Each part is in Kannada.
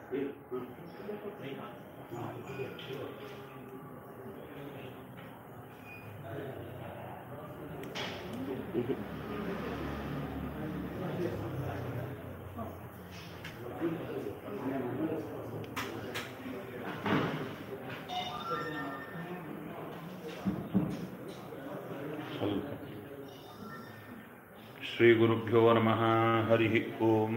ಸ್ವಲ್ಪ ಶ್ರೀಗುರುಭ್ಯೋ ನಮಃ ಹರಿ ಓಂ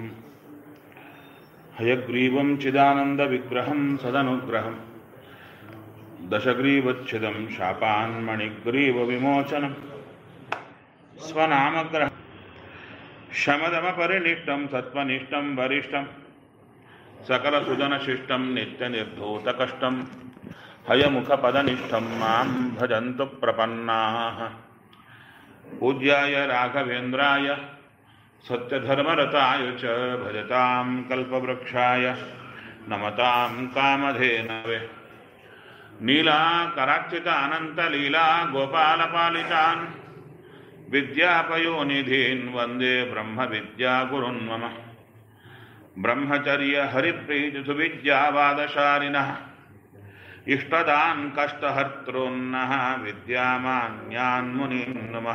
ಹಯಗ್ರೀವಂ ಚಿದಾನಂದವಿಗ್ರಹಂ ಸದನುಗ್ರಹಂ ದಶಗ್ರೀವಚ್ಛಿದಂ ಶಾಪಾನ್ಮಣಿಗ್ರೀವವಿಮೋಚನಂ ಸ್ವನಾಮಗ್ರಹ ಶಮದಮಪರಿನಿಷ್ಟಂ ಸತ್ವನಿಷ್ಠಂ ವರಿಷ್ಠಂ सकलसुजनशिष्टं नित्यनिर्धूतकष्टं हयमुखपदनिष्ठं मां भजन्तु प्रपन्नाः पूज्याय राघवेन्द्राय सत्यधर्मरताय च भजतां कल्पवृक्षाय नमतां कामधेनवे नीलाकरार्चितानन्तलीला गोपालपालितान् विद्यापयोनिधीन् वन्दे ब्रह्मविद्यागुरुन् मम ब्रह्मचर्य हरिप्रीतिसुविद्यावादशालिनः इष्टदान् कष्टहर्तॄन्नः विद्यामान्यान् मुनीन् नमः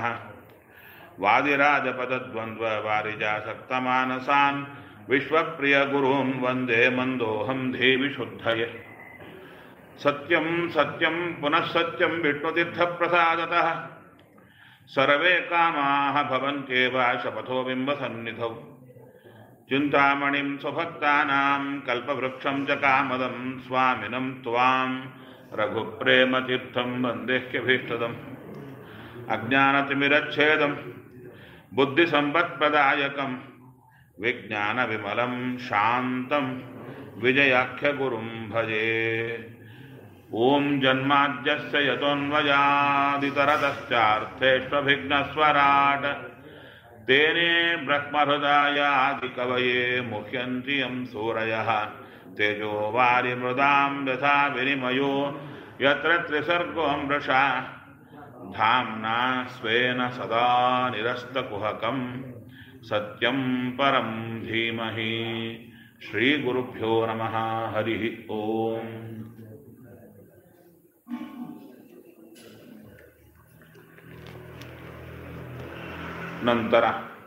वादिराजपदद्वन्द्ववारिजासक्तमानसान् विश्वप्रियगुरून् वन्दे मन्दोऽहं देवि शुद्धये सत्यं सत्यं पुनः सत्यं विष्णुतीर्थप्रसादतः सर्वे कामाः भवन्त्येव शपथो बिम्बसन्निधौ चिन्तामणिं स्वभक्तानां कल्पवृक्षं च कामदं स्वामिनं त्वां रघुप्रेमतीर्थं वन्देह्यभीष्टदम् अज्ञानतिमिरच्छेदं बुद्धिसम्पत्प्रदायकं विज्ञानविमलं शान्तं विजयाख्यगुरुं भजे ॐ जन्माद्यस्य यतोऽन्वयादितरतश्चार्थेष्वभिघ्नस्वराट् तेने ब्रह्महृदायादिकवये मुह्यन्ति यं सूरयः तेजो वारिमृदां यथा विनिमयो यत्र त्रिसर्गो मृषा धाम्ना स्वेन सदा निरस्तकुहकं सत्यं परं धीमहि श्रीगुरुभ्यो नमः हरिः ओम् ನಂತರ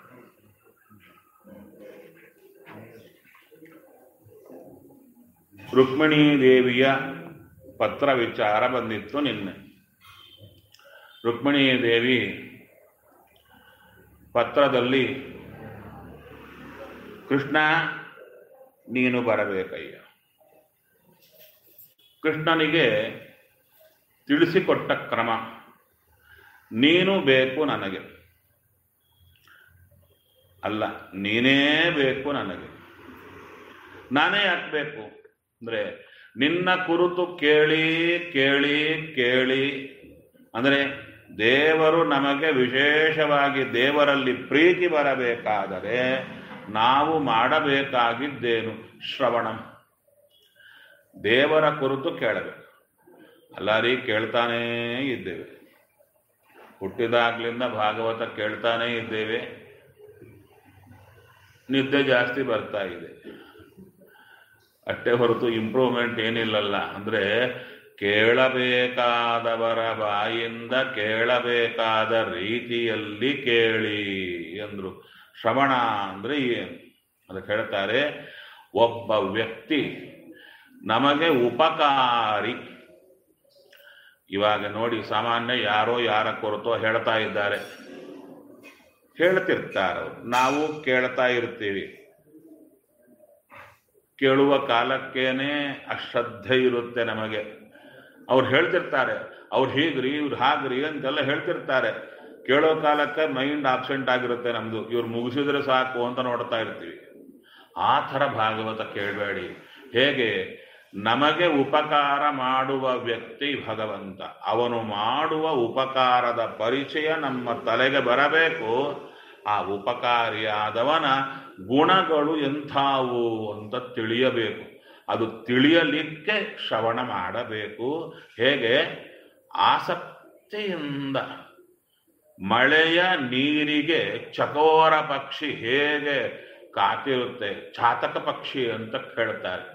ರುಕ್ಮಿಣೀ ದೇವಿಯ ಪತ್ರ ವಿಚಾರ ಬಂದಿತ್ತು ನಿನ್ನೆ ರುಕ್ಮಿಣೀ ದೇವಿ ಪತ್ರದಲ್ಲಿ ಕೃಷ್ಣ ನೀನು ಬರಬೇಕಯ್ಯ ಕೃಷ್ಣನಿಗೆ ತಿಳಿಸಿಕೊಟ್ಟ ಕ್ರಮ ನೀನು ಬೇಕು ನನಗೆ ಅಲ್ಲ ನೀನೇ ಬೇಕು ನನಗೆ ನಾನೇ ಹಾಕ್ಬೇಕು ಅಂದರೆ ನಿನ್ನ ಕುರಿತು ಕೇಳಿ ಕೇಳಿ ಕೇಳಿ ಅಂದರೆ ದೇವರು ನಮಗೆ ವಿಶೇಷವಾಗಿ ದೇವರಲ್ಲಿ ಪ್ರೀತಿ ಬರಬೇಕಾದರೆ ನಾವು ಮಾಡಬೇಕಾಗಿದ್ದೇನು ಶ್ರವಣಂ ದೇವರ ಕುರಿತು ಕೇಳಬೇಕು ಅಲ್ಲ ರೀ ಕೇಳ್ತಾನೇ ಇದ್ದೇವೆ ಹುಟ್ಟಿದಾಗ್ಲಿಂದ ಭಾಗವತ ಕೇಳ್ತಾನೇ ಇದ್ದೇವೆ ನಿದ್ದೆ ಜಾಸ್ತಿ ಬರ್ತಾ ಇದೆ ಅಷ್ಟೇ ಹೊರತು ಇಂಪ್ರೂವ್ಮೆಂಟ್ ಏನಿಲ್ಲಲ್ಲ ಅಂದ್ರೆ ಕೇಳಬೇಕಾದವರ ಬಾಯಿಂದ ಕೇಳಬೇಕಾದ ರೀತಿಯಲ್ಲಿ ಕೇಳಿ ಅಂದ್ರು ಶ್ರವಣ ಅಂದ್ರೆ ಏನು ಅದಕ್ಕೆ ಹೇಳ್ತಾರೆ ಒಬ್ಬ ವ್ಯಕ್ತಿ ನಮಗೆ ಉಪಕಾರಿ ಇವಾಗ ನೋಡಿ ಸಾಮಾನ್ಯ ಯಾರೋ ಯಾರ ಕುರಿತೋ ಹೇಳ್ತಾ ಇದ್ದಾರೆ ಹೇಳ್ತಿರ್ತಾರೆ ನಾವು ಕೇಳ್ತಾ ಇರ್ತೀವಿ ಕೇಳುವ ಕಾಲಕ್ಕೇನೆ ಅಶ್ರದ್ಧೆ ಇರುತ್ತೆ ನಮಗೆ ಅವ್ರು ಹೇಳ್ತಿರ್ತಾರೆ ಅವ್ರು ಹೀಗ್ರಿ ಇವ್ರು ಹಾಗ್ರಿ ಅಂತೆಲ್ಲ ಹೇಳ್ತಿರ್ತಾರೆ ಕೇಳೋ ಕಾಲಕ್ಕೆ ಮೈಂಡ್ ಆಬ್ಸೆಂಟ್ ಆಗಿರುತ್ತೆ ನಮ್ದು ಇವ್ರು ಮುಗಿಸಿದ್ರೆ ಸಾಕು ಅಂತ ನೋಡ್ತಾ ಇರ್ತೀವಿ ಆ ಥರ ಭಾಗವತ ಕೇಳಬೇಡಿ ಹೇಗೆ ನಮಗೆ ಉಪಕಾರ ಮಾಡುವ ವ್ಯಕ್ತಿ ಭಗವಂತ ಅವನು ಮಾಡುವ ಉಪಕಾರದ ಪರಿಚಯ ನಮ್ಮ ತಲೆಗೆ ಬರಬೇಕು ಆ ಉಪಕಾರಿಯಾದವನ ಗುಣಗಳು ಎಂಥವು ಅಂತ ತಿಳಿಯಬೇಕು ಅದು ತಿಳಿಯಲಿಕ್ಕೆ ಶ್ರವಣ ಮಾಡಬೇಕು ಹೇಗೆ ಆಸಕ್ತಿಯಿಂದ ಮಳೆಯ ನೀರಿಗೆ ಚಕೋರ ಪಕ್ಷಿ ಹೇಗೆ ಕಾತಿರುತ್ತೆ ಚಾತಕ ಪಕ್ಷಿ ಅಂತ ಹೇಳ್ತಾರೆ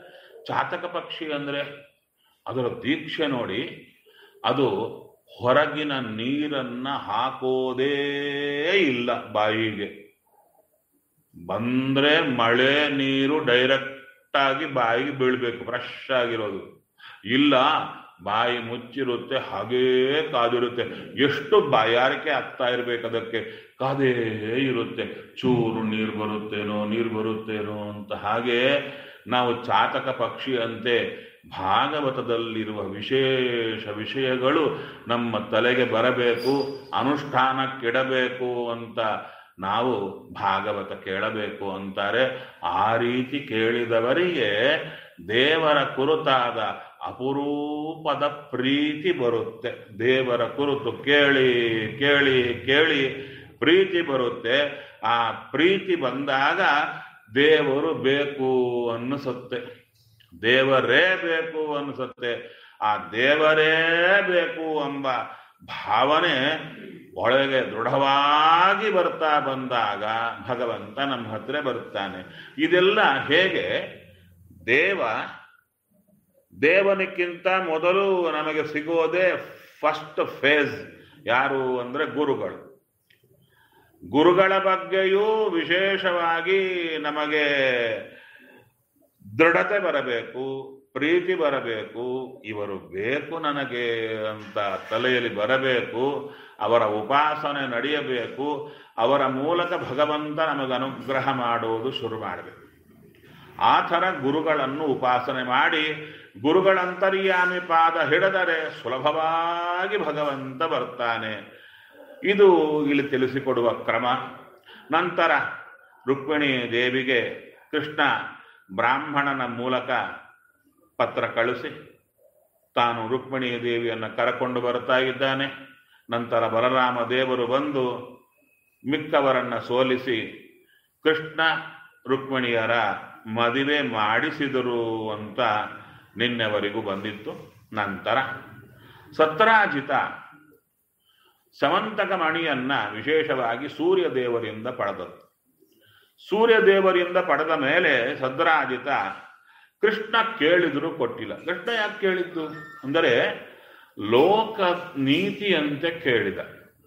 ಚಾತಕ ಪಕ್ಷಿ ಅಂದ್ರೆ ಅದರ ದೀಕ್ಷೆ ನೋಡಿ ಅದು ಹೊರಗಿನ ನೀರನ್ನ ಹಾಕೋದೇ ಇಲ್ಲ ಬಾಯಿಗೆ ಬಂದ್ರೆ ಮಳೆ ನೀರು ಡೈರೆಕ್ಟ್ ಆಗಿ ಬಾಯಿಗೆ ಬೀಳ್ಬೇಕು ಫ್ರೆಶ್ ಆಗಿರೋದು ಇಲ್ಲ ಬಾಯಿ ಮುಚ್ಚಿರುತ್ತೆ ಹಾಗೇ ಕಾದಿರುತ್ತೆ ಎಷ್ಟು ಬಾಯಾರಿಕೆ ಆಗ್ತಾ ಇರ್ಬೇಕು ಅದಕ್ಕೆ ಕಾದೇ ಇರುತ್ತೆ ಚೂರು ನೀರು ಬರುತ್ತೇನೋ ನೀರು ಬರುತ್ತೇನೋ ಅಂತ ಹಾಗೆ ನಾವು ಚಾತಕ ಪಕ್ಷಿ ಅಂತೆ ಭಾಗವತದಲ್ಲಿರುವ ವಿಶೇಷ ವಿಷಯಗಳು ನಮ್ಮ ತಲೆಗೆ ಬರಬೇಕು ಅನುಷ್ಠಾನಕ್ಕಿಡಬೇಕು ಅಂತ ನಾವು ಭಾಗವತ ಕೇಳಬೇಕು ಅಂತಾರೆ ಆ ರೀತಿ ಕೇಳಿದವರಿಗೆ ದೇವರ ಕುರಿತಾದ ಅಪರೂಪದ ಪ್ರೀತಿ ಬರುತ್ತೆ ದೇವರ ಕುರಿತು ಕೇಳಿ ಕೇಳಿ ಕೇಳಿ ಪ್ರೀತಿ ಬರುತ್ತೆ ಆ ಪ್ರೀತಿ ಬಂದಾಗ ದೇವರು ಬೇಕು ಅನ್ನಿಸುತ್ತೆ ದೇವರೇ ಬೇಕು ಅನಿಸುತ್ತೆ ಆ ದೇವರೇ ಬೇಕು ಎಂಬ ಭಾವನೆ ಒಳಗೆ ದೃಢವಾಗಿ ಬರ್ತಾ ಬಂದಾಗ ಭಗವಂತ ನಮ್ಮ ಹತ್ರ ಬರ್ತಾನೆ ಇದೆಲ್ಲ ಹೇಗೆ ದೇವ ದೇವನಿಕ್ಕಿಂತ ಮೊದಲು ನಮಗೆ ಸಿಗೋದೇ ಫಸ್ಟ್ ಫೇಸ್ ಯಾರು ಅಂದ್ರೆ ಗುರುಗಳು ಗುರುಗಳ ಬಗ್ಗೆಯೂ ವಿಶೇಷವಾಗಿ ನಮಗೆ ದೃಢತೆ ಬರಬೇಕು ಪ್ರೀತಿ ಬರಬೇಕು ಇವರು ಬೇಕು ನನಗೆ ಅಂತ ತಲೆಯಲ್ಲಿ ಬರಬೇಕು ಅವರ ಉಪಾಸನೆ ನಡೆಯಬೇಕು ಅವರ ಮೂಲಕ ಭಗವಂತ ನಮಗೆ ಅನುಗ್ರಹ ಮಾಡುವುದು ಶುರು ಮಾಡಬೇಕು ಆ ಥರ ಗುರುಗಳನ್ನು ಉಪಾಸನೆ ಮಾಡಿ ಗುರುಗಳಂತರ್ಯಾಮಿ ಪಾದ ಹಿಡಿದರೆ ಸುಲಭವಾಗಿ ಭಗವಂತ ಬರ್ತಾನೆ ಇದು ಇಲ್ಲಿ ತಿಳಿಸಿಕೊಡುವ ಕ್ರಮ ನಂತರ ರುಕ್ಮಿಣಿ ದೇವಿಗೆ ಕೃಷ್ಣ ಬ್ರಾಹ್ಮಣನ ಮೂಲಕ ಪತ್ರ ಕಳಿಸಿ ತಾನು ರುಕ್ಮಿಣಿ ದೇವಿಯನ್ನು ಕರಕೊಂಡು ಬರ್ತಾ ಇದ್ದಾನೆ ನಂತರ ಬಲರಾಮ ದೇವರು ಬಂದು ಮಿಕ್ಕವರನ್ನ ಸೋಲಿಸಿ ಕೃಷ್ಣ ರುಕ್ಮಿಣಿಯರ ಮದುವೆ ಮಾಡಿಸಿದರು ಅಂತ ನಿನ್ನೆವರೆಗೂ ಬಂದಿತ್ತು ನಂತರ ಸತ್ರಾಜಿತ ಸಮಂತಕ ಮಣಿಯನ್ನ ವಿಶೇಷವಾಗಿ ಸೂರ್ಯ ದೇವರಿಂದ ಪಡೆದದ್ದು ಸೂರ್ಯ ದೇವರಿಂದ ಪಡೆದ ಮೇಲೆ ಸದ್ರಾಜಿತ ಕೃಷ್ಣ ಕೇಳಿದ್ರು ಕೊಟ್ಟಿಲ್ಲ ಕೃಷ್ಣ ಯಾಕೆ ಕೇಳಿದ್ದು ಅಂದರೆ ಲೋಕ ನೀತಿಯಂತೆ ಕೇಳಿದ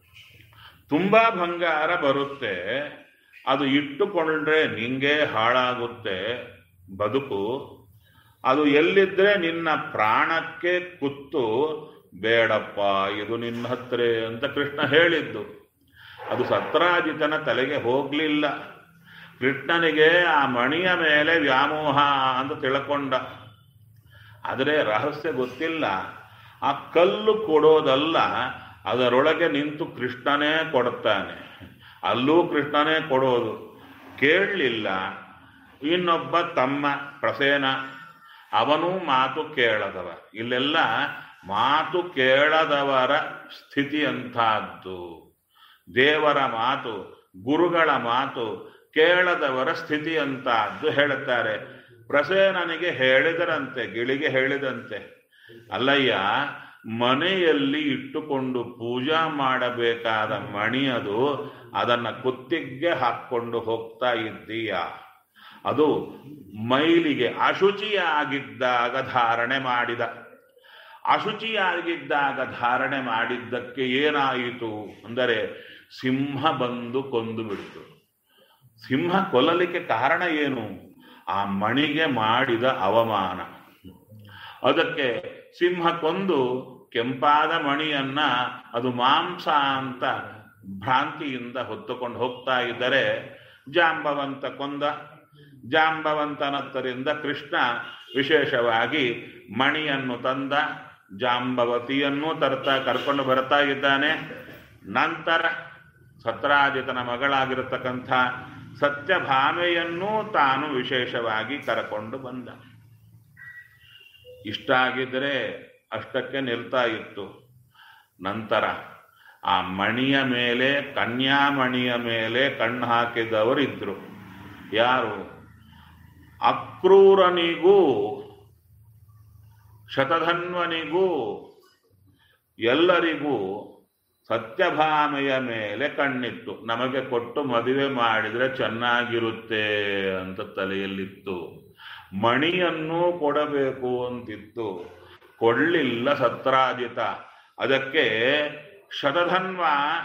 ತುಂಬಾ ಬಂಗಾರ ಬರುತ್ತೆ ಅದು ಇಟ್ಟುಕೊಂಡ್ರೆ ನಿಂಗೆ ಹಾಳಾಗುತ್ತೆ ಬದುಕು ಅದು ಎಲ್ಲಿದ್ರೆ ನಿನ್ನ ಪ್ರಾಣಕ್ಕೆ ಕುತ್ತು ಬೇಡಪ್ಪ ಇದು ನಿನ್ನ ಹತ್ರ ಅಂತ ಕೃಷ್ಣ ಹೇಳಿದ್ದು ಅದು ಸತ್ರಾಜಿತನ ತಲೆಗೆ ಹೋಗ್ಲಿಲ್ಲ ಕೃಷ್ಣನಿಗೆ ಆ ಮಣಿಯ ಮೇಲೆ ವ್ಯಾಮೋಹ ಅಂತ ತಿಳ್ಕೊಂಡ ಆದರೆ ರಹಸ್ಯ ಗೊತ್ತಿಲ್ಲ ಆ ಕಲ್ಲು ಕೊಡೋದಲ್ಲ ಅದರೊಳಗೆ ನಿಂತು ಕೃಷ್ಣನೇ ಕೊಡುತ್ತಾನೆ ಅಲ್ಲೂ ಕೃಷ್ಣನೇ ಕೊಡೋದು ಕೇಳಲಿಲ್ಲ ಇನ್ನೊಬ್ಬ ತಮ್ಮ ಪ್ರಸೇನ ಅವನೂ ಮಾತು ಕೇಳದವ ಇಲ್ಲೆಲ್ಲ ಮಾತು ಕೇಳದವರ ಸ್ಥಿತಿ ಅಂತಹದ್ದು ದೇವರ ಮಾತು ಗುರುಗಳ ಮಾತು ಕೇಳದವರ ಸ್ಥಿತಿ ಅಂತಹದ್ದು ಹೇಳುತ್ತಾರೆ ಪ್ರಸೇನನಿಗೆ ಹೇಳಿದರಂತೆ ಗಿಳಿಗೆ ಹೇಳಿದಂತೆ ಅಲ್ಲಯ್ಯ ಮನೆಯಲ್ಲಿ ಇಟ್ಟುಕೊಂಡು ಪೂಜಾ ಮಾಡಬೇಕಾದ ಮಣಿ ಅದು ಅದನ್ನ ಕುತ್ತಿಗೆ ಹಾಕ್ಕೊಂಡು ಹೋಗ್ತಾ ಇದ್ದೀಯಾ ಅದು ಮೈಲಿಗೆ ಅಶುಚಿಯಾಗಿದ್ದಾಗ ಧಾರಣೆ ಮಾಡಿದ ಅಶುಚಿಯಾಗಿದ್ದಾಗ ಧಾರಣೆ ಮಾಡಿದ್ದಕ್ಕೆ ಏನಾಯಿತು ಅಂದರೆ ಸಿಂಹ ಬಂದು ಕೊಂದು ಬಿಡ್ತು ಸಿಂಹ ಕೊಲ್ಲಲಿಕ್ಕೆ ಕಾರಣ ಏನು ಆ ಮಣಿಗೆ ಮಾಡಿದ ಅವಮಾನ ಅದಕ್ಕೆ ಸಿಂಹ ಕೊಂದು ಕೆಂಪಾದ ಮಣಿಯನ್ನ ಅದು ಮಾಂಸ ಅಂತ ಭ್ರಾಂತಿಯಿಂದ ಹೊತ್ತುಕೊಂಡು ಹೋಗ್ತಾ ಇದ್ದರೆ ಜಾಂಬವಂತ ಕೊಂದ ಜಾಂಬವಂತನತ್ತರಿಂದ ಕೃಷ್ಣ ವಿಶೇಷವಾಗಿ ಮಣಿಯನ್ನು ತಂದ ಜಾಂಬವತಿಯನ್ನೂ ತರ್ತಾ ಕರ್ಕೊಂಡು ಬರ್ತಾ ಇದ್ದಾನೆ ನಂತರ ಸತ್ರಾಜಿತನ ಮಗಳಾಗಿರತಕ್ಕಂಥ ಸತ್ಯಭಾಮೆಯನ್ನೂ ತಾನು ವಿಶೇಷವಾಗಿ ಕರಕೊಂಡು ಬಂದ ಇಷ್ಟ ಆಗಿದ್ರೆ ಅಷ್ಟಕ್ಕೆ ನಿಲ್ತಾ ಇತ್ತು ನಂತರ ಆ ಮಣಿಯ ಮೇಲೆ ಕನ್ಯಾಮಣಿಯ ಮೇಲೆ ಕಣ್ಣು ಹಾಕಿದವರಿದ್ರು ಯಾರು ಅಕ್ರೂರನಿಗೂ ಶತಧನ್ವನಿಗೂ ಎಲ್ಲರಿಗೂ ಸತ್ಯಭಾಮೆಯ ಮೇಲೆ ಕಣ್ಣಿತ್ತು ನಮಗೆ ಕೊಟ್ಟು ಮದುವೆ ಮಾಡಿದ್ರೆ ಚೆನ್ನಾಗಿರುತ್ತೆ ಅಂತ ತಲೆಯಲ್ಲಿತ್ತು ಮಣಿಯನ್ನು ಕೊಡಬೇಕು ಅಂತಿತ್ತು ಕೊಡ್ಲಿಲ್ಲ ಸತ್ರಾಜಿತ ಅದಕ್ಕೆ ಶತಧನ್ವ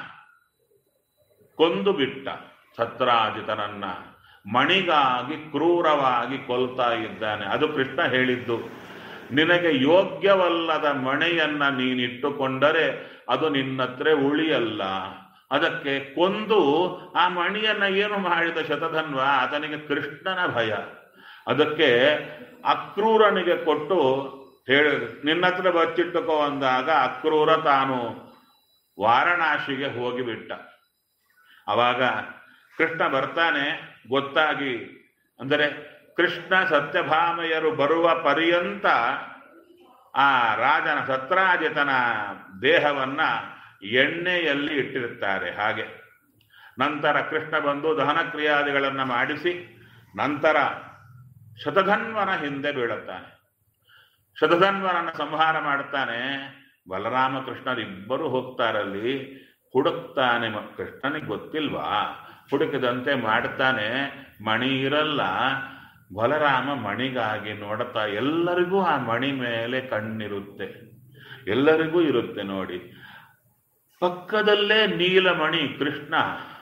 ಕೊಂದು ಬಿಟ್ಟ ಸತ್ರಾಜಿತನನ್ನ ಮಣಿಗಾಗಿ ಕ್ರೂರವಾಗಿ ಕೊಲ್ತಾ ಇದ್ದಾನೆ ಅದು ಕೃಷ್ಣ ಹೇಳಿದ್ದು ನಿನಗೆ ಯೋಗ್ಯವಲ್ಲದ ಮಣೆಯನ್ನ ನೀನಿಟ್ಟುಕೊಂಡರೆ ಅದು ನಿನ್ನತ್ರ ಉಳಿಯಲ್ಲ ಅದಕ್ಕೆ ಕೊಂದು ಆ ಮಣಿಯನ್ನ ಏನು ಮಾಡಿದ ಶತಧನ್ವ ಆತನಿಗೆ ಕೃಷ್ಣನ ಭಯ ಅದಕ್ಕೆ ಅಕ್ರೂರನಿಗೆ ಕೊಟ್ಟು ಹೇಳಿ ನಿನ್ನ ಹತ್ರ ಬಚ್ಚಿಟ್ಟುಕೋ ಅಂದಾಗ ಅಕ್ರೂರ ತಾನು ವಾರಣಾಸಿಗೆ ಹೋಗಿಬಿಟ್ಟ ಅವಾಗ ಕೃಷ್ಣ ಬರ್ತಾನೆ ಗೊತ್ತಾಗಿ ಅಂದರೆ ಕೃಷ್ಣ ಸತ್ಯಭಾಮೆಯರು ಬರುವ ಪರ್ಯಂತ ಆ ರಾಜನ ಸತ್ರಾಜಿತನ ದೇಹವನ್ನ ಎಣ್ಣೆಯಲ್ಲಿ ಇಟ್ಟಿರ್ತಾರೆ ಹಾಗೆ ನಂತರ ಕೃಷ್ಣ ಬಂದು ದಹನ ಕ್ರಿಯಾದಿಗಳನ್ನು ಮಾಡಿಸಿ ನಂತರ ಶತಧನ್ವನ ಹಿಂದೆ ಬೀಳುತ್ತಾನೆ ಶತಧನ್ವನನ್ನ ಸಂಹಾರ ಮಾಡುತ್ತಾನೆ ಬಲರಾಮ ಕೃಷ್ಣರಿಬ್ಬರು ಹೋಗ್ತಾರಲ್ಲಿ ಹುಡುಕ್ತಾನೆ ಮ- ಕೃಷ್ಣನಿಗೆ ಗೊತ್ತಿಲ್ವಾ ಹುಡುಕಿದಂತೆ ಮಾಡ್ತಾನೆ ಮಣಿ ಇರಲ್ಲ ಬಲರಾಮ ಮಣಿಗಾಗಿ ನೋಡುತ್ತಾ ಎಲ್ಲರಿಗೂ ಆ ಮಣಿ ಮೇಲೆ ಕಣ್ಣಿರುತ್ತೆ ಎಲ್ಲರಿಗೂ ಇರುತ್ತೆ ನೋಡಿ ಪಕ್ಕದಲ್ಲೇ ನೀಲಮಣಿ ಕೃಷ್ಣ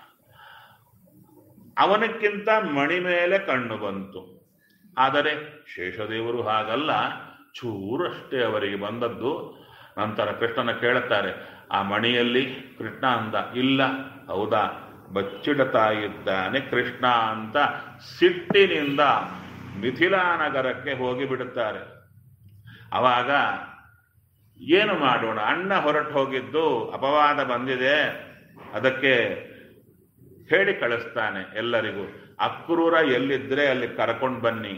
ಅವನಕ್ಕಿಂತ ಮಣಿ ಮೇಲೆ ಕಣ್ಣು ಬಂತು ಆದರೆ ಶೇಷದೇವರು ಹಾಗಲ್ಲ ಚೂರಷ್ಟೇ ಅವರಿಗೆ ಬಂದದ್ದು ನಂತರ ಕೃಷ್ಣನ ಕೇಳುತ್ತಾರೆ ಆ ಮಣಿಯಲ್ಲಿ ಕೃಷ್ಣ ಅಂದ ಇಲ್ಲ ಹೌದಾ ಬಚ್ಚಿಡುತ್ತಾ ಇದ್ದಾನೆ ಕೃಷ್ಣ ಅಂತ ಸಿಟ್ಟಿನಿಂದ ಮಿಥಿಲಾ ನಗರಕ್ಕೆ ಹೋಗಿಬಿಡುತ್ತಾರೆ ಅವಾಗ ಏನು ಮಾಡೋಣ ಅಣ್ಣ ಹೊರಟು ಹೋಗಿದ್ದು ಅಪವಾದ ಬಂದಿದೆ ಅದಕ್ಕೆ ಹೇಳಿ ಕಳಿಸ್ತಾನೆ ಎಲ್ಲರಿಗೂ ಅಕ್ರೂರ ಎಲ್ಲಿದ್ರೆ ಅಲ್ಲಿ ಕರ್ಕೊಂಡು ಬನ್ನಿ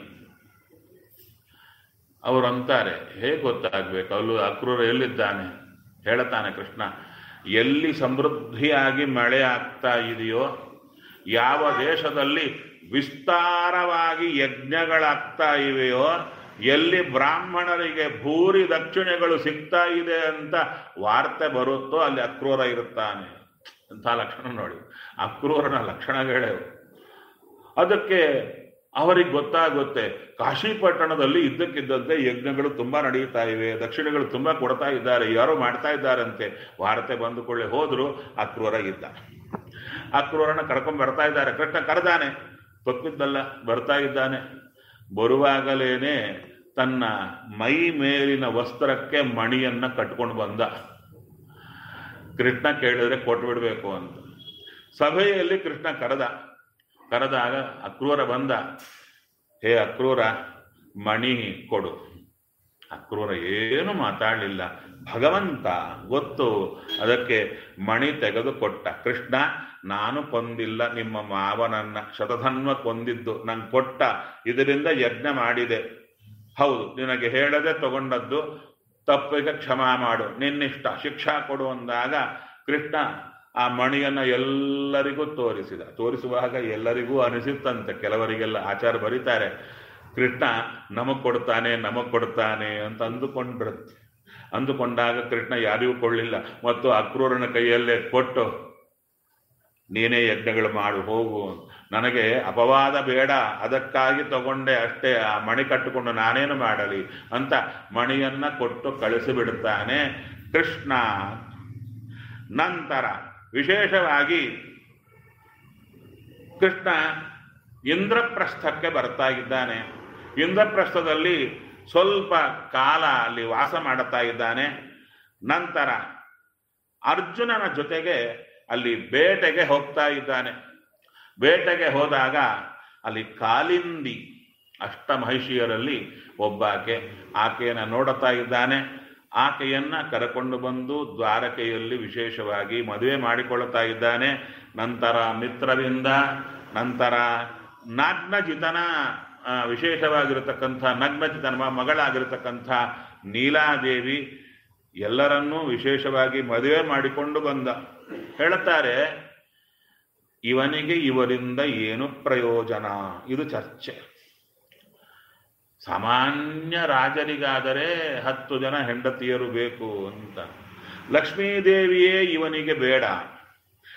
ಅವರು ಅಂತಾರೆ ಹೇಗೆ ಗೊತ್ತಾಗ್ಬೇಕು ಅಲ್ಲೂ ಅಕ್ರೂರ ಎಲ್ಲಿದ್ದಾನೆ ಹೇಳ್ತಾನೆ ಕೃಷ್ಣ ಎಲ್ಲಿ ಸಮೃದ್ಧಿಯಾಗಿ ಮಳೆ ಆಗ್ತಾ ಇದೆಯೋ ಯಾವ ದೇಶದಲ್ಲಿ ವಿಸ್ತಾರವಾಗಿ ಯಜ್ಞಗಳಾಗ್ತಾ ಇವೆಯೋ ಎಲ್ಲಿ ಬ್ರಾಹ್ಮಣರಿಗೆ ಭೂರಿ ದಕ್ಷಿಣೆಗಳು ಸಿಗ್ತಾ ಇದೆ ಅಂತ ವಾರ್ತೆ ಬರುತ್ತೋ ಅಲ್ಲಿ ಅಕ್ರೂರ ಇರುತ್ತಾನೆ ಅಂತ ಲಕ್ಷಣ ನೋಡಿ ಅಕ್ರೂರನ ಲಕ್ಷಣಗಳೇ ಅವು. ಅದಕ್ಕೆ ಅವರಿಗೆ ಗೊತ್ತಾಗುತ್ತೆ ಕಾಶಿಪಟ್ಟಣದಲ್ಲಿ ಇದ್ದಕ್ಕಿದ್ದಂತೆ ಯಜ್ಞಗಳು ತುಂಬಾ ನಡೀತಾ ಇವೆ ದಕ್ಷಿಣಗಳು ತುಂಬಾ ಕೊಡ್ತಾ ಇದ್ದಾರೆ ಯಾರೋ ಮಾಡ್ತಾ ಇದ್ದಾರಂತೆ ವಾರ್ತೆ ಬಂದುಕೊಳ್ಳೆ ಹೋದ್ರು ಅಕ್ರೂರ ಇದ್ದ ಅಕ್ರೂರನ ಕರ್ಕೊಂಡ್ ಬರ್ತಾ ಇದ್ದಾರೆ ಕೃಷ್ಣ ಕರೆದಾನೆ ತಪ್ಪಿದ್ದಲ್ಲ ಬರ್ತಾ ಇದ್ದಾನೆ ಬರುವಾಗಲೇನೆ ತನ್ನ ಮೈ ಮೇಲಿನ ವಸ್ತ್ರಕ್ಕೆ ಮಣಿಯನ್ನ ಕಟ್ಕೊಂಡು ಬಂದ ಕೃಷ್ಣ ಕೇಳಿದ್ರೆ ಕೊಟ್ಟು ಬಿಡ್ಬೇಕು ಅಂತ ಸಭೆಯಲ್ಲಿ ಕೃಷ್ಣ ಕರೆದ ಕರೆದಾಗ ಅಕ್ರೂರ ಬಂದ ಹೇ ಅಕ್ರೂರ ಮಣಿ ಕೊಡು ಅಕ್ರೂರ ಏನು ಮಾತಾಡಲಿಲ್ಲ ಭಗವಂತ ಗೊತ್ತು ಅದಕ್ಕೆ ಮಣಿ ತೆಗೆದು ಕೊಟ್ಟ ಕೃಷ್ಣ ನಾನು ಕೊಂದಿಲ್ಲ ನಿಮ್ಮ ಮಾವನನ್ನ ಶತಧನ್ವ ಕೊಂದಿದ್ದು ನಂಗೆ ಕೊಟ್ಟ ಇದರಿಂದ ಯಜ್ಞ ಮಾಡಿದೆ ಹೌದು ನಿನಗೆ ಹೇಳದೆ ತಗೊಂಡದ್ದು ತಪ್ಪಿಗೆ ಕ್ಷಮಾ ಮಾಡು ನಿನ್ನಿಷ್ಟ ಶಿಕ್ಷಾ ಕೊಡು ಅಂದಾಗ ಕೃಷ್ಣ ಆ ಮಣಿಯನ್ನ ಎಲ್ಲರಿಗೂ ತೋರಿಸಿದ ತೋರಿಸುವಾಗ ಎಲ್ಲರಿಗೂ ಅನಿಸಿತ್ತಂತೆ ಕೆಲವರಿಗೆಲ್ಲ ಆಚಾರ ಬರೀತಾರೆ ಕೃಷ್ಣ ನಮಗ್ ಕೊಡ್ತಾನೆ ನಮಗ್ ಕೊಡ್ತಾನೆ ಅಂತ ಅಂದುಕೊಂಡ್ಬಿಡುತ್ತೆ ಅಂದುಕೊಂಡಾಗ ಕೃಷ್ಣ ಯಾರಿಗೂ ಕೊಳ್ಳಿಲ್ಲ ಮತ್ತು ಅಕ್ರೂರನ ಕೈಯಲ್ಲೇ ಕೊಟ್ಟು ನೀನೇ ಯಜ್ಞಗಳು ಮಾಡು ಹೋಗು ನನಗೆ ಅಪವಾದ ಬೇಡ ಅದಕ್ಕಾಗಿ ತಗೊಂಡೆ ಅಷ್ಟೇ ಆ ಮಣಿ ಕಟ್ಟಿಕೊಂಡು ನಾನೇನು ಮಾಡಲಿ ಅಂತ ಮಣಿಯನ್ನ ಕೊಟ್ಟು ಕಳಿಸಿಬಿಡುತ್ತಾನೆ ಕೃಷ್ಣ ನಂತರ ವಿಶೇಷವಾಗಿ ಕೃಷ್ಣ ಇಂದ್ರಪ್ರಸ್ಥಕ್ಕೆ ಬರ್ತಾ ಇದ್ದಾನೆ ಇಂದ್ರಪ್ರಸ್ಥದಲ್ಲಿ ಸ್ವಲ್ಪ ಕಾಲ ಅಲ್ಲಿ ವಾಸ ಮಾಡುತ್ತಾ ಇದ್ದಾನೆ ನಂತರ ಅರ್ಜುನನ ಜೊತೆಗೆ ಅಲ್ಲಿ ಬೇಟೆಗೆ ಹೋಗ್ತಾ ಇದ್ದಾನೆ ಬೇಟೆಗೆ ಹೋದಾಗ ಅಲ್ಲಿ ಕಾಲಿಂದಿ ಅಷ್ಟಮಹಿಷಿಯರಲ್ಲಿ ಒಬ್ಬಾಕೆ ಆಕೆಯನ್ನು ನೋಡುತ್ತಾ ಇದ್ದಾನೆ ಆಕೆಯನ್ನ ಕರಕೊಂಡು ಬಂದು ದ್ವಾರಕೆಯಲ್ಲಿ ವಿಶೇಷವಾಗಿ ಮದುವೆ ಮಾಡಿಕೊಳ್ಳುತ್ತಾ ಇದ್ದಾನೆ ನಂತರ ಮಿತ್ರರಿಂದ ನಂತರ ನಾಗ್ನಜಿತನ ಆ, ವಿಶೇಷವಾಗಿರತಕ್ಕಂಥ ನಗ್ನಜಿತನ ಮ- ಮಗಳಾಗಿರತಕ್ಕಂಥ ನೀಲಾದೇವಿ ಎಲ್ಲರನ್ನೂ ವಿಶೇಷವಾಗಿ ಮದುವೆ ಮಾಡಿಕೊಂಡು ಬಂದ ಹೇಳುತ್ತಾರೆ ಇವನಿಗೆ ಇವರಿಂದ ಏನು ಪ್ರಯೋಜನ ಇದು ಚರ್ಚೆ ಸಾಮಾನ್ಯ ರಾಜರಿಗಾದರೆ ಹತ್ತು ಜನ ಹೆಂಡತಿಯರು ಬೇಕು ಅಂತ ಲಕ್ಷ್ಮೀದೇವಿಯೇ ಇವನಿಗೆ ಬೇಡ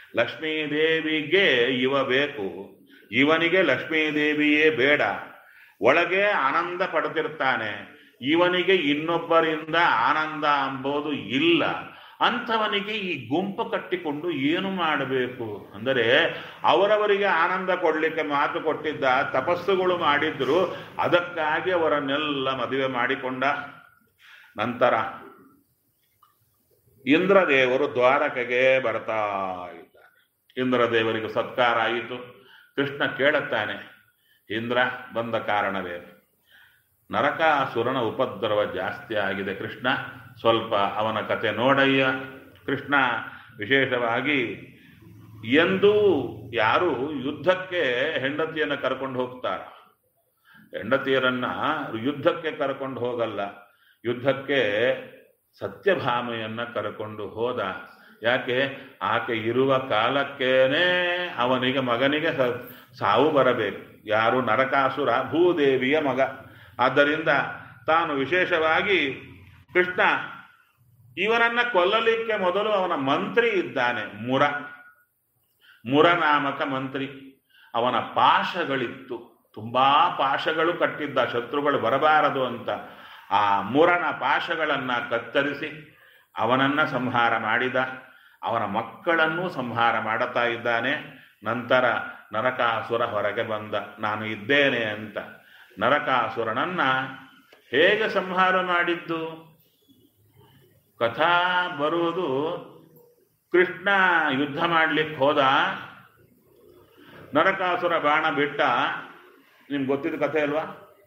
ಲಕ್ಷ್ಮೀದೇವಿಗೆ ಇವ ಬೇಕು ಇವನಿಗೆ ಲಕ್ಷ್ಮೀದೇವಿಯೇ ಬೇಡ ಒಳಗೆ ಆನಂದ ಪಡ್ತಿರ್ತಾನೆ ಇವನಿಗೆ ಇನ್ನೊಬ್ಬರಿಂದ ಆನಂದ ಅಂಬೋದು ಇಲ್ಲ ಅಂಥವನಿಗೆ ಈ ಗುಂಪು ಕಟ್ಟಿಕೊಂಡು ಏನು ಮಾಡಬೇಕು ಅಂದರೆ ಅವರವರಿಗೆ ಆನಂದ ಕೊಡ್ಲಿಕ್ಕೆ ಮಾತು ಕೊಟ್ಟಿದ್ದ ತಪಸ್ಸುಗಳು ಮಾಡಿದ್ರು ಅದಕ್ಕಾಗಿ ಅವರನ್ನೆಲ್ಲ ಮದುವೆ ಮಾಡಿಕೊಂಡ ನಂತರ ಇಂದ್ರದೇವರು ದ್ವಾರಕೆಗೆ ಬರ್ತಾ ಇದ್ದಾರೆ ಇಂದ್ರದೇವರಿಗೆ ಸತ್ಕಾರ ಆಯಿತು ಕೃಷ್ಣ ಕೇಳುತ್ತಾನೆ ಇಂದ್ರ ಬಂದ ಕಾರಣವೇನು ನರಕಾಸುರನ ಉಪದ್ರವ ಜಾಸ್ತಿ ಆಗಿದೆ ಕೃಷ್ಣ ಸ್ವಲ್ಪ ಅವನ ಕತೆ ನೋಡಯ್ಯ ಕೃಷ್ಣ ವಿಶೇಷವಾಗಿ ಎಂದೂ ಯಾರು ಯುದ್ಧಕ್ಕೆ ಹೆಂಡತಿಯನ್ನು ಕರ್ಕೊಂಡು ಹೋಗ್ತಾರ ಹೆಂಡತಿಯರನ್ನ ಯುದ್ಧಕ್ಕೆ ಕರ್ಕೊಂಡು ಹೋಗಲ್ಲ ಯುದ್ಧಕ್ಕೆ ಸತ್ಯಭಾಮೆಯನ್ನ ಕರ್ಕೊಂಡು ಹೋದ ಯಾಕೆ ಆಕೆ ಇರುವ ಕಾಲಕ್ಕೇನೆ ಅವನಿಗೆ ಮಗನಿಗೆ ಸ- ಸಾವು ಬರಬೇಕು ಯಾರು ನರಕಾಸುರ ಭೂದೇವಿಯ ಮಗ ಆದ್ದರಿಂದ ತಾನು ವಿಶೇಷವಾಗಿ ಕೃಷ್ಣ ಇವನನ್ನ ಕೊಲ್ಲಲಿಕ್ಕೆ ಮೊದಲು ಅವನ ಮಂತ್ರಿ ಇದ್ದಾನೆ ಮುರ ಮುರ ನಾಮಕ ಮಂತ್ರಿ ಅವನ ಪಾಶಗಳಿತ್ತು ತುಂಬಾ ಪಾಶಗಳು ಕಟ್ಟಿದ್ದ ಶತ್ರುಗಳು ಬರಬಾರದು ಅಂತ ಆ ಮುರನ ಪಾಶಗಳನ್ನ ಕತ್ತರಿಸಿ ಅವನನ್ನ ಸಂಹಾರ ಮಾಡಿದ ಅವನ ಮಕ್ಕಳನ್ನೂ ಸಂಹಾರ ಮಾಡುತ್ತಾ ಇದ್ದಾನೆ ನಂತರ ನರಕಾಸುರ ಹೊರಗೆ ಬಂದ ನಾನು ಇದ್ದೇನೆ ಅಂತ ನರಕಾಸುರನನ್ನ ಹೇಗೆ ಸಂಹಾರ ಮಾಡಿದ್ದು ಕಥಾ ಬರುವುದು ಕೃಷ್ಣ ಯುದ್ಧ ಮಾಡ್ಲಿಕ್ಕೆ ಹೋದ ನರಕಾಸುರ ಬಾಣ ಬಿಟ್ಟ ನಿಮ್ಗೆ ಗೊತ್ತಿದ್ದ ಕಥೆ ಅಲ್ವಾ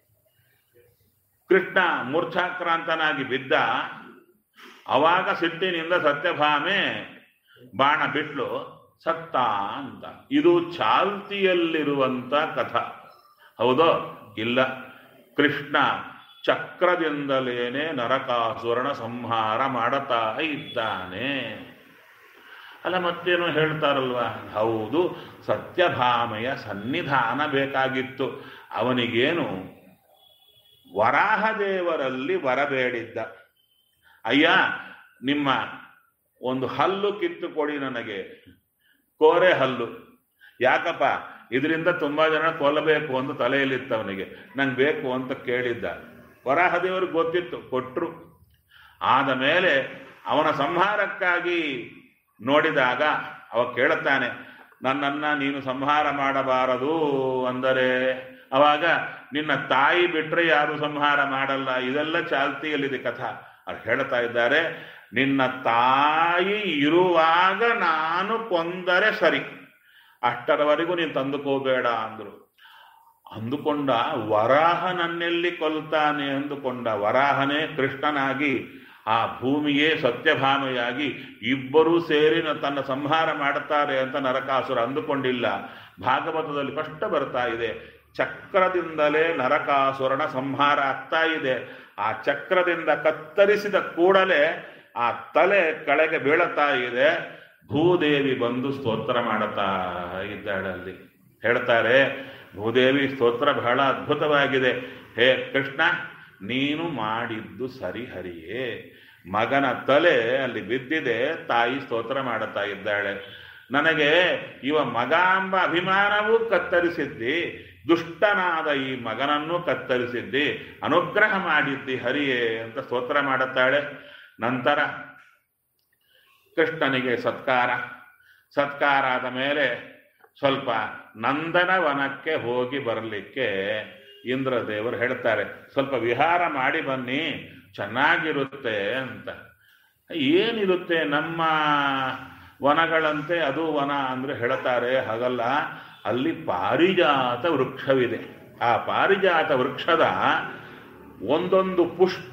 ಕೃಷ್ಣ ಮೂರ್ಛಾಕ್ರಾಂತನಾಗಿ ಬಿದ್ದ ಅವಾಗ ಸಿಟ್ಟಿನಿಂದ ಸತ್ಯಭಾಮೆ ಬಾಣ ಬಿಟ್ಲು ಸತ್ತ ಅಂತ ಇದು ಚಾಲ್ತಿಯಲ್ಲಿರುವಂತ ಕಥ ಹೌದೋ ಇಲ್ಲ ಕೃಷ್ಣ ಚಕ್ರದಿಂದಲೇನೆ ನರಕಾಸುರನ ಸಂಹಾರ ಮಾಡುತ್ತಾ ಇದ್ದಾನೆ ಅಲ್ಲ ಮತ್ತೇನು ಹೇಳ್ತಾರಲ್ವಾ ಹೌದು ಸತ್ಯಭಾಮೆಯ ಸನ್ನಿಧಾನ ಬೇಕಾಗಿತ್ತು ಅವನಿಗೇನು ವರಾಹದೇವರಲ್ಲಿ ಬರಬೇಡಿದ್ದ ಅಯ್ಯ ನಿಮ್ಮ ಒಂದು ಹಲ್ಲು ಕಿತ್ತು ಕೊಡಿ ನನಗೆ ಕೋರೆ ಹಲ್ಲು ಯಾಕಪ್ಪ ಇದರಿಂದ ತುಂಬಾ ಜನ ಕೊಲ್ಲಬೇಕು ಅಂತ ತಲೆಯಲ್ಲಿತ್ತು ಅವನಿಗೆ ನಂಗೆ ಬೇಕು ಅಂತ ಕೇಳಿದ್ದ ವರಾಹದೇವರಿಗೆ ಗೊತ್ತಿತ್ತು ಕೊಟ್ರು ಆದ ಮೇಲೆ ಅವನ ಸಂಹಾರಕ್ಕಾಗಿ ನೋಡಿದಾಗ ಅವ ಕೇಳುತ್ತಾನೆ ನನ್ನನ್ನ ನೀನು ಸಂಹಾರ ಮಾಡಬಾರದು ಅಂದರೆ ಅವಾಗ ನಿನ್ನ ತಾಯಿ ಬಿಟ್ರೆ ಯಾರು ಸಂಹಾರ ಮಾಡಲ್ಲ ಇದೆಲ್ಲ ಚಾಲ್ತಿಯಲ್ಲಿದೆ ಕಥಾ ಅವ್ರು ಹೇಳ್ತಾ ಇದ್ದಾರೆ ನಿನ್ನ ತಾಯಿ ಇರುವಾಗ ನಾನು ಕೊಂದರೆ ಸರಿ ಅಷ್ಟರವರೆಗೂ ನೀನು ತಂದುಕೋಬೇಡ ಅಂದ್ರು ಅಂದುಕೊಂಡ ವರಾಹ ನನ್ನೆಲ್ಲಿ ಕೊಲ್ತಾನೆ ಅಂದುಕೊಂಡ ವರಾಹನೇ ಕೃಷ್ಣನಾಗಿ ಆ ಭೂಮಿಯೇ ಸತ್ಯಭಾಮೆಯಾಗಿ ಇಬ್ಬರೂ ಸೇರಿ ನ- ತನ್ನ ಸಂಹಾರ ಮಾಡುತ್ತಾರೆ ಅಂತ ನರಕಾಸುರ ಅಂದುಕೊಂಡಿಲ್ಲ ಭಾಗವತದಲ್ಲಿ ಸ್ಪಷ್ಟ ಬರ್ತಾ ಇದೆ ಚಕ್ರದಿಂದಲೇ ನರಕಾಸುರನ ಸಂಹಾರ ಆಗ್ತಾ ಇದೆ ಆ ಚಕ್ರದಿಂದ ಕತ್ತರಿಸಿದ ಕೂಡಲೇ ಆ ತಲೆ ಕೆಳಗೆ ಬೀಳುತ್ತಾ ಇದೆ ಭೂದೇವಿ ಬಂದು ಸ್ತೋತ್ರ ಮಾಡುತ್ತಾ ಇದ್ದಾಳಲ್ಲಿ ಹೇಳ್ತಾರೆ ಭೂದೇವಿ ಸ್ತೋತ್ರ ಬಹಳ ಅದ್ಭುತವಾಗಿದೆ ಹೇ ಕೃಷ್ಣ ನೀನು ಮಾಡಿದ್ದು ಸರಿ ಹರಿಯೇ ಮಗನ ತಲೆ ಅಲ್ಲಿ ಬಿದ್ದಿದೆ ತಾಯಿ ಸ್ತೋತ್ರ ಮಾಡುತ್ತಾ ಇದ್ದಾಳೆ ನನಗೆ ಇವ ಮಗ ಎಂಬ ಅಭಿಮಾನವೂ ಕತ್ತರಿಸಿದ್ದಿ ದುಷ್ಟನಾದ ಈ ಮಗನನ್ನು ಕತ್ತರಿಸಿದ್ದಿ ಅನುಗ್ರಹ ಮಾಡಿದ್ದಿ ಹರಿಯೇ ಅಂತ ಸ್ತೋತ್ರ ಮಾಡುತ್ತಾಳೆ ನಂತರ ಕೃಷ್ಣನಿಗೆ ಸತ್ಕಾರ ಸತ್ಕಾರ ಆದ ಮೇಲೆ ಸ್ವಲ್ಪ ನಂದನವನಕ್ಕೆ ಹೋಗಿ ಬರಲಿಕ್ಕೆ ಇಂದ್ರದೇವರು ಹೇಳ್ತಾರೆ ಸ್ವಲ್ಪ ವಿಹಾರ ಮಾಡಿ ಬನ್ನಿ ಚೆನ್ನಾಗಿರುತ್ತೆ ಅಂತ ಏನಿರುತ್ತೆ ನಮ್ಮ ವನಗಳಂತೆ ಅದು ವನ ಅಂದ್ರೆ ಹೇಳ್ತಾರೆ ಹಾಗಲ್ಲ ಅಲ್ಲಿ ಪಾರಿಜಾತ ವೃಕ್ಷವಿದೆ ಆ ಪಾರಿಜಾತ ವೃಕ್ಷದ ಒಂದೊಂದು ಪುಷ್ಪ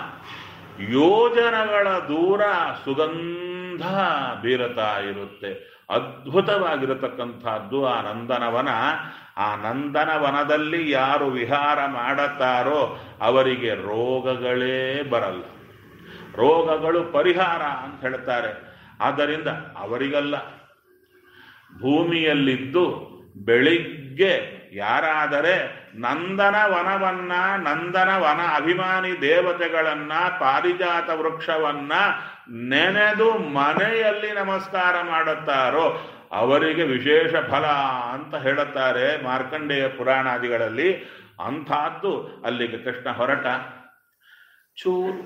ಯೋಜನಗಳ ದೂರ ಸುಗಂಧ ಬೀರತಾ ಇರುತ್ತೆ ಅದ್ಭುತವಾಗಿರತಕ್ಕಂಥದ್ದು ಆ ನಂದನವನ ಆ ನಂದನವನದಲ್ಲಿ ಯಾರು ವಿಹಾರ ಮಾಡುತ್ತಾರೋ ಅವರಿಗೆ ರೋಗಗಳೇ ಬರಲ್ಲ ರೋಗಗಳು ಪರಿಹಾರ ಅಂತ ಹೇಳ್ತಾರೆ ಆದ್ದರಿಂದ ಅವರಿಗಲ್ಲ ಭೂಮಿಯಲ್ಲಿದ್ದು ಬೆಳಿಗ್ಗೆ ಯಾರಾದರೆ ನಂದನ ವನವನ್ನ ನಂದನ ವನ ಅಭಿಮಾನಿ ದೇವತೆಗಳನ್ನ ಪಾರಿಜಾತ ವೃಕ್ಷವನ್ನ ನೆನೆದು ಮನೆಯಲ್ಲಿ ನಮಸ್ಕಾರ ಮಾಡುತ್ತಾರೋ ಅವರಿಗೆ ವಿಶೇಷ ಫಲ ಅಂತ ಹೇಳುತ್ತಾರೆ ಮಾರ್ಕಂಡೇಯ ಪುರಾಣಾದಿಗಳಲ್ಲಿ ಅಂಥದ್ದು ಅಲ್ಲಿಗೆ ಕೃಷ್ಣ ಹೊರಟ ಚೂರು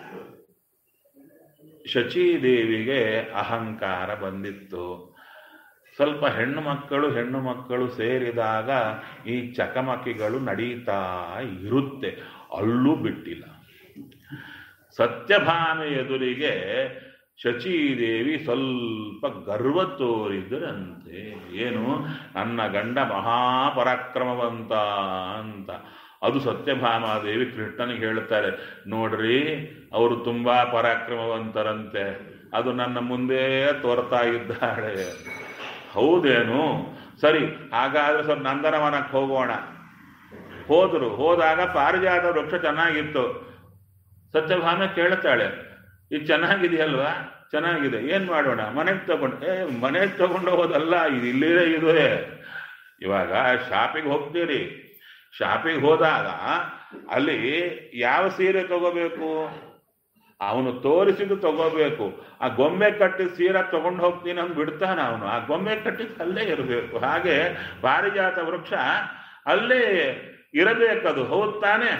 ಶಚೀದೇವಿಗೆ ಅಹಂಕಾರ ಬಂದಿತ್ತು ಸ್ವಲ್ಪ ಹೆಣ್ಣು ಮಕ್ಕಳು ಹೆಣ್ಣು ಮಕ್ಕಳು ಸೇರಿದಾಗ ಈ ಚಕಮಕಿಗಳು ನಡೀತಾ ಇರುತ್ತೆ ಅಲ್ಲೂ ಬಿಟ್ಟಿಲ್ಲ ಸತ್ಯಭಾಮೆ ಎದುರಿಗೆ ಶಚೀದೇವಿ ಸ್ವಲ್ಪ ಗರ್ವ ತೋರಿದರಂತೆ ಏನು ನನ್ನ ಗಂಡ ಮಹಾಪರಾಕ್ರಮವಂತ ಅಂತ ಅದು ಸತ್ಯಭಾಮಾದೇವಿ ಕೃಷ್ಣನಿಗೆ ಹೇಳ್ತಾರೆ ನೋಡ್ರಿ ಅವರು ತುಂಬಾ ಪರಾಕ್ರಮವಂತರಂತೆ ಅದು ನನ್ನ ಮುಂದೆ ತೋರ್ತಾ ಇದ್ದಾಳೆ ಹೌದೇನು ಸರಿ ಹಾಗಾದ್ರೆ ಸ್ವಲ್ಪ ನಂದನವನಕ್ಕೆ ಹೋಗೋಣ ಹೋದ್ರು ಹೋದಾಗ ಪಾರಿಜಾತ ವೃಕ್ಷ ಚೆನ್ನಾಗಿತ್ತು ಸತ್ಯಭಾಮ ಕೇಳ್ತಾಳೆ ಇದು ಚೆನ್ನಾಗಿದೆಯಲ್ವಾ ಚೆನ್ನಾಗಿದೆ ಏನ್ ಮಾಡೋಣ ಮನೆಗೆ ತಗೊಂಡು ಏ ಮನೆಗೆ ತಗೊಂಡು ಹೋದಲ್ಲ ಇದು ಇಲ್ಲಿದೆ ಇದೆ ಇವಾಗ ಶಾಪಿಗೆ ಹೋಗ್ತೀರಿ ಶಾಪಿಗೆ ಹೋದಾಗ ಅಲ್ಲಿ ಯಾವ ಸೀರೆ ತಗೋಬೇಕು ಅವನು ತೋರಿಸಿದ್ದು ತಗೋಬೇಕು ಆ ಗೊಂಬೆ ಕಟ್ಟಿದ ಸೀರೆ ತಗೊಂಡು ಹೋಗ್ತೀನಿ ಅಂತ ಬಿಡ್ತಾನ ಅವನು ಆ ಗೊಂಬೆ ಕಟ್ಟಿದ ಅಲ್ಲೇ ಇರಬೇಕು ಹಾಗೆ ಪಾರಿಜಾತ ವೃಕ್ಷ ಅಲ್ಲೇ ಇರಬೇಕದು ಹೌದ್ ತಾನೆ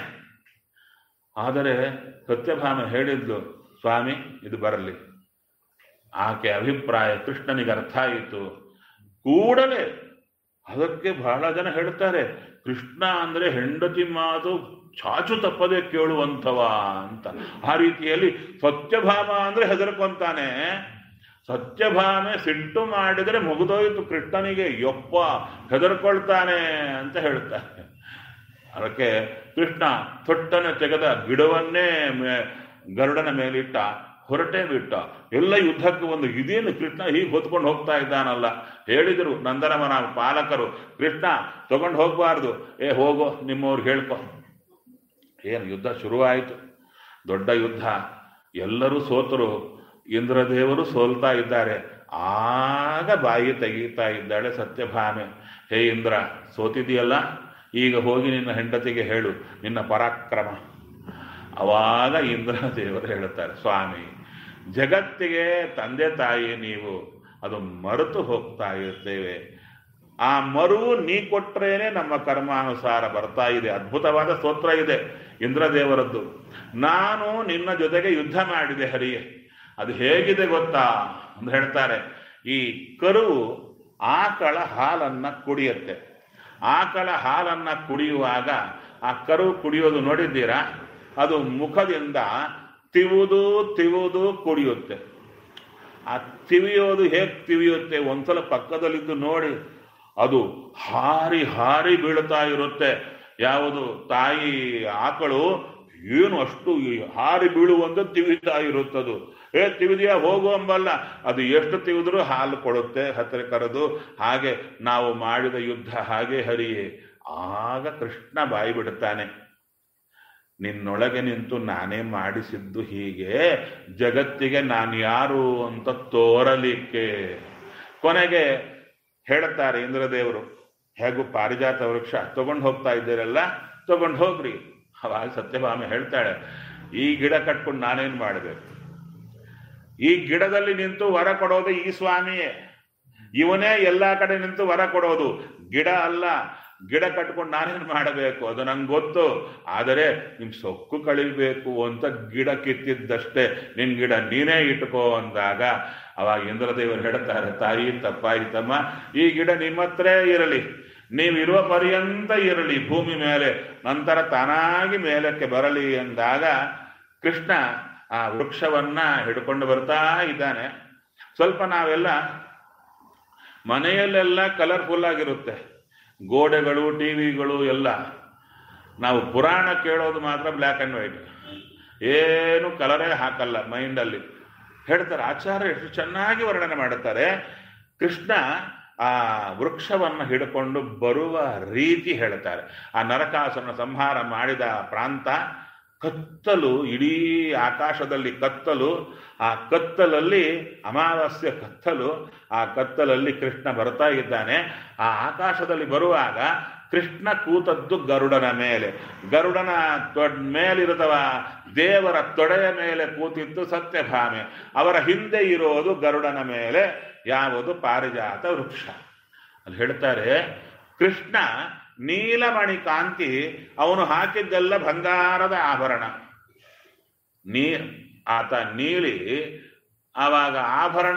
ಆದರೆ ಸತ್ಯಭಾಮ ಹೇಳಿದ್ಲು ಸ್ವಾಮಿ ಇದು ಬರಲಿ ಆಕೆ ಅಭಿಪ್ರಾಯ ಕೃಷ್ಣನಿಗೆ ಅರ್ಥ ಆಯಿತು ಕೂಡಲೇ ಅದಕ್ಕೆ ಬಹಳ ಜನ ಹೇಳ್ತಾರೆ ಕೃಷ್ಣ ಅಂದ್ರೆ ಹೆಂಡತಿ ಮಾತು ಚಾಚು ತಪ್ಪದೆ ಕೇಳುವಂಥವ ಅಂತ ಆ ರೀತಿಯಲ್ಲಿ ಸತ್ಯಭಾಮ ಅಂದ್ರೆ ಹೆದರ್ಕೊಂತಾನೆ ಸತ್ಯಭಾಮೆ ಸಿಟ್ಟು ಮಾಡಿದರೆ ಮುಗಿದೋಯ್ತು ಕೃಷ್ಣನಿಗೆ ಯಪ್ಪ ಹೆದರ್ಕೊಳ್ತಾನೆ ಅಂತ ಹೇಳ್ತಾರೆ ಅದಕ್ಕೆ ಕೃಷ್ಣ ತೊಟ್ಟನೆ ತೆಗೆದ ಗಿಡವನ್ನೇ ಮೇ- ಗರುಡನ ಮೇಲಿಟ್ಟ ಹೊರಟೇ ಬಿಟ್ಟ ಎಲ್ಲ ಯುದ್ಧಕ್ಕೆ ಒಂದು ಇದೇನು ಕೃಷ್ಣ ಹೀಗೆ ಹೊತ್ಕೊಂಡು ಹೋಗ್ತಾ ಇದ್ದಾನಲ್ಲ ಹೇಳಿದರು ನಂದನವನ ಪಾಲಕರು ಕೃಷ್ಣ ತಗೊಂಡು ಹೋಗ್ಬಾರ್ದು ಏ ಹೋಗೋ ನಿಮ್ಮವ್ರು ಹೇಳ್ಕೊ ಏನು ಯುದ್ಧ ಶುರುವಾಯಿತು ದೊಡ್ಡ ಯುದ್ಧ ಎಲ್ಲರೂ ಸೋತರು ಇಂದ್ರದೇವರು ಸೋಲ್ತಾ ಇದ್ದಾರೆ ಆಗ ಬಾಯಿ ತೆಗೀತಾ ಇದ್ದಾಳೆ ಸತ್ಯಭಾಮೆ ಹೇ ಇಂದ್ರ ಸೋತಿದೆಯಲ್ಲ ಈಗ ಹೋಗಿ ನಿನ್ನ ಹೆಂಡತಿಗೆ ಹೇಳು ನಿನ್ನ ಪರಾಕ್ರಮ ಅವಾಗ ಇಂದ್ರ ದೇವರು ಹೇಳುತ್ತಾರೆ ಸ್ವಾಮಿ ಜಗತ್ತಿಗೆ ತಂದೆ ತಾಯಿ ನೀವು ಅದು ಮರೆತು ಹೋಗ್ತಾ ಇರ್ತೇವೆ ಆ ಮರುವು ನೀ ಕೊಟ್ರೇನೆ ನಮ್ಮ ಕರ್ಮಾನುಸಾರ ಬರ್ತಾ ಇದೆ ಅದ್ಭುತವಾದ ಸ್ತೋತ್ರ ಇದೆ ಇಂದ್ರದೇವರದ್ದು ನಾನು ನಿನ್ನ ಜೊತೆಗೆ ಯುದ್ಧ ಮಾಡಿದೆ ಹರಿಯೇ ಅದು ಹೇಗಿದೆ ಗೊತ್ತಾ ಅಂತ ಹೇಳ್ತಾರೆ ಈ ಕರುವು ಆಕಳ ಹಾಲನ್ನ ಕುಡಿಯುತ್ತೆ ಆಕಳ ಹಾಲನ್ನ ಕುಡಿಯುವಾಗ ಆ ಕರು ಕುಡಿಯೋದು ನೋಡಿದ್ದೀರಾ ಅದು ಮುಖದಿಂದ ತಿವುದು ತಿವುದು ಕುಡಿಯುತ್ತೆ ಆ ತಿವಿಯೋದು ಹೇಗೆ ತಿವಿಯುತ್ತೆ ಒಂದ್ಸಲ ಪಕ್ಕದಲ್ಲಿದ್ದು ನೋಡಿ ಅದು ಹಾರಿ ಹಾರಿ ಬೀಳ್ತಾ ಇರುತ್ತೆ ಯಾವುದು ತಾಯಿ ಆಕಳು ಏನು ಅಷ್ಟು ಈ ಹಾರಿ ಬೀಳುವಂತ ತಿವಿತಾ ಇರುತ್ತದು ಏ ತಿವಿದಿಯಾ ಹೋಗು ಅಂಬಲ್ಲ ಅದು ಎಷ್ಟು ತಿವಿದ್ರೂ ಹಾಲು ಕೊಡುತ್ತೆ ಹತ್ತಿರ ಕರೆದು ಹಾಗೆ ನಾವು ಮಾಡಿದ ಯುದ್ಧ ಹಾಗೆ ಹರಿಯೇ ಆಗ ಕೃಷ್ಣ ಬಾಯಿ ಬಿಡುತ್ತಾನೆ ನಿನ್ನೊಳಗೆ ನಿಂತು ನಾನೇ ಮಾಡಿಸಿದ್ದು ಹೀಗೆ ಜಗತ್ತಿಗೆ ನಾನು ಯಾರು ಅಂತ ತೋರಲಿಕ್ಕೆ ಕೊನೆಗೆ ಹೇಳುತ್ತಾರೆ ಇಂದ್ರದೇವರು ಹೇಗೂ ಪಾರಿಜಾತ ವೃಕ್ಷ ತಗೊಂಡು ಹೋಗ್ತಾ ಇದ್ದೀರಲ್ಲ ತಗೊಂಡು ಹೋಗ್ರಿ ಅವಾಗ ಸತ್ಯಭಾಮೆ ಹೇಳ್ತಾಳೆ ಈ ಗಿಡ ಕಟ್ಕೊಂಡು ನಾನೇನ್ ಮಾಡಬೇಕು ಈ ಗಿಡದಲ್ಲಿ ನಿಂತು ವರ ಕೊಡೋದು ಈ ಸ್ವಾಮಿಯೇ ಇವನೇ ಎಲ್ಲಾ ಕಡೆ ನಿಂತು ವರ ಕೊಡೋದು ಗಿಡ ಅಲ್ಲ ಗಿಡ ಕಟ್ಕೊಂಡು ನಾನೇನ್ ಮಾಡಬೇಕು ಅದು ನಂಗೆ ಗೊತ್ತು ಆದರೆ ನಿಮ್ ಸೊಕ್ಕು ಕಳಿಬೇಕು ಅಂತ ಗಿಡ ಕಿತ್ತಿದ್ದಷ್ಟೇ ನಿನ್ ಗಿಡ ನೀನೇ ಇಟ್ಕೋ ಅಂದಾಗ ಅವಾಗ ಇಂದ್ರದೇವರು ಹೇಳ್ತಾರೆ ತಾಯಿ ತಪ್ಪಾಯಿತಮ್ಮ ಈ ಗಿಡ ನಿಮ್ಮ ಹತ್ರ ಇರಲಿ ನೀವಿರುವ ಪರ್ಯಂತ ಇರಲಿ ಭೂಮಿ ಮೇಲೆ ನಂತರ ತಾನಾಗಿ ಮೇಲಕ್ಕೆ ಬರಲಿ ಎಂದಾಗ ಕೃಷ್ಣ ಆ ವೃಕ್ಷವನ್ನ ಹಿಡ್ಕೊಂಡು ಬರ್ತಾ ಇದ್ದಾನೆ ಸ್ವಲ್ಪ ನಾವೆಲ್ಲ ಮನೆಯಲ್ಲೆಲ್ಲ ಕಲರ್ಫುಲ್ ಆಗಿರುತ್ತೆ ಗೋಡೆಗಳು ಟಿವಿಗಳು ಎಲ್ಲ ನಾವು ಪುರಾಣ ಕೇಳೋದು ಮಾತ್ರ ಬ್ಲ್ಯಾಕ್ ಆ್ಯಂಡ್ ವೈಟ್ ಏನು ಕಲರೇ ಹಾಕಲ್ಲ ಮೈಂಡಲ್ಲಿ ಹೇಳ್ತಾರೆ ಆಚಾರ್ಯ ಎಷ್ಟು ಚೆನ್ನಾಗಿ ವರ್ಣನೆ ಮಾಡುತ್ತಾರೆ ಕೃಷ್ಣ ಆ ವೃಕ್ಷವನ್ನು ಹಿಡ್ಕೊಂಡು ಬರುವ ರೀತಿ ಹೇಳ್ತಾರೆ ಆ ನರಕಾಸುರನ ಸಂಹಾರ ಮಾಡಿದ ಪ್ರಾಂತ ಕತ್ತಲು ಇಡೀ ಆಕಾಶದಲ್ಲಿ ಕತ್ತಲು ಆ ಕತ್ತಲಲ್ಲಿ ಅಮಾವಾಸ್ಯ ಕತ್ತಲು ಆ ಕತ್ತಲಲ್ಲಿ ಕೃಷ್ಣ ಬರ್ತಾ ಇದ್ದಾನೆ ಆ ಆಕಾಶದಲ್ಲಿ ಬರುವಾಗ ಕೃಷ್ಣ ಕೂತದ್ದು ಗರುಡನ ಮೇಲೆ ಗರುಡನ ತೊಡ್ ಮೇಲಿರುತ್ತವ ದೇವರ ತೊಡೆಯ ಮೇಲೆ ಕೂತಿದ್ದು ಸತ್ಯಭಾಮೆ ಅವರ ಹಿಂದೆ ಇರೋದು ಗರುಡನ ಮೇಲೆ ಯಾವುದು ಪಾರಿಜಾತ ವೃಕ್ಷ ಅಲ್ಲಿ ಹೇಳ್ತಾರೆ ಕೃಷ್ಣ ನೀಲಮಣಿ ಕಾಂತಿ ಅವನು ಹಾಕಿದ್ದೆಲ್ಲ ಬಂಗಾರದ ಆಭರಣ ನೀ ಆತ ನೀಲಿ ಆವಾಗ ಆಭರಣ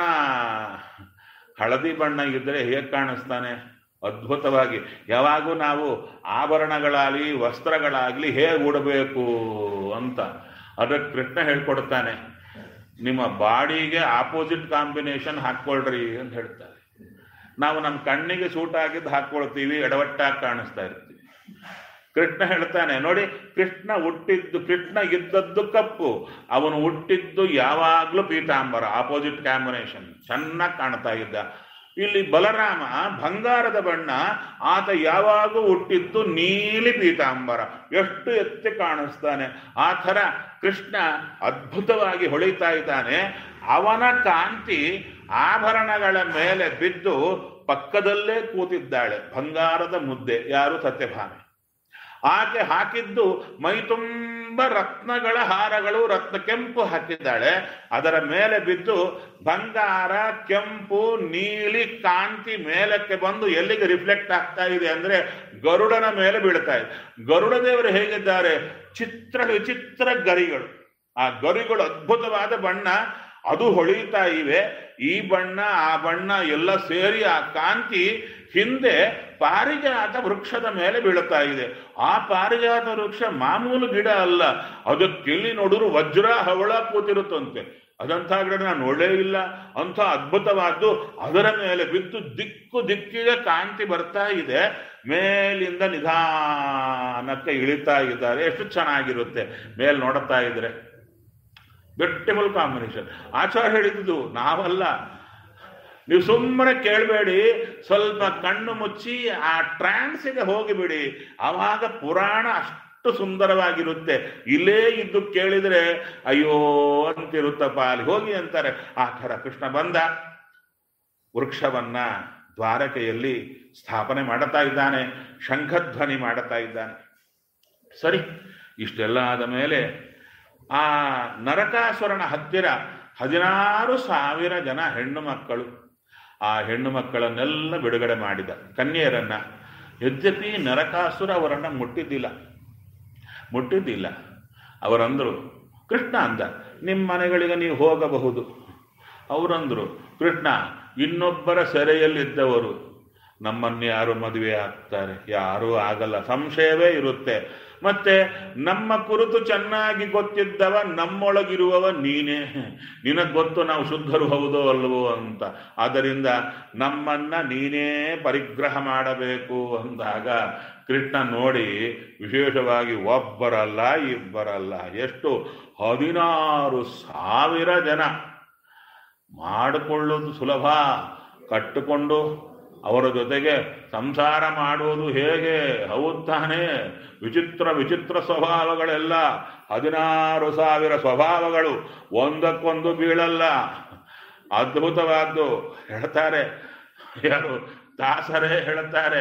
ಹಳದಿ ಬಣ್ಣ ಇದ್ದರೆ ಹೇಗೆ ಕಾಣಿಸ್ತಾನೆ ಅದ್ಭುತವಾಗಿ ಯಾವಾಗೂ ನಾವು ಆಭರಣಗಳಾಗಲಿ ವಸ್ತ್ರಗಳಾಗಲಿ ಹೇಗೆ ಉಡಬೇಕು ಅಂತ ಅದಕ್ಕೆ ಕೃಷ್ಣ ಹೇಳ್ಕೊಡ್ತಾನೆ ನಿಮ್ಮ ಬಾಡಿಗೆ ಆಪೋಸಿಟ್ ಕಾಂಬಿನೇಷನ್ ಹಾಕ್ಕೊಳ್ರಿ ಅಂತ ಹೇಳ್ತಾರೆ ನಾವು ನಮ್ಮ ಕಣ್ಣಿಗೆ ಸೂಟ್ ಆಗಿದ್ದು ಹಾಕ್ಕೊಳ್ತೀವಿ ಎಡವಟ್ಟಾಗಿ ಕಾಣಿಸ್ತಾ ಇರ್ತೀವಿ ಕೃಷ್ಣ ಹೇಳ್ತಾನೆ ನೋಡಿ ಕೃಷ್ಣ ಹುಟ್ಟಿದ್ದು ಕೃಷ್ಣ ಇದ್ದದ್ದು ಕಪ್ಪು ಅವನು ಹುಟ್ಟಿದ್ದು ಯಾವಾಗಲೂ ಪೀತಾಂಬರ ಆಪೋಸಿಟ್ ಕಾಂಬಿನೇಷನ್ ಚೆನ್ನಾಗಿ ಕಾಣ್ತಾ ಇದ್ದ ಇಲ್ಲಿ ಬಲರಾಮ ಬಂಗಾರದ ಬಣ್ಣ ಆತ ಯಾವಾಗೂ ಹುಟ್ಟಿದ್ದು ನೀಲಿ ಪೀತಾಂಬರ ಎಷ್ಟು ಎತ್ತಿ ಕಾಣಿಸ್ತಾನೆ ಆ ಥರ ಕೃಷ್ಣ ಅದ್ಭುತವಾಗಿ ಹೊಳಿತಾ ಇದ್ದಾನೆ ಅವನ ಕಾಂತಿ ಆಭರಣಗಳ ಮೇಲೆ ಬಿದ್ದು ಪಕ್ಕದಲ್ಲೇ ಕೂತಿದ್ದಾಳೆ ಬಂಗಾರದ ಮುದ್ದೆ ಯಾರು ಸತ್ಯಭಾಮೆ ಆಕೆ ಹಾಕಿದ್ದು ಮೈ ತುಂಬ ರತ್ನಗಳ ಹಾರಗಳು ರತ್ನ ಕೆಂಪು ಹಾಕಿದ್ದಾಳೆ ಅದರ ಮೇಲೆ ಬಿದ್ದು ಬಂಗಾರ ಕೆಂಪು ನೀಲಿ ಕಾಂತಿ ಮೇಲಕ್ಕೆ ಬಂದು ಎಲ್ಲಿಗೆ ರಿಫ್ಲೆಕ್ಟ್ ಆಗ್ತಾ ಇದೆ ಅಂದ್ರೆ ಗರುಡನ ಮೇಲೆ ಬೀಳ್ತಾ ಇದೆ ಗರುಡ ದೇವರು ಹೇಗಿದ್ದಾರೆ ಚಿತ್ರ ವಿಚಿತ್ರ ಗರಿಗಳು ಆ ಗರಿಗಳು ಅದ್ಭುತವಾದ ಬಣ್ಣ ಅದು ಹೊಳಿತಾ ಇವೆ ಈ ಬಣ್ಣ ಆ ಬಣ್ಣ ಎಲ್ಲ ಸೇರಿ ಆ ಕಾಂತಿ ಹಿಂದೆ ಪಾರಿಜಾತ ವೃಕ್ಷದ ಮೇಲೆ ಬೀಳುತ್ತಾ ಇದೆ ಆ ಪಾರಿಜಾತ ವೃಕ್ಷ ಮಾಮೂಲು ಗಿಡ ಅಲ್ಲ ಅದಕ್ಕೆಲ್ಲಿ ನೋಡಿದ್ರು ವಜ್ರ ಹವಳ ಕೂತಿರುತ್ತಂತೆ ಅದಂಥ ಗಿಡ ನಾನು ನೋಡೇ ಇಲ್ಲ ಅಂಥ ಅದ್ಭುತವಾದ್ದು ಅದರ ಮೇಲೆ ಬಿದ್ದು ದಿಕ್ಕು ದಿಕ್ಕಿಗೆ ಕಾಂತಿ ಬರ್ತಾ ಇದೆ ಮೇಲಿಂದ ನಿಧಾನಕ್ಕೆ ಇಳಿತಾ ಇದ್ದಾರೆ ಎಷ್ಟು ಚೆನ್ನಾಗಿರುತ್ತೆ ಮೇಲ್ ನೋಡುತ್ತಾ ಇದ್ರೆ ಬ್ಯೂಟಿಫುಲ್ ಕಾಂಬಿನೇಷನ್ ಆಚಾರ ಹೇಳಿದ್ದು ನಾವಲ್ಲ ನೀವು ಸುಮ್ಮನೆ ಕೇಳಬೇಡಿ ಸ್ವಲ್ಪ ಕಣ್ಣು ಮುಚ್ಚಿ ಆ ಟ್ರಾನ್ಸಿಗೆ ಹೋಗಿಬಿಡಿ ಆವಾಗ ಪುರಾಣ ಅಷ್ಟು ಸುಂದರವಾಗಿರುತ್ತೆ ಇಲ್ಲೇ ಇದ್ದು ಕೇಳಿದ್ರೆ ಅಯ್ಯೋ ಅಂತಿರುತ್ತಪ್ಪ ಅಲ್ಲಿ ಹೋಗಿ ಅಂತಾರೆ ಆ ಥರ ಕೃಷ್ಣ ಬಂದ ವೃಕ್ಷವನ್ನ ದ್ವಾರಕೆಯಲ್ಲಿ ಸ್ಥಾಪನೆ ಮಾಡುತ್ತಾ ಇದ್ದಾನೆ ಶಂಖಧ್ವನಿ ಮಾಡುತ್ತಾ ಇದ್ದಾನೆ ಸರಿ ಇಷ್ಟೆಲ್ಲ ಆದ ಮೇಲೆ ಆ ನರಕಾಸುರನ ಹತ್ತಿರ ಹದಿನಾರು ಸಾವಿರ ಜನ ಹೆಣ್ಣು ಮಕ್ಕಳು ಆ ಹೆಣ್ಣು ಮಕ್ಕಳನ್ನೆಲ್ಲ ಬಿಡುಗಡೆ ಮಾಡಿದ ಕನ್ಯೆಯರನ್ನ ಯದ್ಯಪಿ ನರಕಾಸುರ ಅವರನ್ನ ಮುಟ್ಟಿದ್ದಿಲ್ಲ ಮುಟ್ಟಿದ್ದಿಲ್ಲ ಅವರಂದ್ರು ಕೃಷ್ಣ ಅಂದ ನಿಮ್ಮ ಮನೆಗಳಿಗೆ ನೀವು ಹೋಗಬಹುದು ಅವರಂದ್ರು ಕೃಷ್ಣ ಇನ್ನೊಬ್ಬರ ಸೆರೆಯಲ್ಲಿದ್ದವರು ನಮ್ಮನ್ನು ಯಾರು ಮದುವೆ ಆಗ್ತಾರೆ ಯಾರೂ ಆಗಲ್ಲ ಸಂಶಯವೇ ಇರುತ್ತೆ ಮತ್ತೆ ನಮ್ಮ ಕುರಿತು ಚೆನ್ನಾಗಿ ಗೊತ್ತಿದ್ದವ ನಮ್ಮೊಳಗಿರುವವ ನೀನೇ ನಿನಗೆ ಗೊತ್ತು ನಾವು ಶುದ್ಧರು ಹೌದೋ ಅಲ್ವೋ ಅಂತ ಆದ್ದರಿಂದ ನಮ್ಮನ್ನ ನೀನೇ ಪರಿಗ್ರಹ ಮಾಡಬೇಕು ಅಂದಾಗ ಕೃಷ್ಣ ನೋಡಿ ವಿಶೇಷವಾಗಿ ಒಬ್ಬರಲ್ಲ ಇಬ್ಬರಲ್ಲ ಎಷ್ಟು ಹದಿನಾರು ಸಾವಿರ ಜನ ಮಾಡಿಕೊಳ್ಳೋದು ಸುಲಭ ಕಟ್ಟಿಕೊಂಡು ಅವರ ಜೊತೆಗೆ ಸಂಸಾರ ಮಾಡುವುದು ಹೇಗೆ ಹೌದು ತಾನೇ ವಿಚಿತ್ರ ವಿಚಿತ್ರ ಸ್ವಭಾವಗಳೆಲ್ಲ ಹದಿನಾರು ಸಾವಿರ ಸ್ವಭಾವಗಳು ಒಂದಕ್ಕೊಂದು ಬೀಳಲ್ಲ ಅದ್ಭುತವಾದ್ದು ಹೇಳ್ತಾರೆ ಯಾರು ದಾಸರೇ ಹೇಳ್ತಾರೆ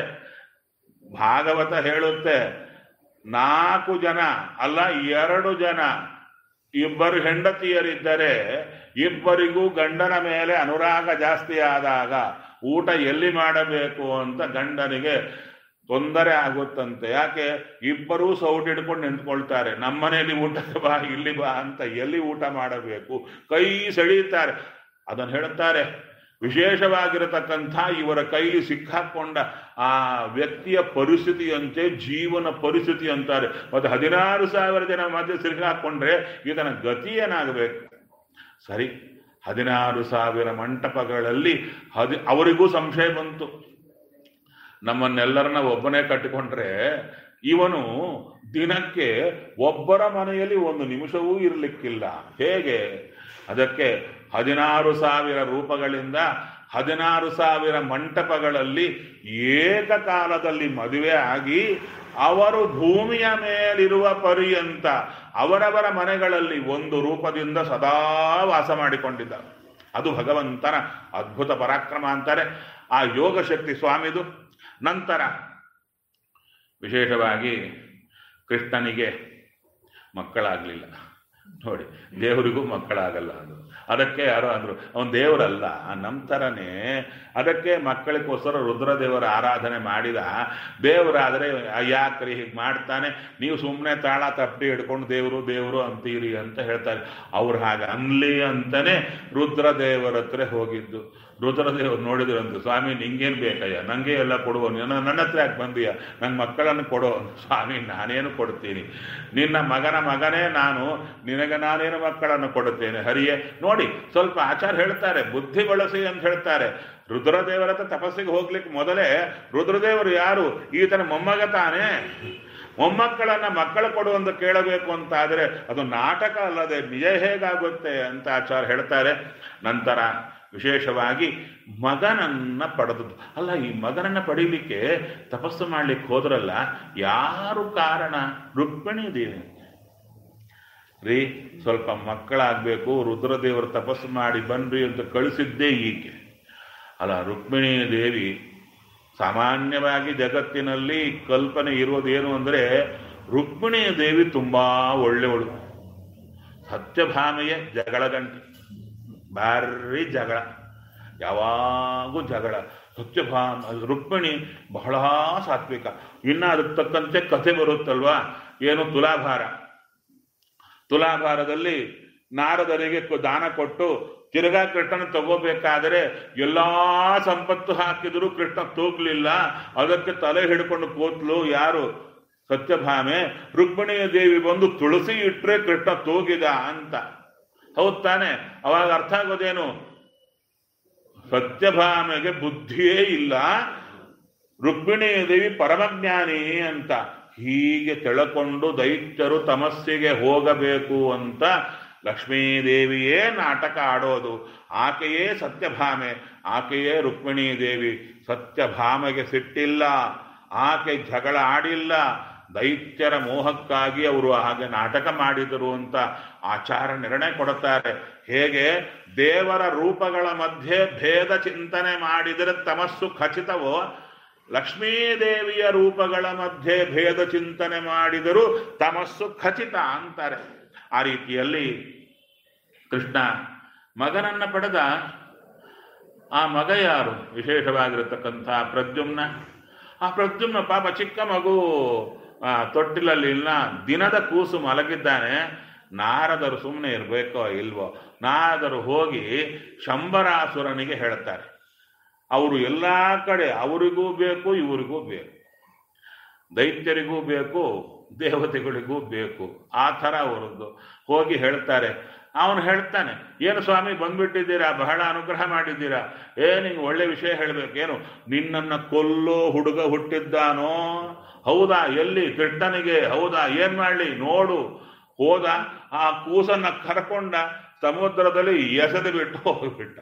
ಭಾಗವತ ಹೇಳುತ್ತೆ ನಾಲ್ಕು ಜನ ಅಲ್ಲ ಎರಡು ಜನ ಇಬ್ಬರು ಹೆಂಡತಿಯರಿದ್ದರೆ ಇಬ್ಬರಿಗೂ ಗಂಡನ ಮೇಲೆ ಅನುರಾಗ ಜಾಸ್ತಿ ಆದಾಗ ಊಟ ಎಲ್ಲಿ ಮಾಡಬೇಕು ಅಂತ ಗಂಡನಿಗೆ ತೊಂದರೆ ಆಗುತ್ತಂತೆ ಯಾಕೆ ಇಬ್ಬರೂ ಸೌಟ್ ಹಿಡ್ಕೊಂಡು ನಿಂತ್ಕೊಳ್ತಾರೆ ನಮ್ಮನೇಲಿ ಊಟಕ್ಕೆ ಬಾ ಇಲ್ಲಿ ಬಾ ಅಂತ ಎಲ್ಲಿ ಊಟ ಮಾಡಬೇಕು ಕೈ ಸೆಳೀತಾರೆ ಅದನ್ನು ಹೇಳುತ್ತಾರೆ ವಿಶೇಷವಾಗಿರತಕ್ಕಂಥ ಇವರ ಕೈಲಿ ಸಿಕ್ಕಾಕೊಂಡ ಆ ವ್ಯಕ್ತಿಯ ಪರಿಸ್ಥಿತಿಯಂತೆ ಜೀವನ ಪರಿಸ್ಥಿತಿ ಅಂತಾರೆ ಮತ್ತೆ ಹದಿನಾರು ಸಾವಿರ ಜನ ಮಧ್ಯೆ ಸಿಕ್ಕಾಕೊಂಡ್ರೆ ಇದನ್ನ ಗತಿ ಏನಾಗಬೇಕು ಸರಿ ಹದಿನಾರು ಸಾವಿರ ಮಂಟಪಗಳಲ್ಲಿ ಹದಿ ಅವರಿಗೂ ಸಂಶಯ ಬಂತು ನಮ್ಮನ್ನೆಲ್ಲರನ್ನ ಒಬ್ಬನೇ ಕಟ್ಟಿಕೊಂಡ್ರೆ ಇವನು ದಿನಕ್ಕೆ ಒಬ್ಬರ ಮನೆಯಲ್ಲಿ ಒಂದು ನಿಮಿಷವೂ ಇರಲಿಕ್ಕಿಲ್ಲ ಹೇಗೆ ಅದಕ್ಕೆ ಹದಿನಾರು ಸಾವಿರ ರೂಪಗಳಿಂದ ಹದಿನಾರು ಸಾವಿರ ಮಂಟಪಗಳಲ್ಲಿ ಏಕಕಾಲದಲ್ಲಿ ಮದುವೆ ಆಗಿ ಅವರು ಭೂಮಿಯ ಮೇಲಿರುವ ಪರ್ಯಂತ ಅವರವರ ಮನೆಗಳಲ್ಲಿ ಒಂದು ರೂಪದಿಂದ ಸದಾ ವಾಸ ಮಾಡಿಕೊಂಡಿದ್ದಾರೆ ಅದು ಭಗವಂತನ ಅದ್ಭುತ ಪರಾಕ್ರಮ ಅಂತಾರೆ ಆ ಯೋಗ ಶಕ್ತಿ ಸ್ವಾಮಿದು ನಂತರ ವಿಶೇಷವಾಗಿ ಕೃಷ್ಣನಿಗೆ ಮಕ್ಕಳಾಗಲಿಲ್ಲ ನೋಡಿ ದೇವರಿಗೂ ಮಕ್ಕಳಾಗಲ್ಲ ಅದು ಅದಕ್ಕೆ ಯಾರೋ ಅಂದ್ರು ಅವನ್ ದೇವರಲ್ಲ ನಮ್ಮ ಥರನೇ ಅದಕ್ಕೆ ಮಕ್ಕಳಿಗೋಸ್ಕರ ರುದ್ರದೇವರ ಆರಾಧನೆ ಮಾಡಿದ ದೇವರಾದರೆ ಯಾಕ್ರಿ ಹೀಗೆ ಮಾಡ್ತಾನೆ ನೀವು ಸುಮ್ಮನೆ ತಾಳ ತಪ್ಪಿ ಹಿಡ್ಕೊಂಡು ದೇವರು ದೇವರು ಅಂತೀರಿ ಅಂತ ಹೇಳ್ತಾರೆ ಅವ್ರು ಹಾಗೆ ಅನ್ಲಿ ಅಂತಾನೆ ರುದ್ರದೇವರ ಹತ್ರ ಹೋಗಿದ್ದು ರುದ್ರದೇವರು ನೋಡಿದ್ರಂತೆ ಸ್ವಾಮಿ ನಿಂಗೇನು ಬೇಕಯ್ಯ ನನಗೆ ಎಲ್ಲ ಕೊಡುವ ನನ್ನ ನನ್ನ ಹತ್ರ ಯಾಕೆ ಬಂದೀಯ ನನ್ನ ಮಕ್ಕಳನ್ನು ಕೊಡೋ ಸ್ವಾಮಿ ನಾನೇನು ಕೊಡ್ತೀನಿ ನಿನ್ನ ಮಗನ ಮಗನೇ ನಾನು ನಿನಗೆ ನಾನೇನು ಮಕ್ಕಳನ್ನು ಕೊಡುತ್ತೇನೆ ಹರಿಯೇ ನೋಡಿ ಸ್ವಲ್ಪ ಆಚಾರ ಹೇಳ್ತಾರೆ ಬುದ್ಧಿ ಬಳಸಿ ಅಂತ ಹೇಳ್ತಾರೆ ರುದ್ರದೇವರ ಹತ್ರ ತಪಸ್ಸಿಗೆ ಹೋಗ್ಲಿಕ್ಕೆ ಮೊದಲೇ ರುದ್ರದೇವರು ಯಾರು ಈತನ ಮೊಮ್ಮಗ ತಾನೇ ಮೊಮ್ಮಕ್ಕಳನ್ನ ಮಕ್ಕಳು ಕೊಡುವಂತ ಕೇಳಬೇಕು ಅಂತ ಆದರೆ ಅದು ನಾಟಕ ಅಲ್ಲದೆ ನಿಜ ಹೇಗಾಗುತ್ತೆ ಅಂತ ಆಚಾರ ಹೇಳ್ತಾರೆ ನಂತರ ವಿಶೇಷವಾಗಿ ಮಗನನ್ನ ಪಡೆದದ್ದು ಅಲ್ಲ ಈ ಮಗನನ್ನ ಪಡೀಲಿಕ್ಕೆ ತಪಸ್ಸು ಮಾಡ್ಲಿಕ್ಕೆ ಹೋದ್ರಲ್ಲ ಯಾರು ಕಾರಣ ರುಕ್ಮಿಣಿ ದೇವಿ ರೀ ಸ್ವಲ್ಪ ಮಕ್ಕಳಾಗಬೇಕು ರುದ್ರದೇವರು ತಪಸ್ಸು ಮಾಡಿ ಬನ್ರಿ ಅಂತ ಕಳಿಸಿದ್ದೇ ಈಕೆ ಅಲ್ಲ ರುಕ್ಮಿಣಿ ದೇವಿ ಸಾಮಾನ್ಯವಾಗಿ ಜಗತ್ತಿನಲ್ಲಿ ಕಲ್ಪನೆ ಇರೋದೇನು ಅಂದರೆ ರುಕ್ಮಿಣಿ ದೇವಿ ತುಂಬಾ ಒಳ್ಳೆಯವಳು ಸತ್ಯಭಾಮೆಯ ಜಗಳ ಗಂಟೆ ಭಾರಿ ಜಗಳ ಯಾವಾಗೂ ಜಗಳ ಸತ್ಯಭಾಮ ರುಕ್ಮಿಣಿ ಬಹಳ ಸಾತ್ವಿಕ ಇನ್ನು ಅದಕ್ಕೆ ತಕ್ಕಂತೆ ಕಥೆ ಬರುತ್ತಲ್ವಾ ಏನು ತುಲಾಭಾರ ತುಲಾಭಾರದಲ್ಲಿ ನಾರದರಿಗೆ ಕೊ- ದಾನ ಕೊಟ್ಟು ತಿರ್ಗಾ ಕೃಷ್ಣನ ತಗೋಬೇಕಾದರೆ ಎಲ್ಲಾ ಸಂಪತ್ತು ಹಾಕಿದ್ರು ಕೃಷ್ಣ ತೂಗ್ಲಿಲ್ಲ ಅದಕ್ಕೆ ತಲೆ ಹಿಡ್ಕೊಂಡು ಕೂತ್ಲು ಯಾರು ಸತ್ಯಭಾಮೆ ರುಕ್ಮಿಣಿಯ ದೇವಿ ಬಂದು ತುಳಸಿ ಇಟ್ರೆ ಕೃಷ್ಣ ತೂಗಿದ ಅಂತ ಹೌದ್ ತಾನೆ ಅವಾಗ ಅರ್ಥ ಆಗೋದೇನು ಸತ್ಯಭಾಮೆಗೆ ಬುದ್ಧಿಯೇ ಇಲ್ಲ ರುಕ್ಮಿಣಿ ದೇವಿ ಪರಮಜ್ಞಾನಿ ಅಂತ ಹೀಗೆ ತೆಳಕೊಂಡು ದೈತ್ಯರು ತಮಸ್ಸಿಗೆ ಹೋಗಬೇಕು ಅಂತ ಲಕ್ಷ್ಮೀದೇವಿಯೇ ನಾಟಕ ಆಡೋದು ಆಕೆಯೇ ಸತ್ಯಭಾಮೆ ಆಕೆಯೇ ರುಕ್ಮಿಣಿ ದೇವಿ ಸತ್ಯಭಾಮೆಗೆ ಸಿಟ್ಟಿಲ್ಲ ಆಕೆ ಜಗಳ ಆಡಿಲ್ಲ ದೈತ್ಯರ ಮೋಹಕ್ಕಾಗಿ ಅವರು ಹಾಗೆ ನಾಟಕ ಮಾಡಿದರು ಅಂತ ಆಚಾರ ನಿರ್ಣಯ ಕೊಡುತ್ತಾರೆ ಹೇಗೆ ದೇವರ ರೂಪಗಳ ಮಧ್ಯೆ ಭೇದ ಚಿಂತನೆ ಮಾಡಿದರೆ ತಮಸ್ಸು ಖಚಿತವೋ ಲಕ್ಷ್ಮೀದೇವಿಯ ರೂಪಗಳ ಮಧ್ಯೆ ಭೇದ ಚಿಂತನೆ ಮಾಡಿದರೂ ತಮಸ್ಸು ಖಚಿತ ಅಂತಾರೆ ಆ ರೀತಿಯಲ್ಲಿ ಕೃಷ್ಣ ಮಗನನ್ನ ಪಡೆದ ಆ ಮಗ ಯಾರು ವಿಶೇಷವಾಗಿರತಕ್ಕಂಥ ಪ್ರದ್ಯುಮ್ನ ಆ ಪ್ರದ್ಯುಮ್ನ ಪಾಪ ಚಿಕ್ಕ ಮಗು ಆ, ತೊಟ್ಟಿಲಲ್ಲಿ ಇಲ್ಲ ದಿನದ ಕೂಸು ಮಲಗಿದ್ದಾನೆ ನಾರದರು ಸುಮ್ಮನೆ ಇರಬೇಕೋ ಇಲ್ವೋ ನಾರದರು ಹೋಗಿ ಶಂಬರಾಸುರನಿಗೆ ಹೇಳ್ತಾರೆ ಅವರು ಎಲ್ಲ ಕಡೆ ಅವರಿಗೂ ಬೇಕು ಇವರಿಗೂ ಬೇಕು ದೈತ್ಯರಿಗೂ ಬೇಕು ದೇವತೆಗಳಿಗೂ ಬೇಕು ಆ ಥರ ಅವರದ್ದು ಹೋಗಿ ಹೇಳ್ತಾರೆ ಅವನು ಹೇಳ್ತಾನೆ ಏನು ಸ್ವಾಮಿ ಬಂದ್ಬಿಟ್ಟಿದ್ದೀರಾ ಬಹಳ ಅನುಗ್ರಹ ಮಾಡಿದ್ದೀರಾ ಏ ನಿಂಗೆ ಒಳ್ಳೆ ವಿಷಯ ಹೇಳ್ಬೇಕೇನು ನಿನ್ನನ್ನು ಕೊಲ್ಲೋ ಹುಡುಗ ಹುಟ್ಟಿದ್ದಾನೋ ಹೌದಾ ಎಲ್ಲಿ ಕೃಷ್ಣನಿಗೆ ಹೌದಾ ಏನ್ ಮಾಡ್ಲಿ ನೋಡು ಹೋದ ಆ ಕೂಸನ್ನ ಕರ್ಕೊಂಡ ಸಮುದ್ರದಲ್ಲಿ ಎಸೆದು ಬಿಟ್ಟು ಹೋಗ್ಬಿಟ್ಟ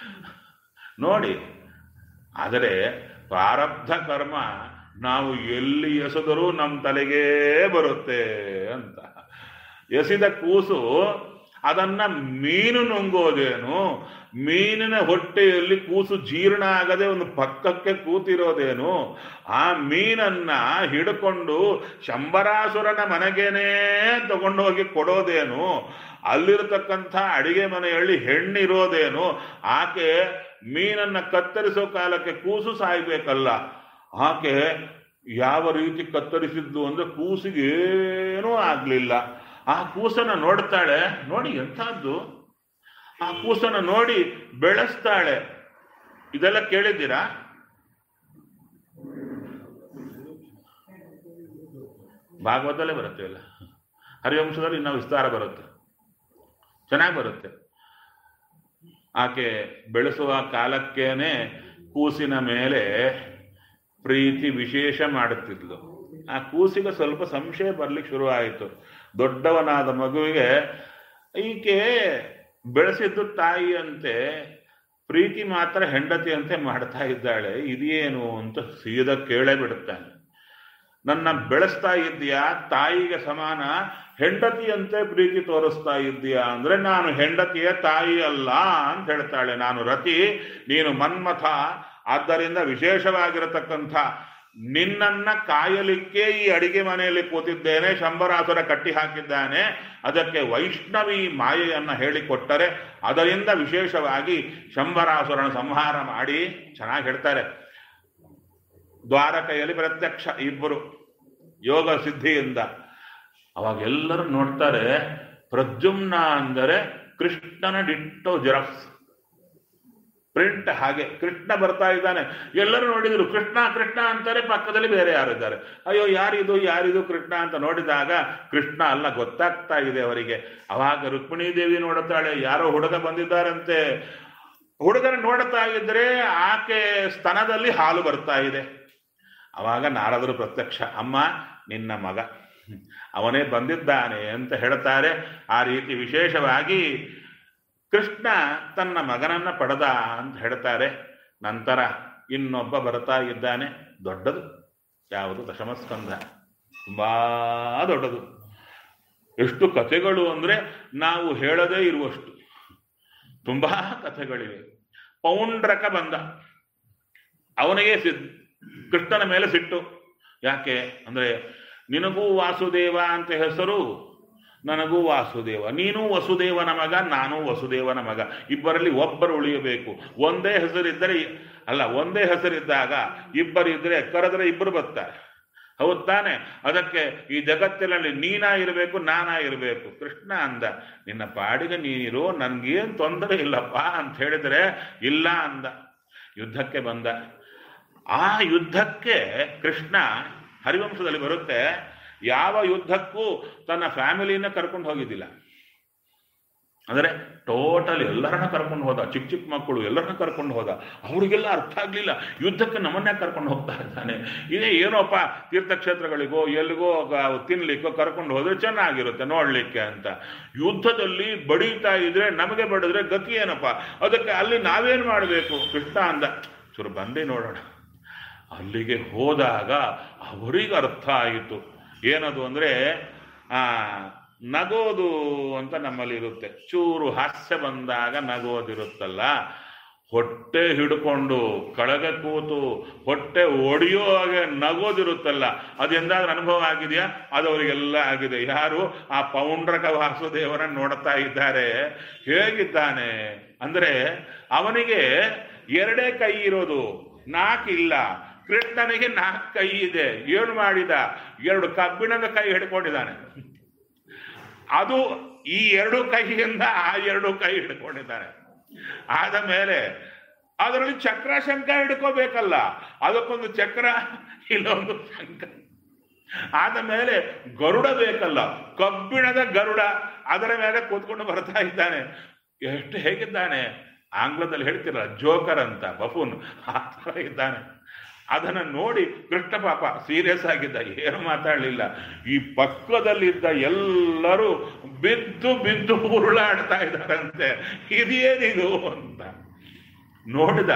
ನೋಡಿ ಆದರೆ ಪ್ರಾರಬ್ಧ ಕರ್ಮ ನಾವು ಎಲ್ಲಿ ಎಸೆದರೂ ನಮ್ಮ ತಲೆಗೇ ಬರುತ್ತೆ ಅಂತ ಎಸಿದ ಕೂಸು ಅದನ್ನ ಮೀನು ನುಂಗೋದೇನು ಮೀನಿನ ಹೊಟ್ಟೆಯಲ್ಲಿ ಕೂಸು ಜೀರ್ಣ ಆಗದೆ ಒಂದು ಪಕ್ಕಕ್ಕೆ ಕೂತಿರೋದೇನು ಆ ಮೀನನ್ನ ಹಿಡ್ಕೊಂಡು ಶಂಬರಾಸುರನ ಮನೆಗೇನೆ ತಗೊಂಡೋಗಿ ಕೊಡೋದೇನು ಅಲ್ಲಿರತಕ್ಕಂಥ ಅಡಿಗೆ ಮನೆಯಲ್ಲಿ ಹೆಣ್ಣಿರೋದೇನು ಆಕೆ ಮೀನನ್ನ ಕತ್ತರಿಸೋ ಕಾಲಕ್ಕೆ ಕೂಸು ಸಾಯ್ಬೇಕಲ್ಲ ಆಕೆ ಯಾವ ರೀತಿ ಕತ್ತರಿಸಿದ್ದು ಅಂದ್ರೆ ಕೂಸಿಗೆ ಏನೂ ಆಗ್ಲಿಲ್ಲ ಆ ಕೂಸನ್ನ ನೋಡ್ತಾಳೆ ನೋಡಿ ಎಂಥದ್ದು ಆ ಕೂಸನ್ನ ನೋಡಿ ಬೆಳೆಸ್ತಾಳೆ ಇದೆಲ್ಲ ಕೇಳಿದ್ದೀರಾ ಭಾಗವತದಲ್ಲೇ ಬರುತ್ತೆ ಎಲ್ಲ ಹರಿವಂಶದಲ್ಲಿ ಇನ್ನೂ ವಿಸ್ತಾರ ಬರುತ್ತೆ ಚೆನ್ನಾಗಿ ಬರುತ್ತೆ ಆಕೆ ಬೆಳೆಸುವ ಕಾಲಕ್ಕೇನೆ ಕೂಸಿನ ಮೇಲೆ ಪ್ರೀತಿ ವಿಶೇಷ ಮಾಡುತ್ತಿದ್ಲು ಆ ಕೂಸಿಗೆ ಸ್ವಲ್ಪ ಸಂಶಯ ಬರ್ಲಿಕ್ಕೆ ಶುರು ಆಯಿತು ದೊಡ್ಡವನಾದ ಮಗುವಿಗೆ ಈಕೆ ಬೆಳೆಸಿದ್ದು ತಾಯಿಯಂತೆ ಪ್ರೀತಿ ಮಾತ್ರ ಹೆಂಡತಿಯಂತೆ ಮಾಡ್ತಾ ಇದ್ದಾಳೆ ಇದೇನು ಅಂತ ಸೀದಾ ಕೇಳೇ ಬಿಡುತ್ತಾನೆ ನನ್ನ ಬೆಳೆಸ್ತಾ ಇದ್ದೀಯಾ ತಾಯಿಗೆ ಸಮಾನ ಹೆಂಡತಿಯಂತೆ ಪ್ರೀತಿ ತೋರಿಸ್ತಾ ಇದ್ದೀಯಾ ಅಂದ್ರೆ ನಾನು ಹೆಂಡತಿಯ ತಾಯಿ ಅಲ್ಲ ಅಂತ ಹೇಳ್ತಾಳೆ ನಾನು ರತಿ ನೀನು ಮನ್ಮಥ ಆದ್ದರಿಂದ ವಿಶೇಷವಾಗಿರತಕ್ಕಂಥ ನಿನ್ನನ್ನ ಕಾಯಲಿಕ್ಕೆ ಈ ಅಡಿಗೆ ಮನೆಯಲ್ಲಿ ಕೂತಿದ್ದೇನೆ ಶಂಬರಾಸುರ ಕಟ್ಟಿ ಹಾಕಿದ್ದಾನೆ ಅದಕ್ಕೆ ವೈಷ್ಣವಿ ಮಾಯೆಯನ್ನ ಹೇಳಿಕೊಟ್ಟರೆ ಅದರಿಂದ ವಿಶೇಷವಾಗಿ ಶಂಬರಾಸುರನ ಸಂಹಾರ ಮಾಡಿ ಚೆನ್ನಾಗಿ ಹೇಳ್ತಾರೆ ದ್ವಾರಕೆಯಲ್ಲಿ ಪ್ರತ್ಯಕ್ಷ ಇಬ್ಬರು ಯೋಗ ಸಿದ್ಧಿಯಿಂದ ಅವಾಗ ಎಲ್ಲರೂ ನೋಡ್ತಾರೆ ಪ್ರದ್ಯುಮ್ನ ಅಂದರೆ ಕೃಷ್ಣನ ಡಿಟ್ಟೋ ಜೆರಾಕ್ಸ್ ಪ್ರಿಂಟ್ ಹಾಗೆ ಕೃಷ್ಣ ಬರ್ತಾ ಇದ್ದಾನೆ ಎಲ್ಲರೂ ನೋಡಿದ್ರು ಕೃಷ್ಣ ಕೃಷ್ಣ ಅಂತಾರೆ ಪಕ್ಕದಲ್ಲಿ ಬೇರೆ ಯಾರಿದ್ದಾರೆ ಅಯ್ಯೋ ಯಾರಿದು ಯಾರಿದು ಕೃಷ್ಣ ಅಂತ ನೋಡಿದಾಗ ಕೃಷ್ಣ ಅಲ್ಲ ಗೊತ್ತಾಗ್ತಾ ಇದೆ ಅವರಿಗೆ ಅವಾಗ ರುಕ್ಮಿಣೀ ದೇವಿ ನೋಡುತ್ತಾಳೆ ಯಾರೋ ಹುಡುಗ ಬಂದಿದ್ದಾರಂತೆ ಹುಡುಗನ ನೋಡುತ್ತಾ ಇದ್ರೆ ಆಕೆ ಸ್ತನದಲ್ಲಿ ಹಾಲು ಬರ್ತಾ ಇದೆ ಅವಾಗ ನಾರದರು ಪ್ರತ್ಯಕ್ಷ ಅಮ್ಮ ನಿನ್ನ ಮಗ ಅವನೇ ಬಂದಿದ್ದಾನೆ ಅಂತ ಹೇಳ್ತಾರೆ ಆ ರೀತಿ ವಿಶೇಷವಾಗಿ ಕೃಷ್ಣ ತನ್ನ ಮಗನನ್ನ ಪಡೆದ ಅಂತ ಹೇಳ್ತಾರೆ ನಂತರ ಇನ್ನೊಬ್ಬ ಬರ್ತಾ ಇದ್ದಾನೆ ದೊಡ್ಡದು ಯಾವುದು ದಶಮಸ್ಕಂದ ತುಂಬಾ ದೊಡ್ಡದು ಎಷ್ಟು ಕಥೆಗಳು ಅಂದ್ರೆ ನಾವು ಹೇಳದೇ ಇರುವಷ್ಟು ತುಂಬಾ ಕಥೆಗಳಿವೆ ಪೌಂಡ್ರಕ ಬಂದ ಅವನಿಗೆ ಸಿದ್ ಕೃಷ್ಣನ ಮೇಲೆ ಸಿಟ್ಟು ಯಾಕೆ ಅಂದ್ರೆ ನಿನಗೂ ವಾಸುದೇವ ಅಂತ ಹೆಸರು ನನಗೂ ವಾಸುದೇವ ನೀನು ವಸುದೇವನ ಮಗ ನಾನು ವಸುದೇವನ ಮಗ ಇಬ್ಬರಲ್ಲಿ ಒಬ್ಬರು ಉಳಿಯಬೇಕು ಒಂದೇ ಹೆಸರಿದ್ದರೆ ಅಲ್ಲ ಒಂದೇ ಹೆಸರಿದ್ದಾಗ ಇಬ್ಬರಿದ್ರೆ ಕರೆದ್ರೆ ಇಬ್ಬರು ಬರ್ತಾರೆ ಹೌದ್ ತಾನೆ ಅದಕ್ಕೆ ಈ ಜಗತ್ತಿನಲ್ಲಿ ನೀನಾ ಇರಬೇಕು ನಾನಾ ಇರಬೇಕು ಕೃಷ್ಣ ಅಂದ ನಿನ್ನ ಪಾಡಿಗೆ ನೀನಿರು ನನ್ಗೇನ್ ತೊಂದರೆ ಇಲ್ಲಪ್ಪ ಅಂತ ಹೇಳಿದ್ರೆ ಇಲ್ಲ ಅಂದ ಯುದ್ಧಕ್ಕೆ ಬಂದ ಆ ಯುದ್ಧಕ್ಕೆ ಕೃಷ್ಣ ಹರಿವಂಶದಲ್ಲಿ ಬರುತ್ತೆ ಯಾವ ಯುದ್ಧಕ್ಕೂ ತನ್ನ ಫ್ಯಾಮಿಲಿನ ಕರ್ಕೊಂಡು ಹೋಗಿದ್ದಿಲ್ಲ ಅಂದರೆ ಟೋಟಲ್ ಎಲ್ಲರನ್ನ ಕರ್ಕೊಂಡು ಹೋದ ಚಿಕ್ಕ ಚಿಕ್ಕ ಮಕ್ಕಳು ಎಲ್ಲರನ್ನ ಕರ್ಕೊಂಡು ಹೋದ ಅವರಿಗೆಲ್ಲ ಅರ್ಥ ಆಗ್ಲಿಲ್ಲ ಯುದ್ಧಕ್ಕೆ ನಮ್ಮನ್ನೇ ಕರ್ಕೊಂಡು ಹೋಗ್ತಾ ಇದ್ದಾನೆ ಇದೇ ಏನೋಪ್ಪ ತೀರ್ಥಕ್ಷೇತ್ರಗಳಿಗೋ ಎಲ್ಲಿಗೋ ಗ- ತಿನ್ಲಿಕ್ಕೋ ಕರ್ಕೊಂಡು ಹೋದ್ರೆ ಚೆನ್ನಾಗಿರುತ್ತೆ ನೋಡ್ಲಿಕ್ಕೆ ಅಂತ ಯುದ್ಧದಲ್ಲಿ ಬಡೀತಾ ಇದ್ರೆ ನಮಗೆ ಬಡಿದ್ರೆ ಗತಿ ಏನಪ್ಪ ಅದಕ್ಕೆ ಅಲ್ಲಿ ನಾವೇನ್ ಮಾಡಬೇಕು ಕೃಷ್ಣ ಅಂದ ಚೂರು ಬಂದೇ ನೋಡೋಣ ಅಲ್ಲಿಗೆ ಹೋದಾಗ ಅವರಿಗೆ ಅರ್ಥ ಆಯಿತು ಏನದು ಅಂದ್ರೆ ಆ ನಗೋದು ಅಂತ ನಮ್ಮಲ್ಲಿ ಇರುತ್ತೆ ಚೂರು ಹಾಸ್ಯ ಬಂದಾಗ ನಗೋದಿರುತ್ತಲ್ಲ ಹೊಟ್ಟೆ ಹಿಡ್ಕೊಂಡು ಕಳಗ ಕೂತು ಹೊಟ್ಟೆ ಒಡೆಯೋ ಹಾಗೆ ನಗೋದಿರುತ್ತಲ್ಲ ಅದೆಂದಾದ್ರೂ ಅನುಭವ ಆಗಿದೆಯಾ ಅದು ಅವರಿಗೆಲ್ಲ ಆಗಿದೆ ಯಾರು ಆ ಪೌಂಡ್ರಕ ವಾಸುದೇವರನ್ನ ನೋಡ್ತಾ ಇದ್ದಾರೆ ಹೇಗಿದ್ದಾನೆ ಅಂದ್ರೆ ಅವನಿಗೆ ಎರಡೇ ಕೈ ಇರೋದು ನಾಲ್ಕಿಲ್ಲ ಕೃಷ್ಣನಿಗೆ ನಾಲ್ಕು ಕೈ ಇದೆ ಏನು ಮಾಡಿದ ಎರಡು ಕಬ್ಬಿಣದ ಕೈ ಹಿಡ್ಕೊಂಡಿದ್ದಾನೆ ಅದು ಈ ಎರಡು ಕೈಯಿಂದ ಆ ಎರಡು ಕೈ ಹಿಡ್ಕೊಂಡಿದ್ದಾನೆ ಆದ ಮೇಲೆ ಅದರಲ್ಲಿ ಚಕ್ರ ಶಂಕ ಹಿಡ್ಕೋಬೇಕಲ್ಲ ಅದಕ್ಕೊಂದು ಚಕ್ರ ಇಲ್ಲೊಂದು ಶಂಕ ಆದ ಮೇಲೆ ಗರುಡ ಬೇಕಲ್ಲ ಕಬ್ಬಿಣದ ಗರುಡ ಅದರ ಮೇಲೆ ಕೂತ್ಕೊಂಡು ಬರ್ತಾ ಇದ್ದಾನೆ ಎಷ್ಟು ಹೇಗಿದ್ದಾನೆ ಆಂಗ್ಲದಲ್ಲಿ ಹೇಳ್ತಿರಲ್ಲ ಜೋಕರ್ ಅಂತ ಬಫೂನ್ ಆ ಥರ ಇದ್ದಾನೆ ಅದನ್ನ ನೋಡಿ ಕೃಷ್ಣ ಪಾಪ ಸೀರಿಯಸ್ ಆಗಿದ್ದ ಏನು ಮಾತಾಡಲಿಲ್ಲ ಈ ಪಕ್ಕದಲ್ಲಿದ್ದ ಎಲ್ಲರೂ ಬಿದ್ದು ಬಿದ್ದು ಉರುಳಾಡ್ತಾ ಇದ್ದಾರಂತೆ ಇದೇನಿದು ಅಂತ ನೋಡಿದ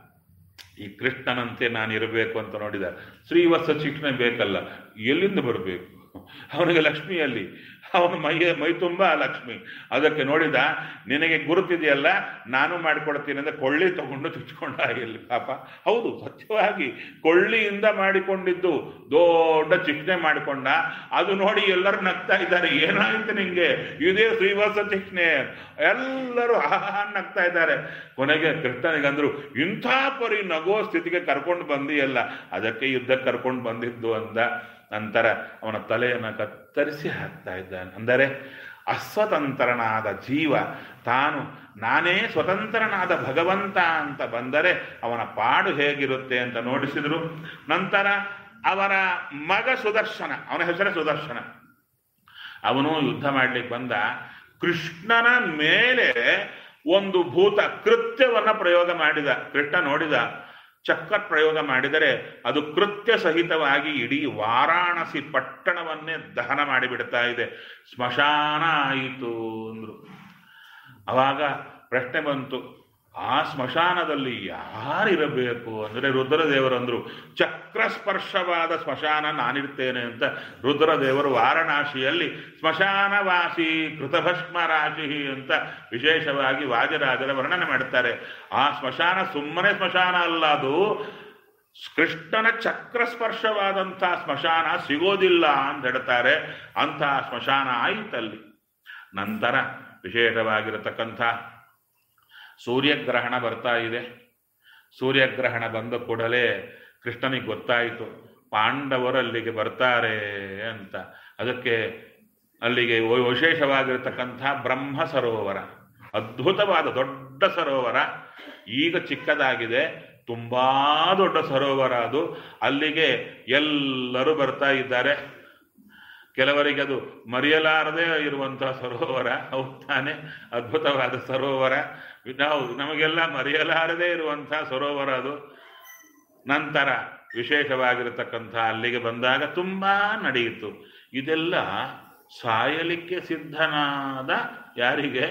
ಈ ಕೃಷ್ಣನಂತೆ ನಾನು ಇರಬೇಕು ಅಂತ ನೋಡಿದ ಶ್ರೀವತ್ಸ ಶಿಕ್ಷಣ ಬೇಕಲ್ಲ ಎಲ್ಲಿಂದ ಬರಬೇಕು ಅವನಿಗೆ ಲಕ್ಷ್ಮಿಯಲ್ಲಿ ಅವನ ಮೈಯ ಮೈ ತುಂಬ ಲಕ್ಷ್ಮಿ ಅದಕ್ಕೆ ನೋಡಿದ ನಿನಗೆ ಗುರುತಿದೆಯಲ್ಲ ನಾನು ಮಾಡಿಕೊಡ್ತೀನಿ ಅಂದ್ರೆ ಕೊಳ್ಳಿ ತಗೊಂಡು ಚುಚ್ಕೊಂಡ ಇಲ್ಲಿ ಪಾಪ ಹೌದು ಸತ್ಯವಾಗಿ ಕೊಳ್ಳಿಯಿಂದ ಮಾಡಿಕೊಂಡಿದ್ದು ದೊಡ್ಡ ಚಿಕ್ನೆ ಮಾಡಿಕೊಂಡ ಅದು ನೋಡಿ ಎಲ್ಲರೂ ನಗ್ತಾ ಇದ್ದಾರೆ ಏನಾಯ್ತು ನಿಂಗೆ ಇದೇ ಶ್ರೀವಾಸ ಚಿಕ್ನೆ ಎಲ್ಲರೂ ಆಹಾ ನಗ್ತಾ ಇದ್ದಾರೆ ಕೊನೆಗೆ ಕೃಷ್ಣನಿಗಂದ್ರು ಇಂಥ ಪರಿ ನಗೋ ಸ್ಥಿತಿಗೆ ಕರ್ಕೊಂಡು ಬಂದಿಯಲ್ಲ ಅದಕ್ಕೆ ಯುದ್ಧಕ್ಕೆ ಕರ್ಕೊಂಡು ಬಂದಿದ್ದು ಅಂದ ನಂತರ ಅವನ ತಲೆಯನ್ನು ಕತ್ತರಿಸಿ ಹಾಕ್ತಾ ಇದ್ದಾನೆ ಅಂದರೆ ಅಸ್ವತಂತ್ರನಾದ ಜೀವ ತಾನು ನಾನೇ ಸ್ವತಂತ್ರನಾದ ಭಗವಂತ ಅಂತ ಬಂದರೆ ಅವನ ಪಾಡು ಹೇಗಿರುತ್ತೆ ಅಂತ ನೋಡಿಸಿದ್ರು ನಂತರ ಅವರ ಮಗ ಸುದರ್ಶನ ಅವನ ಹೆಸರೇ ಸುದರ್ಶನ ಅವನು ಯುದ್ಧ ಮಾಡ್ಲಿಕ್ಕೆ ಬಂದ ಕೃಷ್ಣನ ಮೇಲೆ ಒಂದು ಭೂತ ಕೃತ್ಯವನ್ನ ಪ್ರಯೋಗ ಮಾಡಿದ ಕೃಷ್ಣ ನೋಡಿದ ಚಕ್ರ ಪ್ರಯೋಗ ಮಾಡಿದರೆ ಅದು ಕೃತ್ಯ ಸಹಿತವಾಗಿ ಇಡೀ ವಾರಾಣಸಿ ಪಟ್ಟಣವನ್ನೇ ದಹನ ಮಾಡಿಬಿಡ್ತಾ ಇದೆ ಸ್ಮಶಾನ ಆಯಿತು ಅಂದ್ರು ಅವಾಗ ಪ್ರಶ್ನೆ ಬಂತು ಆ ಸ್ಮಶಾನದಲ್ಲಿ ಯಾರಿರಬೇಕು ಅಂದರೆ ರುದ್ರದೇವರಂದ್ರು ಚಕ್ರ ಸ್ಪರ್ಶವಾದ ಸ್ಮಶಾನ ನಾನಿರ್ತೇನೆ ಅಂತ ರುದ್ರದೇವರು ವಾರಣಾಸಿಯಲ್ಲಿ ಸ್ಮಶಾನವಾಸಿ ಕೃತಭಸ್ಮ ರಾಶಿ ಅಂತ ವಿಶೇಷವಾಗಿ ವಾಜರಾಜರ ವರ್ಣನೆ ಮಾಡ್ತಾರೆ ಆ ಸ್ಮಶಾನ ಸುಮ್ಮನೆ ಸ್ಮಶಾನ ಅಲ್ಲ ಅದು ಕೃಷ್ಣನ ಚಕ್ರ ಸ್ಪರ್ಶವಾದಂಥ ಸ್ಮಶಾನ ಸಿಗೋದಿಲ್ಲ ಅಂತ ಹೇಳ್ತಾರೆ ಅಂತಹ ಸ್ಮಶಾನ ಆಯಿತಲ್ಲಿ ನಂತರ ವಿಶೇಷವಾಗಿರತಕ್ಕಂಥ ಸೂರ್ಯಗ್ರಹಣ ಬರ್ತಾ ಇದೆ ಸೂರ್ಯಗ್ರಹಣ ಬಂದ ಕೂಡಲೇ ಕೃಷ್ಣನಿಗೆ ಗೊತ್ತಾಯಿತು ಪಾಂಡವರು ಅಲ್ಲಿಗೆ ಬರ್ತಾರೆ ಅಂತ ಅದಕ್ಕೆ ಅಲ್ಲಿಗೆ ವ- ವಿಶೇಷವಾಗಿರತಕ್ಕಂಥ ಬ್ರಹ್ಮ ಸರೋವರ ಅದ್ಭುತವಾದ ದೊಡ್ಡ ಸರೋವರ ಈಗ ಚಿಕ್ಕದಾಗಿದೆ ತುಂಬಾ ದೊಡ್ಡ ಸರೋವರ ಅದು ಅಲ್ಲಿಗೆ ಎಲ್ಲರೂ ಬರ್ತಾ ಇದ್ದಾರೆ ಕೆಲವರಿಗೆ ಅದು ಮರೆಯಲಾರದೆ ಇರುವಂತಹ ಸರೋವರ ಹೌದು ತಾನೆ ಅದ್ಭುತವಾದ ಸರೋವರ ನಾವು ನಮಗೆಲ್ಲ ಮರೆಯಲಾರದೆ ಇರುವಂತಹ ಸರೋವರ ಅದು ನಂತರ ವಿಶೇಷವಾಗಿರತಕ್ಕಂಥ ಅಲ್ಲಿಗೆ ಬಂದಾಗ ತುಂಬಾ ನಡೆಯಿತು ಇದೆಲ್ಲ ಸಾಯಲಿಕ್ಕೆ ಸಿದ್ಧನಾದ ಯಾರಿಗೆ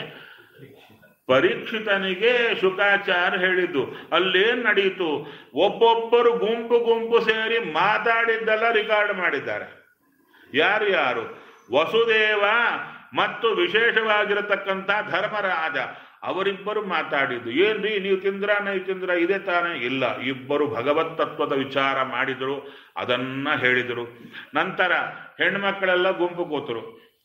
ಪರೀಕ್ಷಿತನಿಗೆ ಶುಕಾಚಾರ ಹೇಳಿದ್ದು ಅಲ್ಲೇನ್ ನಡೆಯಿತು ಒಬ್ಬೊಬ್ಬರು ಗುಂಪು ಗುಂಪು ಸೇರಿ ಮಾತಾಡಿದ್ದೆಲ್ಲ ರಿಕಾರ್ಡ್ ಮಾಡಿದ್ದಾರೆ ಯಾರು ಯಾರು ವಸುದೇವ ಮತ್ತು ವಿಶೇಷವಾಗಿರತಕ್ಕಂಥ ಧರ್ಮರಾಜ ಅವರಿಬ್ಬರು ಮಾತಾಡಿದ್ದು ಏನ್ರಿ ನೀವು ತಿಂದ್ರ ನೀವು ತಿಂದ್ರ ಇದೇ ತಾನೇ ಇಲ್ಲ ಇಬ್ಬರು ಭಗವತ್ ತತ್ವದ ವಿಚಾರ ಮಾಡಿದರು ಅದನ್ನ ಹೇಳಿದರು ನಂತರ ಹೆಣ್ಮಕ್ಕಳೆಲ್ಲ ಗುಂಪು ಕೂತರು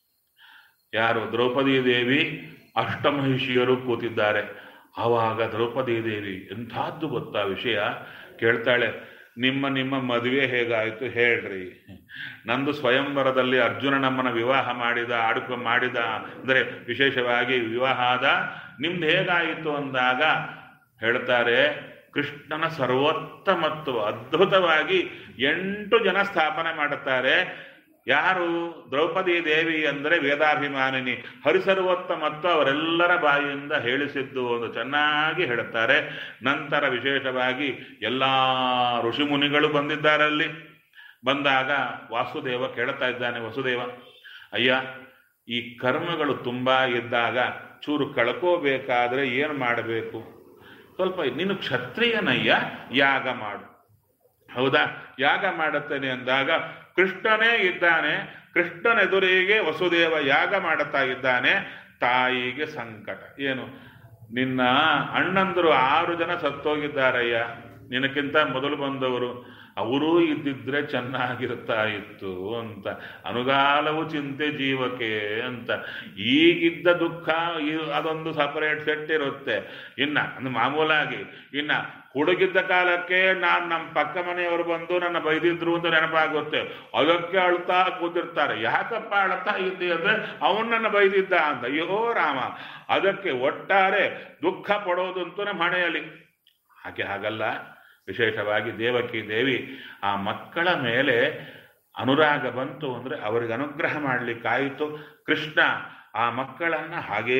ಯಾರು ದ್ರೌಪದಿ ದೇವಿ ಅಷ್ಟಮಹಿಷಿಯರು ಕೂತಿದ್ದಾರೆ ಆವಾಗ ದ್ರೌಪದಿ ದೇವಿ ಎಂಥದ್ದು ಗೊತ್ತಾ ವಿಷಯ ಕೇಳ್ತಾಳೆ ನಿಮ್ಮ ನಿಮ್ಮ ಮದುವೆ ಹೇಗಾಯಿತು ಹೇಳ್ರಿ ನಂದು ಸ್ವಯಂವರದಲ್ಲಿ ಅರ್ಜುನ ನಮ್ಮನ್ನ ವಿವಾಹ ಮಾಡಿದ ಆಡುಕ ಮಾಡಿದ ಅಂದರೆ ವಿಶೇಷವಾಗಿ ವಿವಾಹ ಆದ ನಿಮ್ದು ಹೇಗಾಯಿತು ಅಂದಾಗ ಹೇಳ್ತಾರೆ ಕೃಷ್ಣನ ಸರ್ವೋತ್ತಮತ್ವ ಅದ್ಭುತವಾಗಿ ಎಂಟು ಜನ ಸ್ಥಾಪನೆ ಮಾಡುತ್ತಾರೆ ಯಾರು ದ್ರೌಪದಿ ದೇವಿ ಅಂದರೆ ವೇದಾಭಿಮಾನಿನಿ ಹರಿಸರ್ವೋತ್ತಮತ್ವ ಅವರೆಲ್ಲರ ಬಾಯಿಯಿಂದ ಹೇಳಿಸಿದ್ದು ಒಂದು ಚೆನ್ನಾಗಿ ಹೇಳುತ್ತಾರೆ ನಂತರ ವಿಶೇಷವಾಗಿ ಎಲ್ಲ ಋಷಿಮುನಿಗಳು ಬಂದಿದ್ದಾರೆ ಅಲ್ಲಿ ಬಂದಾಗ ವಾಸುದೇವ ಕೇಳ್ತಾ ಇದ್ದಾನೆ ವಸುದೇವ ಅಯ್ಯ ಈ ಕರ್ಮಗಳು ತುಂಬಾ ಇದ್ದಾಗ ಚೂರು ಕಳ್ಕೋಬೇಕಾದ್ರೆ ಏನು ಮಾಡಬೇಕು ಸ್ವಲ್ಪ ನೀನು ಕ್ಷತ್ರಿಯನಯ್ಯ ಯಾಗ ಮಾಡು ಹೌದಾ ಯಾಗ ಮಾಡುತ್ತೇನೆ ಅಂದಾಗ ಕೃಷ್ಣನೇ ಇದ್ದಾನೆ ಕೃಷ್ಣನೆದುರಿಗೆ ವಸುದೇವ ಯಾಗ ಮಾಡುತ್ತಾ ಇದ್ದಾನೆ ತಾಯಿಗೆ ಸಂಕಟ ಏನು ನಿನ್ನ ಅಣ್ಣಂದರು ಆರು ಜನ ಸತ್ತೋಗಿದ್ದಾರಯ್ಯ ನಿನಕ್ಕಿಂತ ಮೊದಲು ಬಂದವರು ಅವರೂ ಇದ್ದಿದ್ರೆ ಚೆನ್ನಾಗಿರ್ತಾ ಇತ್ತು ಅಂತ ಅನುಗಾಲವು ಚಿಂತೆ ಜೀವಕ್ಕೆ ಅಂತ ಈಗಿದ್ದ ದುಃಖ ಇ- ಅದೊಂದು ಸಪರೇಟ್ ಸೆಟ್ ಇರುತ್ತೆ ಇನ್ನ ಅಂದ್ರೆ ಮಾಮೂಲಾಗಿ ಇನ್ನ ಹುಡುಗಿದ್ದ ಕಾಲಕ್ಕೆ ನಾನು ನಮ್ಮ ಪಕ್ಕ ಮನೆಯವರು ಬಂದು ನನ್ನ ಬೈದಿದ್ರು ಅಂತ ನೆನಪಾಗುತ್ತೆ ಅದಕ್ಕೆ ಅಳ್ತಾ ಕೂತಿರ್ತಾರೆ ಯಾಕಪ್ಪ ಅಳ್ತಾ ಇದ್ದಿ ಅಂದ್ರೆ ಅವನು ನನ್ನ ಬೈದಿದ್ದ ಅಂತ ಅಯ್ಯೋ ರಾಮ ಅದಕ್ಕೆ ಒಟ್ಟಾರೆ ದುಃಖ ಪಡೋದಂತೂ ನಮ್ಮ ಹಣೆಯಲ್ಲಿ ಹಾಗೆ ಹಾಗಲ್ಲ ವಿಶೇಷವಾಗಿ ದೇವಕಿ ದೇವಿ ಆ ಮಕ್ಕಳ ಮೇಲೆ ಅನುರಾಗ ಬಂತು ಅಂದ್ರೆ ಅವರಿಗೆ ಅನುಗ್ರಹ ಮಾಡಲಿಕ್ಕಾಯಿತು ಕೃಷ್ಣ ಆ ಮಕ್ಕಳನ್ನ ಹಾಗೇ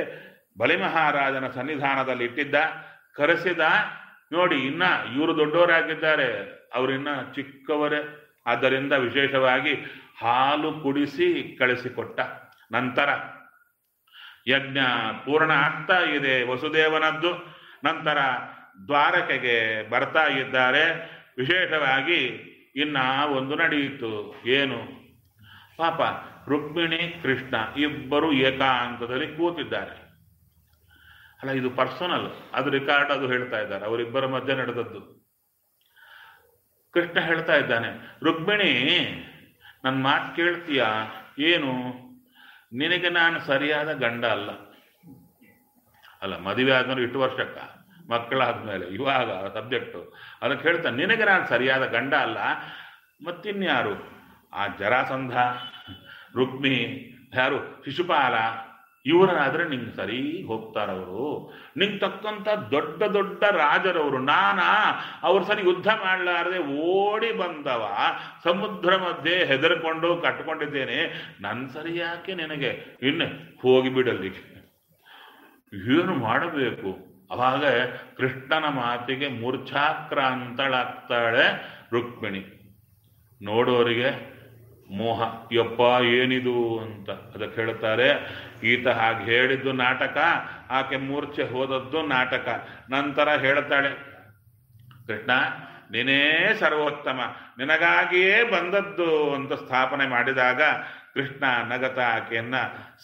ಬಲಿಮಹಾರಾಜನ ಸನ್ನಿಧಾನದಲ್ಲಿ ಇಟ್ಟಿದ್ದ ಕರೆಸಿದ ನೋಡಿ ಇನ್ನ ಇವರು ದೊಡ್ಡವರಾಗಿದ್ದಾರೆ ಅವರಿನ್ನ ಚಿಕ್ಕವರೇ ಆದ್ದರಿಂದ ವಿಶೇಷವಾಗಿ ಹಾಲು ಕುಡಿಸಿ ಕಳಿಸಿಕೊಟ್ಟ ನಂತರ ಯಜ್ಞ ಪೂರ್ಣ ಆಗ್ತಾ ಇದೆ ವಸುದೇವನದ್ದು ನಂತರ ದ್ವಾರಕೆಗೆ ಬರ್ತಾ ಇದ್ದಾರೆ ವಿಶೇಷವಾಗಿ ಇನ್ನ ಒಂದು ನಡೆಯಿತು ಏನು ಪಾಪ ರುಕ್ಮಿಣಿ ಕೃಷ್ಣ ಇಬ್ಬರು ಏಕಾಂತದಲ್ಲಿ ಕೂತಿದ್ದಾರೆ ಅಲ್ಲ ಇದು ಪರ್ಸನಲ್ ಅದು ರಿಕಾರ್ಡ್ ಅದು ಹೇಳ್ತಾ ಇದ್ದಾರೆ ಅವರಿಬ್ಬರ ಮಧ್ಯೆ ನಡೆದದ್ದು ಕೃಷ್ಣ ಹೇಳ್ತಾ ಇದ್ದಾನೆ ರುಕ್ಮಿಣಿ ನನ್ನ ಮಾತು ಕೇಳ್ತೀಯಾ ಏನು ನಿನಗೆ ನಾನು ಸರಿಯಾದ ಗಂಡ ಅಲ್ಲ ಅಲ್ಲ ಮದುವೆ ಆದ್ಮೇಲೆ ಇಷ್ಟು ವರ್ಷಕ್ಕ ಮಕ್ಕಳಾದ್ಮೇಲೆ ಇವಾಗ ಸಬ್ಜೆಕ್ಟು ಅದಕ್ಕೆ ಹೇಳ್ತಾನೆ ನಿನಗೆ ನಾನು ಸರಿಯಾದ ಗಂಡ ಅಲ್ಲ ಮತ್ತಿನ್ಯಾರು ಆ ಜರಾಸಂಧ ರುಕ್ಮಿ ಯಾರು ಶಿಶುಪಾಲ ಇವರಾದ್ರೆ ನಿಂಗೆ ಸರಿ ಹೋಗ್ತಾರವರು ನಿಂಗೆ ತಕ್ಕಂತ ದೊಡ್ಡ ದೊಡ್ಡ ರಾಜರವರು ನಾನಾ ಅವ್ರ ಸರಿ ಯುದ್ಧ ಮಾಡಲಾರದೆ ಓಡಿ ಬಂದವ ಸಮುದ್ರ ಮಧ್ಯೆ ಹೆದರ್ಕೊಂಡು ಕಟ್ಕೊಂಡಿದ್ದೇನೆ ನನ್ನ ಸರಿ ಯಾಕೆ ನಿನಗೆ ಇನ್ನು ಹೋಗಿಬಿಡಲ್ಲಿಗೆ ಏನು ಮಾಡಬೇಕು ಅವಾಗ ಕೃಷ್ಣನ ಮಾತಿಗೆ ಮೂರ್ಛಾಕ್ರಾಂತಳಾಗ್ತಾಳೆ ರುಕ್ಮಿಣಿ ನೋಡೋರಿಗೆ ಮೋಹ ಯಪ್ಪ ಏನಿದು ಅಂತ ಅದಕ್ಕೆ ಹೇಳ್ತಾರೆ ಈತ ಹಾಗೆ ಹೇಳಿದ್ದು ನಾಟಕ ಆಕೆ ಮೂರ್ಛೆ ಹೋದದ್ದು ನಾಟಕ ನಂತರ ಹೇಳ್ತಾಳೆ ಕೃಷ್ಣ ನೀನೇ ಸರ್ವೋತ್ತಮ ನಿನಗಾಗಿಯೇ ಬಂದದ್ದು ಅಂತ ಸ್ಥಾಪನೆ ಮಾಡಿದಾಗ ಕೃಷ್ಣ ನಗತ ಆಕೆಯನ್ನ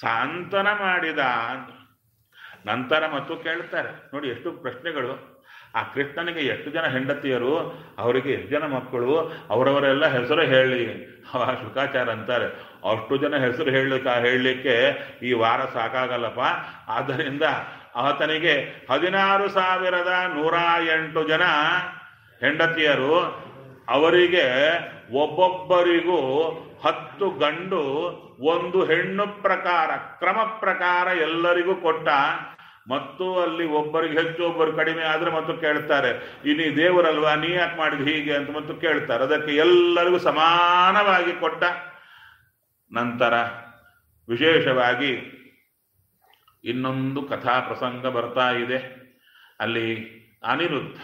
ಸಾಂತ್ವನ ಮಾಡಿದ ಅಂತ ನಂತರ ಮತ್ತು ಕೇಳ್ತಾರೆ ನೋಡಿ ಎಷ್ಟು ಪ್ರಶ್ನೆಗಳು ಆ ಕೃಷ್ಣನಿಗೆ ಎಷ್ಟು ಜನ ಹೆಂಡತಿಯರು ಅವರಿಗೆ ಎಷ್ಟು ಜನ ಮಕ್ಕಳು ಅವರವರೆಲ್ಲ ಹೆಸರು ಹೇಳಿ ಅವ ಶುಕಾಚಾರ ಅಂತಾರೆ ಅಷ್ಟು ಜನ ಹೆಸರು ಹೇಳಲಿಕ್ಕೆ ಹೇಳಲಿಕ್ಕೆ ಈ ವಾರ ಸಾಕಾಗಲ್ಲಪ್ಪ ಆದ್ದರಿಂದ ಆತನಿಗೆ ಹದಿನಾರು ಸಾವಿರದ ನೂರ ಎಂಟು ಜನ ಹೆಂಡತಿಯರು ಅವರಿಗೆ ಒಬ್ಬೊಬ್ಬರಿಗೂ ಹತ್ತು ಗಂಡು ಒಂದು ಹೆಣ್ಣು ಪ್ರಕಾರ ಕ್ರಮ ಪ್ರಕಾರ ಎಲ್ಲರಿಗೂ ಕೊಟ್ಟ ಮತ್ತು ಅಲ್ಲಿ ಒಬ್ಬರಿಗೆ ಹೆಚ್ಚು ಒಬ್ಬರು ಕಡಿಮೆ ಆದ್ರೆ ಮತ್ತು ಕೇಳ್ತಾರೆ ಇನ್ನು ಈ ದೇವರಲ್ವಾ ನೀ ಯಾಕೆ ಮಾಡಿದ್ ಹೀಗೆ ಅಂತ ಮತ್ತು ಕೇಳ್ತಾರೆ ಅದಕ್ಕೆ ಎಲ್ಲರಿಗೂ ಸಮಾನವಾಗಿ ಕೊಟ್ಟ ನಂತರ ವಿಶೇಷವಾಗಿ ಇನ್ನೊಂದು ಕಥಾ ಪ್ರಸಂಗ ಬರ್ತಾ ಇದೆ ಅಲ್ಲಿ ಅನಿರುದ್ಧ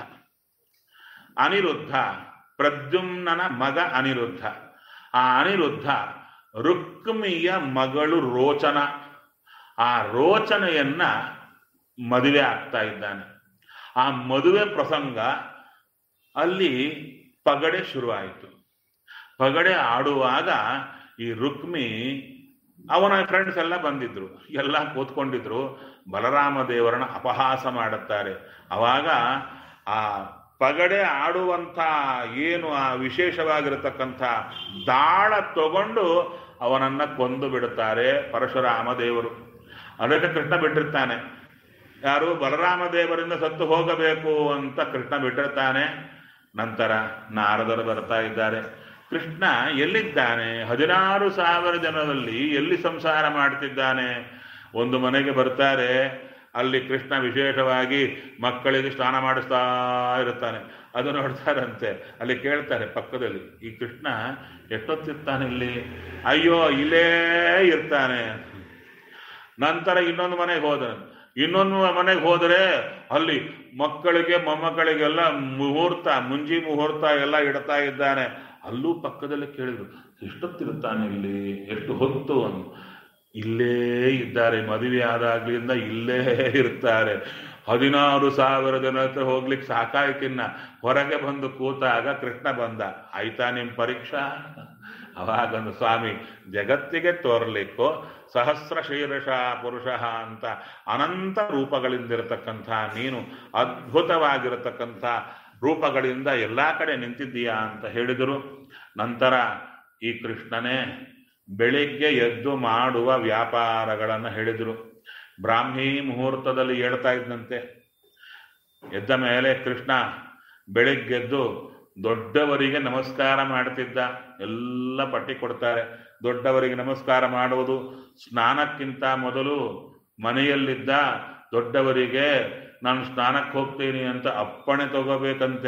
ಅನಿರುದ್ಧ ಪ್ರದ್ಯುಮ್ನನ ಮಗ ಅನಿರುದ್ಧ ಆ ಅನಿರುದ್ಧ ರುಕ್ಮಿಯ ಮಗಳು ರೋಚನ ಆ ರೋಚನೆಯನ್ನ ಮದುವೆ ಆಗ್ತಾ ಇದ್ದಾನೆ ಆ ಮದುವೆ ಪ್ರಸಂಗ ಅಲ್ಲಿ ಪಗಡೆ ಶುರುವಾಯಿತು ಪಗಡೆ ಆಡುವಾಗ ಈ ರುಕ್ಮಿ ಅವನ ಫ್ರೆಂಡ್ಸ್ ಎಲ್ಲ ಬಂದಿದ್ರು ಎಲ್ಲ ಕೂತ್ಕೊಂಡಿದ್ರು ಬಲರಾಮ ದೇವರನ್ನ ಅಪಹಾಸ ಮಾಡುತ್ತಾರೆ ಅವಾಗ ಆ ಪಗಡೆ ಆಡುವಂಥ ಏನು ಆ ವಿಶೇಷವಾಗಿರತಕ್ಕಂಥ ದಾಳ ತಗೊಂಡು ಅವನನ್ನ ಕೊಂದು ಬಿಡುತ್ತಾರೆ ಪರಶುರಾಮ ದೇವರು ಅದಕ್ಕೆ ಕೃಷ್ಣ ಬಿಟ್ಟಿರ್ತಾನೆ ಯಾರು ಬಲರಾಮ ದೇವರಿಂದ ಸತ್ತು ಹೋಗಬೇಕು ಅಂತ ಕೃಷ್ಣ ಬಿಟ್ಟಿರ್ತಾನೆ ನಂತರ ನಾರದರು ಬರ್ತಾ ಇದ್ದಾರೆ ಕೃಷ್ಣ ಎಲ್ಲಿದ್ದಾನೆ ಹದಿನಾರು ಸಾವಿರ ಜನರಲ್ಲಿ ಎಲ್ಲಿ ಸಂಸಾರ ಮಾಡ್ತಿದ್ದಾನೆ ಒಂದು ಮನೆಗೆ ಬರ್ತಾರೆ ಅಲ್ಲಿ ಕೃಷ್ಣ ವಿಶೇಷವಾಗಿ ಮಕ್ಕಳಿಗೆ ಸ್ನಾನ ಮಾಡಿಸ್ತಾ ಇರುತ್ತಾನೆ ಅದು ನೋಡ್ತಾರಂತೆ ಅಲ್ಲಿ ಕೇಳ್ತಾರೆ ಪಕ್ಕದಲ್ಲಿ ಈ ಕೃಷ್ಣ ಎಷ್ಟೊತ್ತಿರ್ತಾನೆ ಇಲ್ಲಿ ಅಯ್ಯೋ ಇಲ್ಲೇ ಇರ್ತಾನೆ ನಂತರ ಇನ್ನೊಂದು ಮನೆಗೆ ಹೋದ ಇನ್ನೊಂದು ಮನೆಗೆ ಹೋದರೆ ಅಲ್ಲಿ ಮಕ್ಕಳಿಗೆ ಮೊಮ್ಮಕ್ಕಳಿಗೆಲ್ಲ ಮುಹೂರ್ತ ಮುಂಜಿ ಮುಹೂರ್ತ ಎಲ್ಲ ಇಡ್ತಾ ಇದ್ದಾನೆ ಅಲ್ಲೂ ಪಕ್ಕದಲ್ಲಿ ಕೇಳಿದ್ರು ಎಷ್ಟೊತ್ತಿರುತ್ತಾನೆ ಇಲ್ಲಿ ಎಷ್ಟು ಹೊತ್ತು ಅನ್ನು ಇಲ್ಲೇ ಇದ್ದಾರೆ ಮದುವೆ ಆದಾಗ್ಲಿಂದ ಇಲ್ಲೇ ಇರ್ತಾರೆ ಹದಿನಾರು ಸಾವಿರ ಜನ ಹತ್ರ ಹೋಗ್ಲಿಕ್ಕೆ ಸಾಕಾಯ್ತಿನ್ನ ಹೊರಗೆ ಬಂದು ಕೂತಾಗ ಕೃಷ್ಣ ಬಂದ ಆಯ್ತಾ ನಿಮ್ ಪರೀಕ್ಷಾ ಅವಾಗಂದು ಸ್ವಾಮಿ ಜಗತ್ತಿಗೆ ತೋರ್ಲಿಕ್ಕೋ ಸಹಸ್ರ ಶೀರ್ಷ ಪುರುಷ ಅಂತ ಅನಂತ ರೂಪಗಳಿಂದಿರತಕ್ಕಂಥ ನೀನು ಅದ್ಭುತವಾಗಿರತಕ್ಕಂಥ ರೂಪಗಳಿಂದ ಎಲ್ಲ ಕಡೆ ನಿಂತಿದ್ದೀಯಾ ಅಂತ ಹೇಳಿದರು ನಂತರ ಈ ಕೃಷ್ಣನೇ ಬೆಳಿಗ್ಗೆ ಎದ್ದು ಮಾಡುವ ವ್ಯಾಪಾರಗಳನ್ನು ಹೇಳಿದರು ಬ್ರಾಹ್ಮಿ ಮುಹೂರ್ತದಲ್ಲಿ ಹೇಳ್ತಾ ಇದ್ದಂತೆ ಎದ್ದ ಮೇಲೆ ಕೃಷ್ಣ ಬೆಳಿಗ್ಗೆದ್ದು ದೊಡ್ಡವರಿಗೆ ನಮಸ್ಕಾರ ಮಾಡ್ತಿದ್ದ ಎಲ್ಲ ಪಟ್ಟಿ ಕೊಡ್ತಾರೆ ದೊಡ್ಡವರಿಗೆ ನಮಸ್ಕಾರ ಮಾಡುವುದು ಸ್ನಾನಕ್ಕಿಂತ ಮೊದಲು ಮನೆಯಲ್ಲಿದ್ದ ದೊಡ್ಡವರಿಗೆ ನಾನು ಸ್ನಾನಕ್ಕೆ ಹೋಗ್ತೀನಿ ಅಂತ ಅಪ್ಪಣೆ ತಗೋಬೇಕಂತೆ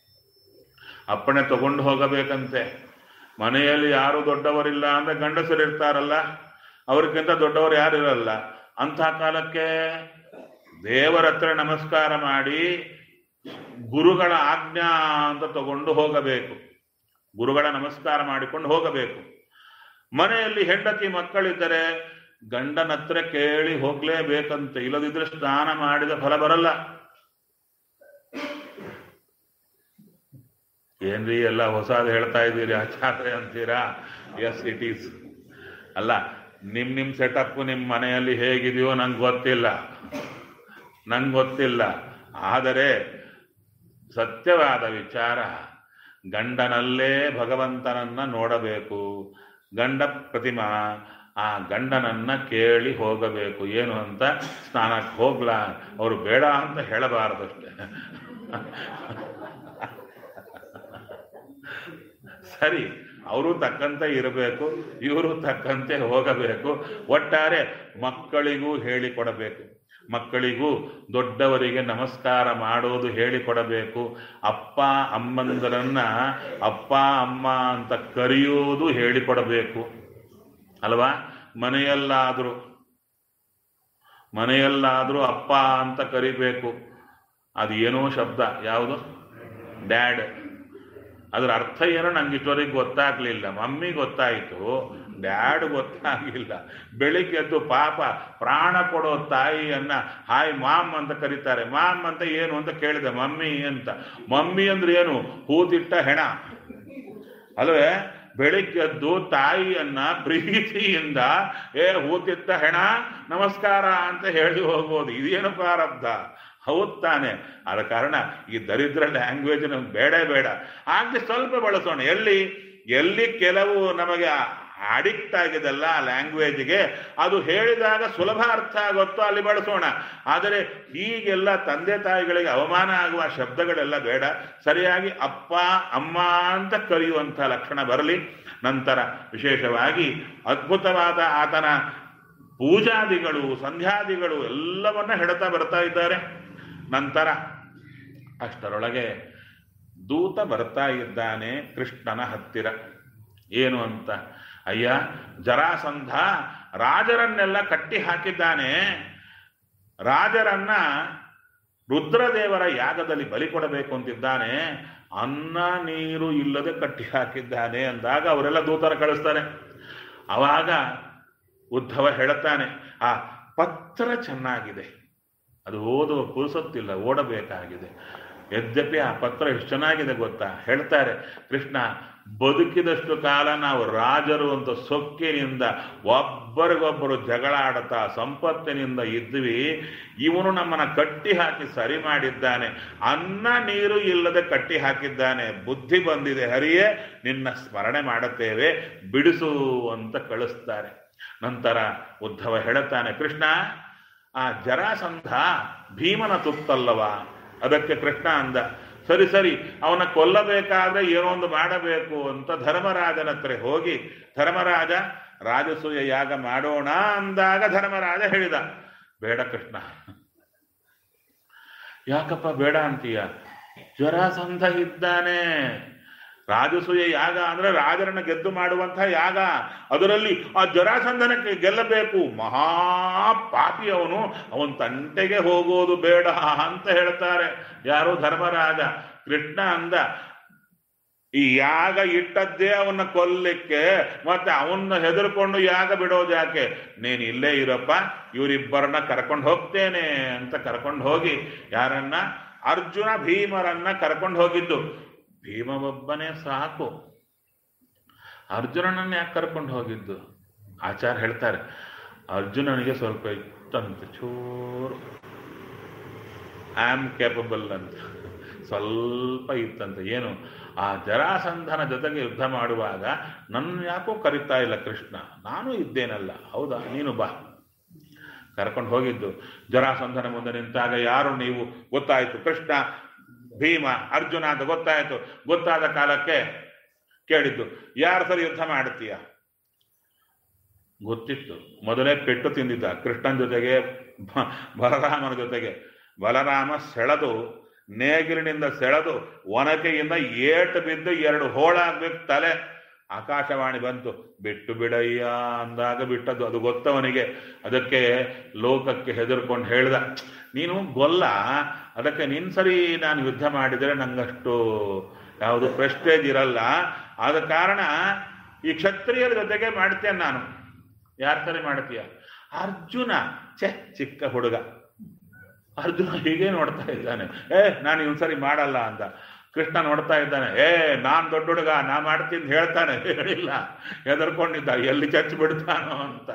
ಅಪ್ಪಣೆ ತಗೊಂಡು ಹೋಗಬೇಕಂತೆ ಮನೆಯಲ್ಲಿ ಯಾರು ದೊಡ್ಡವರಿಲ್ಲ ಅಂದ್ರೆ ಗಂಡಸರು ಇರ್ತಾರಲ್ಲ ಅವ್ರಿಗಿಂತ ದೊಡ್ಡವರು ಯಾರು ಇರಲ್ಲ ಅಂಥ ಕಾಲಕ್ಕೆ ದೇವರ ಹತ್ರ ನಮಸ್ಕಾರ ಮಾಡಿ ಗುರುಗಳ ಆಜ್ಞಾ ಅಂತ ತಗೊಂಡು ಹೋಗಬೇಕು ಗುರುಗಳ ನಮಸ್ಕಾರ ಮಾಡಿಕೊಂಡು ಹೋಗಬೇಕು ಮನೆಯಲ್ಲಿ ಹೆಂಡತಿ ಮಕ್ಕಳಿದ್ದರೆ ಗಂಡನ ಹತ್ರ ಕೇಳಿ ಹೋಗ್ಲೇಬೇಕಂತೆ ಇಲ್ಲದಿದ್ರೆ ಸ್ನಾನ ಮಾಡಿದ ಫಲ ಬರಲ್ಲ ಏನ್ರಿ ಎಲ್ಲ ಹೊಸದು ಹೇಳ್ತಾ ಇದ್ದೀರಿ ಆಚಾರ್ಯ ಅಂತೀರಾ ಎಸ್ ಇಟ್ ಈಸ್ ಅಲ್ಲ ನಿಮ್ ನಿಮ್ ಸೆಟಪ್ ನಿಮ್ ಮನೆಯಲ್ಲಿ ಹೇಗಿದೆಯೋ ನಂಗೆ ಗೊತ್ತಿಲ್ಲ ನಂಗೆ ಗೊತ್ತಿಲ್ಲ ಆದರೆ ಸತ್ಯವಾದ ವಿಚಾರ ಗಂಡನಲ್ಲೇ ಭಗವಂತನನ್ನ ನೋಡಬೇಕು ಗಂಡ ಪ್ರತಿಮಾ ಆ ಗಂಡನನ್ನ ಕೇಳಿ ಹೋಗಬೇಕು ಏನು ಅಂತ ಸ್ನಾನಕ್ಕೆ ಹೋಗ್ಲಾ ಅವರು ಬೇಡ ಅಂತ ಹೇಳಬಾರದಷ್ಟೇ ಸರಿ ಅವರು ತಕ್ಕಂತೆ ಇರಬೇಕು ಇವರು ತಕ್ಕಂತೆ ಹೋಗಬೇಕು ಒಟ್ಟಾರೆ ಮಕ್ಕಳಿಗೂ ಹೇಳಿಕೊಡಬೇಕು ಮಕ್ಕಳಿಗೂ ದೊಡ್ಡವರಿಗೆ ನಮಸ್ಕಾರ ಮಾಡೋದು ಹೇಳಿಕೊಡಬೇಕು ಅಪ್ಪ ಅಮ್ಮಂದರನ್ನ ಅಪ್ಪ ಅಮ್ಮ ಅಂತ ಕರೆಯೋದು ಹೇಳಿಕೊಡಬೇಕು ಅಲ್ವಾ ಮನೆಯಲ್ಲಾದರೂ ಮನೆಯಲ್ಲಾದರೂ ಅಪ್ಪ ಅಂತ ಕರಿಬೇಕು ಅದು ಏನೋ ಶಬ್ದ ಯಾವುದು ಡ್ಯಾಡ್ ಅದರ ಅರ್ಥ ಏನೋ ನಂಗೆ ಇಷ್ಟವರೆಗೆ ಗೊತ್ತಾಗ್ಲಿಲ್ಲ ಮಮ್ಮಿ ಗೊತ್ತಾಯಿತು ಡ್ಯಾಡ್ ಗೊತ್ತಾಗಿಲ್ಲ ಬೆಳಿಗ್ಗೆ ಎದ್ದು ಪಾಪ ಪ್ರಾಣ ಕೊಡೋ ತಾಯಿಯನ್ನ ಹಾಯ್ ಮಾಮ್ ಅಂತ ಕರೀತಾರೆ ಮಾಮ್ ಅಂತ ಏನು ಅಂತ ಕೇಳಿದೆ ಮಮ್ಮಿ ಅಂತ ಮಮ್ಮಿ ಅಂದ್ರೆ ಏನು ಹೂತಿಟ್ಟ ಹೆಣ ಅಲ್ವೇ ಬೆಳಿಗ್ಗೆದ್ದು ತಾಯಿಯನ್ನ ಪ್ರೀತಿಯಿಂದ ಏ ಹೂತಿಟ್ಟ ಹೆಣ ನಮಸ್ಕಾರ ಅಂತ ಹೇಳಿ ಹೋಗ್ಬೋದು ಇದೇನು ಪ್ರಾರಬ್ಧ ಹೌದ್ ತಾನೆ ಆದ ಕಾರಣ ಈ ದರಿದ್ರ ಲ್ಯಾಂಗ್ವೇಜ್ ನಮ್ಗೆ ಬೇಡ ಬೇಡ ಆಗ್ಲಿ ಸ್ವಲ್ಪ ಬಳಸೋಣ ಎಲ್ಲಿ ಎಲ್ಲಿ ಕೆಲವು ನಮಗೆ ಅಡಿಕ್ಟ್ ಆಗಿದೆಲ್ಲ ಆ ಲ್ಯಾಂಗ್ವೇಜ್ಗೆ ಅದು ಹೇಳಿದಾಗ ಸುಲಭ ಅರ್ಥ ಆಗುತ್ತೋ ಅಲ್ಲಿ ಬಳಸೋಣ ಆದರೆ ಹೀಗೆಲ್ಲ ತಂದೆ ತಾಯಿಗಳಿಗೆ ಅವಮಾನ ಆಗುವ ಶಬ್ದಗಳೆಲ್ಲ ಬೇಡ ಸರಿಯಾಗಿ ಅಪ್ಪ ಅಮ್ಮ ಅಂತ ಕರೆಯುವಂಥ ಲಕ್ಷಣ ಬರಲಿ ನಂತರ ವಿಶೇಷವಾಗಿ ಅದ್ಭುತವಾದ ಆತನ ಪೂಜಾದಿಗಳು ಸಂಧ್ಯಾದಿಗಳು ಎಲ್ಲವನ್ನ ಹೆಡ್ತಾ ಬರ್ತಾ ಇದ್ದಾರೆ ನಂತರ ಅಷ್ಟರೊಳಗೆ ದೂತ ಬರ್ತಾ ಇದ್ದಾನೆ ಕೃಷ್ಣನ ಹತ್ತಿರ ಏನು ಅಂತ ಅಯ್ಯ ಜರಾಸಂಧ ರಾಜರನ್ನೆಲ್ಲ ಕಟ್ಟಿ ಹಾಕಿದ್ದಾನೆ ರಾಜರನ್ನ ರುದ್ರದೇವರ ಯಾಗದಲ್ಲಿ ಬಲಿ ಕೊಡಬೇಕು ಅಂತಿದ್ದಾನೆ ಅನ್ನ ನೀರು ಇಲ್ಲದೆ ಕಟ್ಟಿ ಹಾಕಿದ್ದಾನೆ ಅಂದಾಗ ಅವರೆಲ್ಲ ದೂತರ ಕಳಿಸ್ತಾರೆ ಅವಾಗ ಉದ್ಧವ ಹೇಳುತ್ತಾನೆ ಆ ಪತ್ರ ಚೆನ್ನಾಗಿದೆ ಅದು ಓದುವ ಪುರುಸೊತ್ತಿಲ್ಲ ಓಡಬೇಕಾಗಿದೆ ಯದ್ಯಪಿ ಆ ಪತ್ರ ಎಷ್ಟು ಚೆನ್ನಾಗಿದೆ ಗೊತ್ತಾ ಹೇಳ್ತಾರೆ ಕೃಷ್ಣ ಬದುಕಿದಷ್ಟು ಕಾಲ ನಾವು ರಾಜರು ಅಂತ ಸೊಕ್ಕಿನಿಂದ ಒಬ್ಬರಿಗೊಬ್ಬರು ಜಗಳ ಆಡುತ್ತಾ ಸಂಪತ್ತಿನಿಂದ ಇದ್ವಿ ಇವನು ನಮ್ಮನ್ನ ಕಟ್ಟಿ ಹಾಕಿ ಸರಿ ಮಾಡಿದ್ದಾನೆ ಅನ್ನ ನೀರು ಇಲ್ಲದೆ ಕಟ್ಟಿ ಹಾಕಿದ್ದಾನೆ ಬುದ್ಧಿ ಬಂದಿದೆ ಹರಿಯೇ ನಿನ್ನ ಸ್ಮರಣೆ ಮಾಡುತ್ತೇವೆ ಬಿಡಿಸು ಅಂತ ಕಳಿಸ್ತಾರೆ ನಂತರ ಉದ್ಧವ ಹೇಳುತ್ತಾನೆ ಕೃಷ್ಣ ಆ ಜರಾಸಂಧ ಭೀಮನ ತುತ್ತಲ್ಲವ ಅದಕ್ಕೆ ಕೃಷ್ಣ ಅಂದ ಸರಿ ಸರಿ ಅವನ ಕೊಲ್ಲಬೇಕಾದ್ರೆ ಏನೋ ಒಂದು ಮಾಡಬೇಕು ಅಂತ ಧರ್ಮರಾಜನ ಹತ್ರ ಹೋಗಿ ಧರ್ಮರಾಜ ರಾಜಸೂಯ ಯಾಗ ಮಾಡೋಣ ಅಂದಾಗ ಧರ್ಮರಾಜ ಹೇಳಿದ ಬೇಡ ಕೃಷ್ಣ ಯಾಕಪ್ಪ ಬೇಡ ಅಂತೀಯ ಜರಾಸಂಧ ಇದ್ದಾನೆ ರಾಜಸೂಯ ಯಾಗ ಅಂದ್ರೆ ರಾಜರನ್ನ ಗೆದ್ದು ಮಾಡುವಂತಹ ಯಾಗ ಅದರಲ್ಲಿ ಆ ಜರಾಸಂಧನಕ್ಕೆ ಗೆಲ್ಲಬೇಕು ಮಹಾ ಪಾಪಿ ಅವನು ಅವನ್ ತಂಟೆಗೆ ಹೋಗೋದು ಬೇಡ ಅಂತ ಹೇಳ್ತಾರೆ ಯಾರು ಧರ್ಮರಾಜ ಕೃಷ್ಣ ಅಂದ ಈ ಯಾಗ ಇಟ್ಟದ್ದೇ ಅವನ್ನ ಕೊಲ್ಲಿಕ್ಕೆ ಮತ್ತೆ ಅವನ್ನ ಹೆದರ್ಕೊಂಡು ಯಾಗ ಬಿಡೋದು ಯಾಕೆ ನೀನ್ ಇಲ್ಲೇ ಇರಪ್ಪ ಇವರಿಬ್ಬರನ್ನ ಕರ್ಕೊಂಡು ಹೋಗ್ತೇನೆ ಅಂತ ಕರ್ಕೊಂಡು ಹೋಗಿ ಯಾರನ್ನ ಅರ್ಜುನ ಭೀಮರನ್ನ ಕರ್ಕೊಂಡು ಹೋಗಿದ್ದು ಭೀಮ ಒಬ್ಬನೇ ಸಾಕು ಅರ್ಜುನನನ್ನ ಯಾಕೆ ಕರ್ಕೊಂಡು ಹೋಗಿದ್ದು ಆಚಾರ ಹೇಳ್ತಾರೆ ಅರ್ಜುನನಿಗೆ ಸ್ವಲ್ಪ ಇತ್ತಂತೆ ಚೂರು ಐ ಆಮ್ ಕೇಪಬಲ್ ಅಂತ ಸ್ವಲ್ಪ ಇತ್ತಂತೆ ಏನು ಆ ಜರಾಸಂಧನ ಜೊತೆಗೆ ಯುದ್ಧ ಮಾಡುವಾಗ ನನ್ನ ಯಾಕೋ ಕರಿತಾ ಇಲ್ಲ ಕೃಷ್ಣ ನಾನು ಇದ್ದೇನಲ್ಲ ಹೌದಾ ನೀನು ಬಾ ಕರ್ಕೊಂಡು ಹೋಗಿದ್ದು ಜರಾಸಂಧನ ಮುಂದೆ ನಿಂತಾಗ ಯಾರು ನೀವು ಗೊತ್ತಾಯ್ತು ಕೃಷ್ಣ ಭೀಮ ಅರ್ಜುನ ಅಂತ ಗೊತ್ತಾಯ್ತು ಗೊತ್ತಾದ ಕಾಲಕ್ಕೆ ಕೇಳಿದ್ದು ಯಾರ ಸರಿ ಯುದ್ಧ ಮಾಡ್ತೀಯ ಗೊತ್ತಿತ್ತು ಮೊದಲೇ ಪೆಟ್ಟು ತಿಂದಿದ್ದ ಕೃಷ್ಣನ ಜೊತೆಗೆ ಬ- ಬಲರಾಮನ ಜೊತೆಗೆ ಬಲರಾಮ ಸೆಳೆದು ನೇಗಿಲಿನಿಂದ ಸೆಳೆದು ಒನಕೆಯಿಂದ ಏಟು ಬಿದ್ದು ಎರಡು ಹೋಳಾಗ್ಬೇಕು ತಲೆ ಆಕಾಶವಾಣಿ ಬಂತು ಬಿಟ್ಟು ಬಿಡಯ್ಯ ಅಂದಾಗ ಬಿಟ್ಟದ್ದು ಅದು ಗೊತ್ತವನಿಗೆ ಅದಕ್ಕೆ ಲೋಕಕ್ಕೆ ಹೆದರ್ಕೊಂಡು ಹೇಳ್ದ ನೀನು ಗೊಲ್ಲ ಅದಕ್ಕೆ ನಿನ್ ಸರಿ ನಾನು ಯುದ್ಧ ಮಾಡಿದರೆ ನಂಗಷ್ಟು ಯಾವುದು ಪ್ರೆಸ್ಟೇಜ್ ಇರಲ್ಲ ಆದ ಕಾರಣ ಈ ಕ್ಷತ್ರಿಯರ ಜೊತೆಗೆ ಮಾಡ್ತೇನೆ ನಾನು ಯಾರ ಸರಿ ಮಾಡ್ತೀಯ ಅರ್ಜುನ ಛೆ ಚಿಕ್ಕ ಹುಡುಗ ಅರ್ಜುನ ಹೀಗೆ ನೋಡ್ತಾ ಇದ್ದಾನೆ ಏ ನಾನು ಇವನ್ ಸರಿ ಮಾಡಲ್ಲ ಅಂತ ಕೃಷ್ಣ ನೋಡ್ತಾ ಇದ್ದಾನೆ ಏ ನಾನ್ ದೊಡ್ಡ ಹುಡುಗ ನಾ ಮಾಡ್ತೀನಿ ಹೇಳ್ತಾನೆ ಹೇಳಿಲ್ಲ ಹೆದರ್ಕೊಂಡಿದ್ದ ಎಲ್ಲಿ ಚಚ್ಚಿ ಬಿಡ್ತಾನೋ ಅಂತ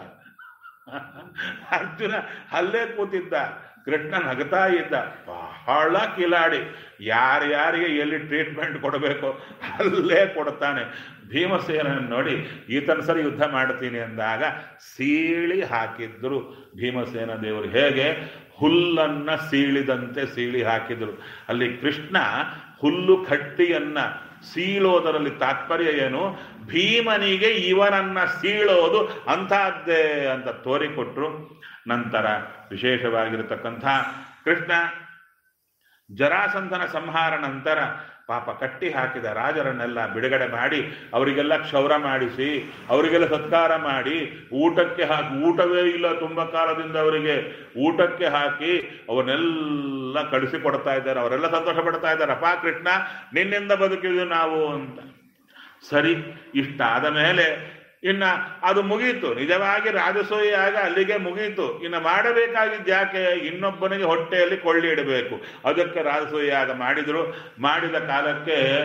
ಅರ್ಜುನ ಅಲ್ಲೇ ಕೂತಿದ್ದ ಕೃಷ್ಣ ನಗ್ತಾ ಇದ್ದ ಬಹಳ ಕಿಲಾಡಿ ಯಾರ್ಯಾರಿಗೆ ಎಲ್ಲಿ ಟ್ರೀಟ್ಮೆಂಟ್ ಕೊಡಬೇಕು ಅಲ್ಲೇ ಕೊಡ್ತಾನೆ ಭೀಮಸೇನ ನೋಡಿ ಈತನ ಸರಿ ಯುದ್ಧ ಮಾಡ್ತೀನಿ ಅಂದಾಗ ಸೀಳಿ ಹಾಕಿದ್ರು ಭೀಮಸೇನ ದೇವರು ಹೇಗೆ ಹುಲ್ಲನ್ನ ಸೀಳಿದಂತೆ ಸೀಳಿ ಹಾಕಿದ್ರು ಅಲ್ಲಿ ಕೃಷ್ಣ ಹುಲ್ಲು ಕಟ್ಟಿಯನ್ನ ಸೀಳೋದರಲ್ಲಿ ತಾತ್ಪರ್ಯ ಏನು ಭೀಮನಿಗೆ ಇವನನ್ನ ಸೀಳೋದು ಅಂತಹದ್ದೇ ಅಂತ ತೋರಿಕೊಟ್ರು ನಂತರ ವಿಶೇಷವಾಗಿರತಕ್ಕಂಥ ಕೃಷ್ಣ ಜರಾಸಂಧನ ಸಂಹಾರ ನಂತರ ಪಾಪ ಕಟ್ಟಿ ಹಾಕಿದ ರಾಜರನ್ನೆಲ್ಲ ಬಿಡುಗಡೆ ಮಾಡಿ ಅವರಿಗೆಲ್ಲ ಕ್ಷೌರ ಮಾಡಿಸಿ ಅವರಿಗೆಲ್ಲ ಸತ್ಕಾರ ಮಾಡಿ ಊಟಕ್ಕೆ ಹಾಕಿ ಊಟವೇ ಇಲ್ಲ ತುಂಬ ಕಾಲದಿಂದ ಅವರಿಗೆ ಊಟಕ್ಕೆ ಹಾಕಿ ಅವನ್ನೆಲ್ಲ ಕಳಿಸಿ ಕೊಡ್ತಾ ಇದ್ದಾರೆ ಅವರೆಲ್ಲ ಸಂತೋಷ ಪಡ್ತಾ ಇದ್ದಾರೆ ಅಪ್ಪ ಕೃಷ್ಣ ನಿನ್ನಿಂದ ಬದುಕಿದ್ವಿ ನಾವು ಅಂತ ಸರಿ ಇಷ್ಟಾದ ಮೇಲೆ ಇನ್ನ ಅದು ಮುಗೀತು ನಿಜವಾಗಿ ರಾಜಸೂಯ ಆಗ ಅಲ್ಲಿಗೆ ಮುಗೀತು ಇನ್ನು ಮಾಡಬೇಕಾಗಿದ್ದು ಯಾಕೆ ಇನ್ನೊಬ್ಬನಿಗೆ ಹೊಟ್ಟೆಯಲ್ಲಿ ಕೊಳ್ಳಿ ಇಡಬೇಕು ಅದಕ್ಕೆ ರಾಜಸೂಯ ಆಗ ಮಾಡಿದ್ರು ಮಾಡಿದ ಕಾಲಕ್ಕೆ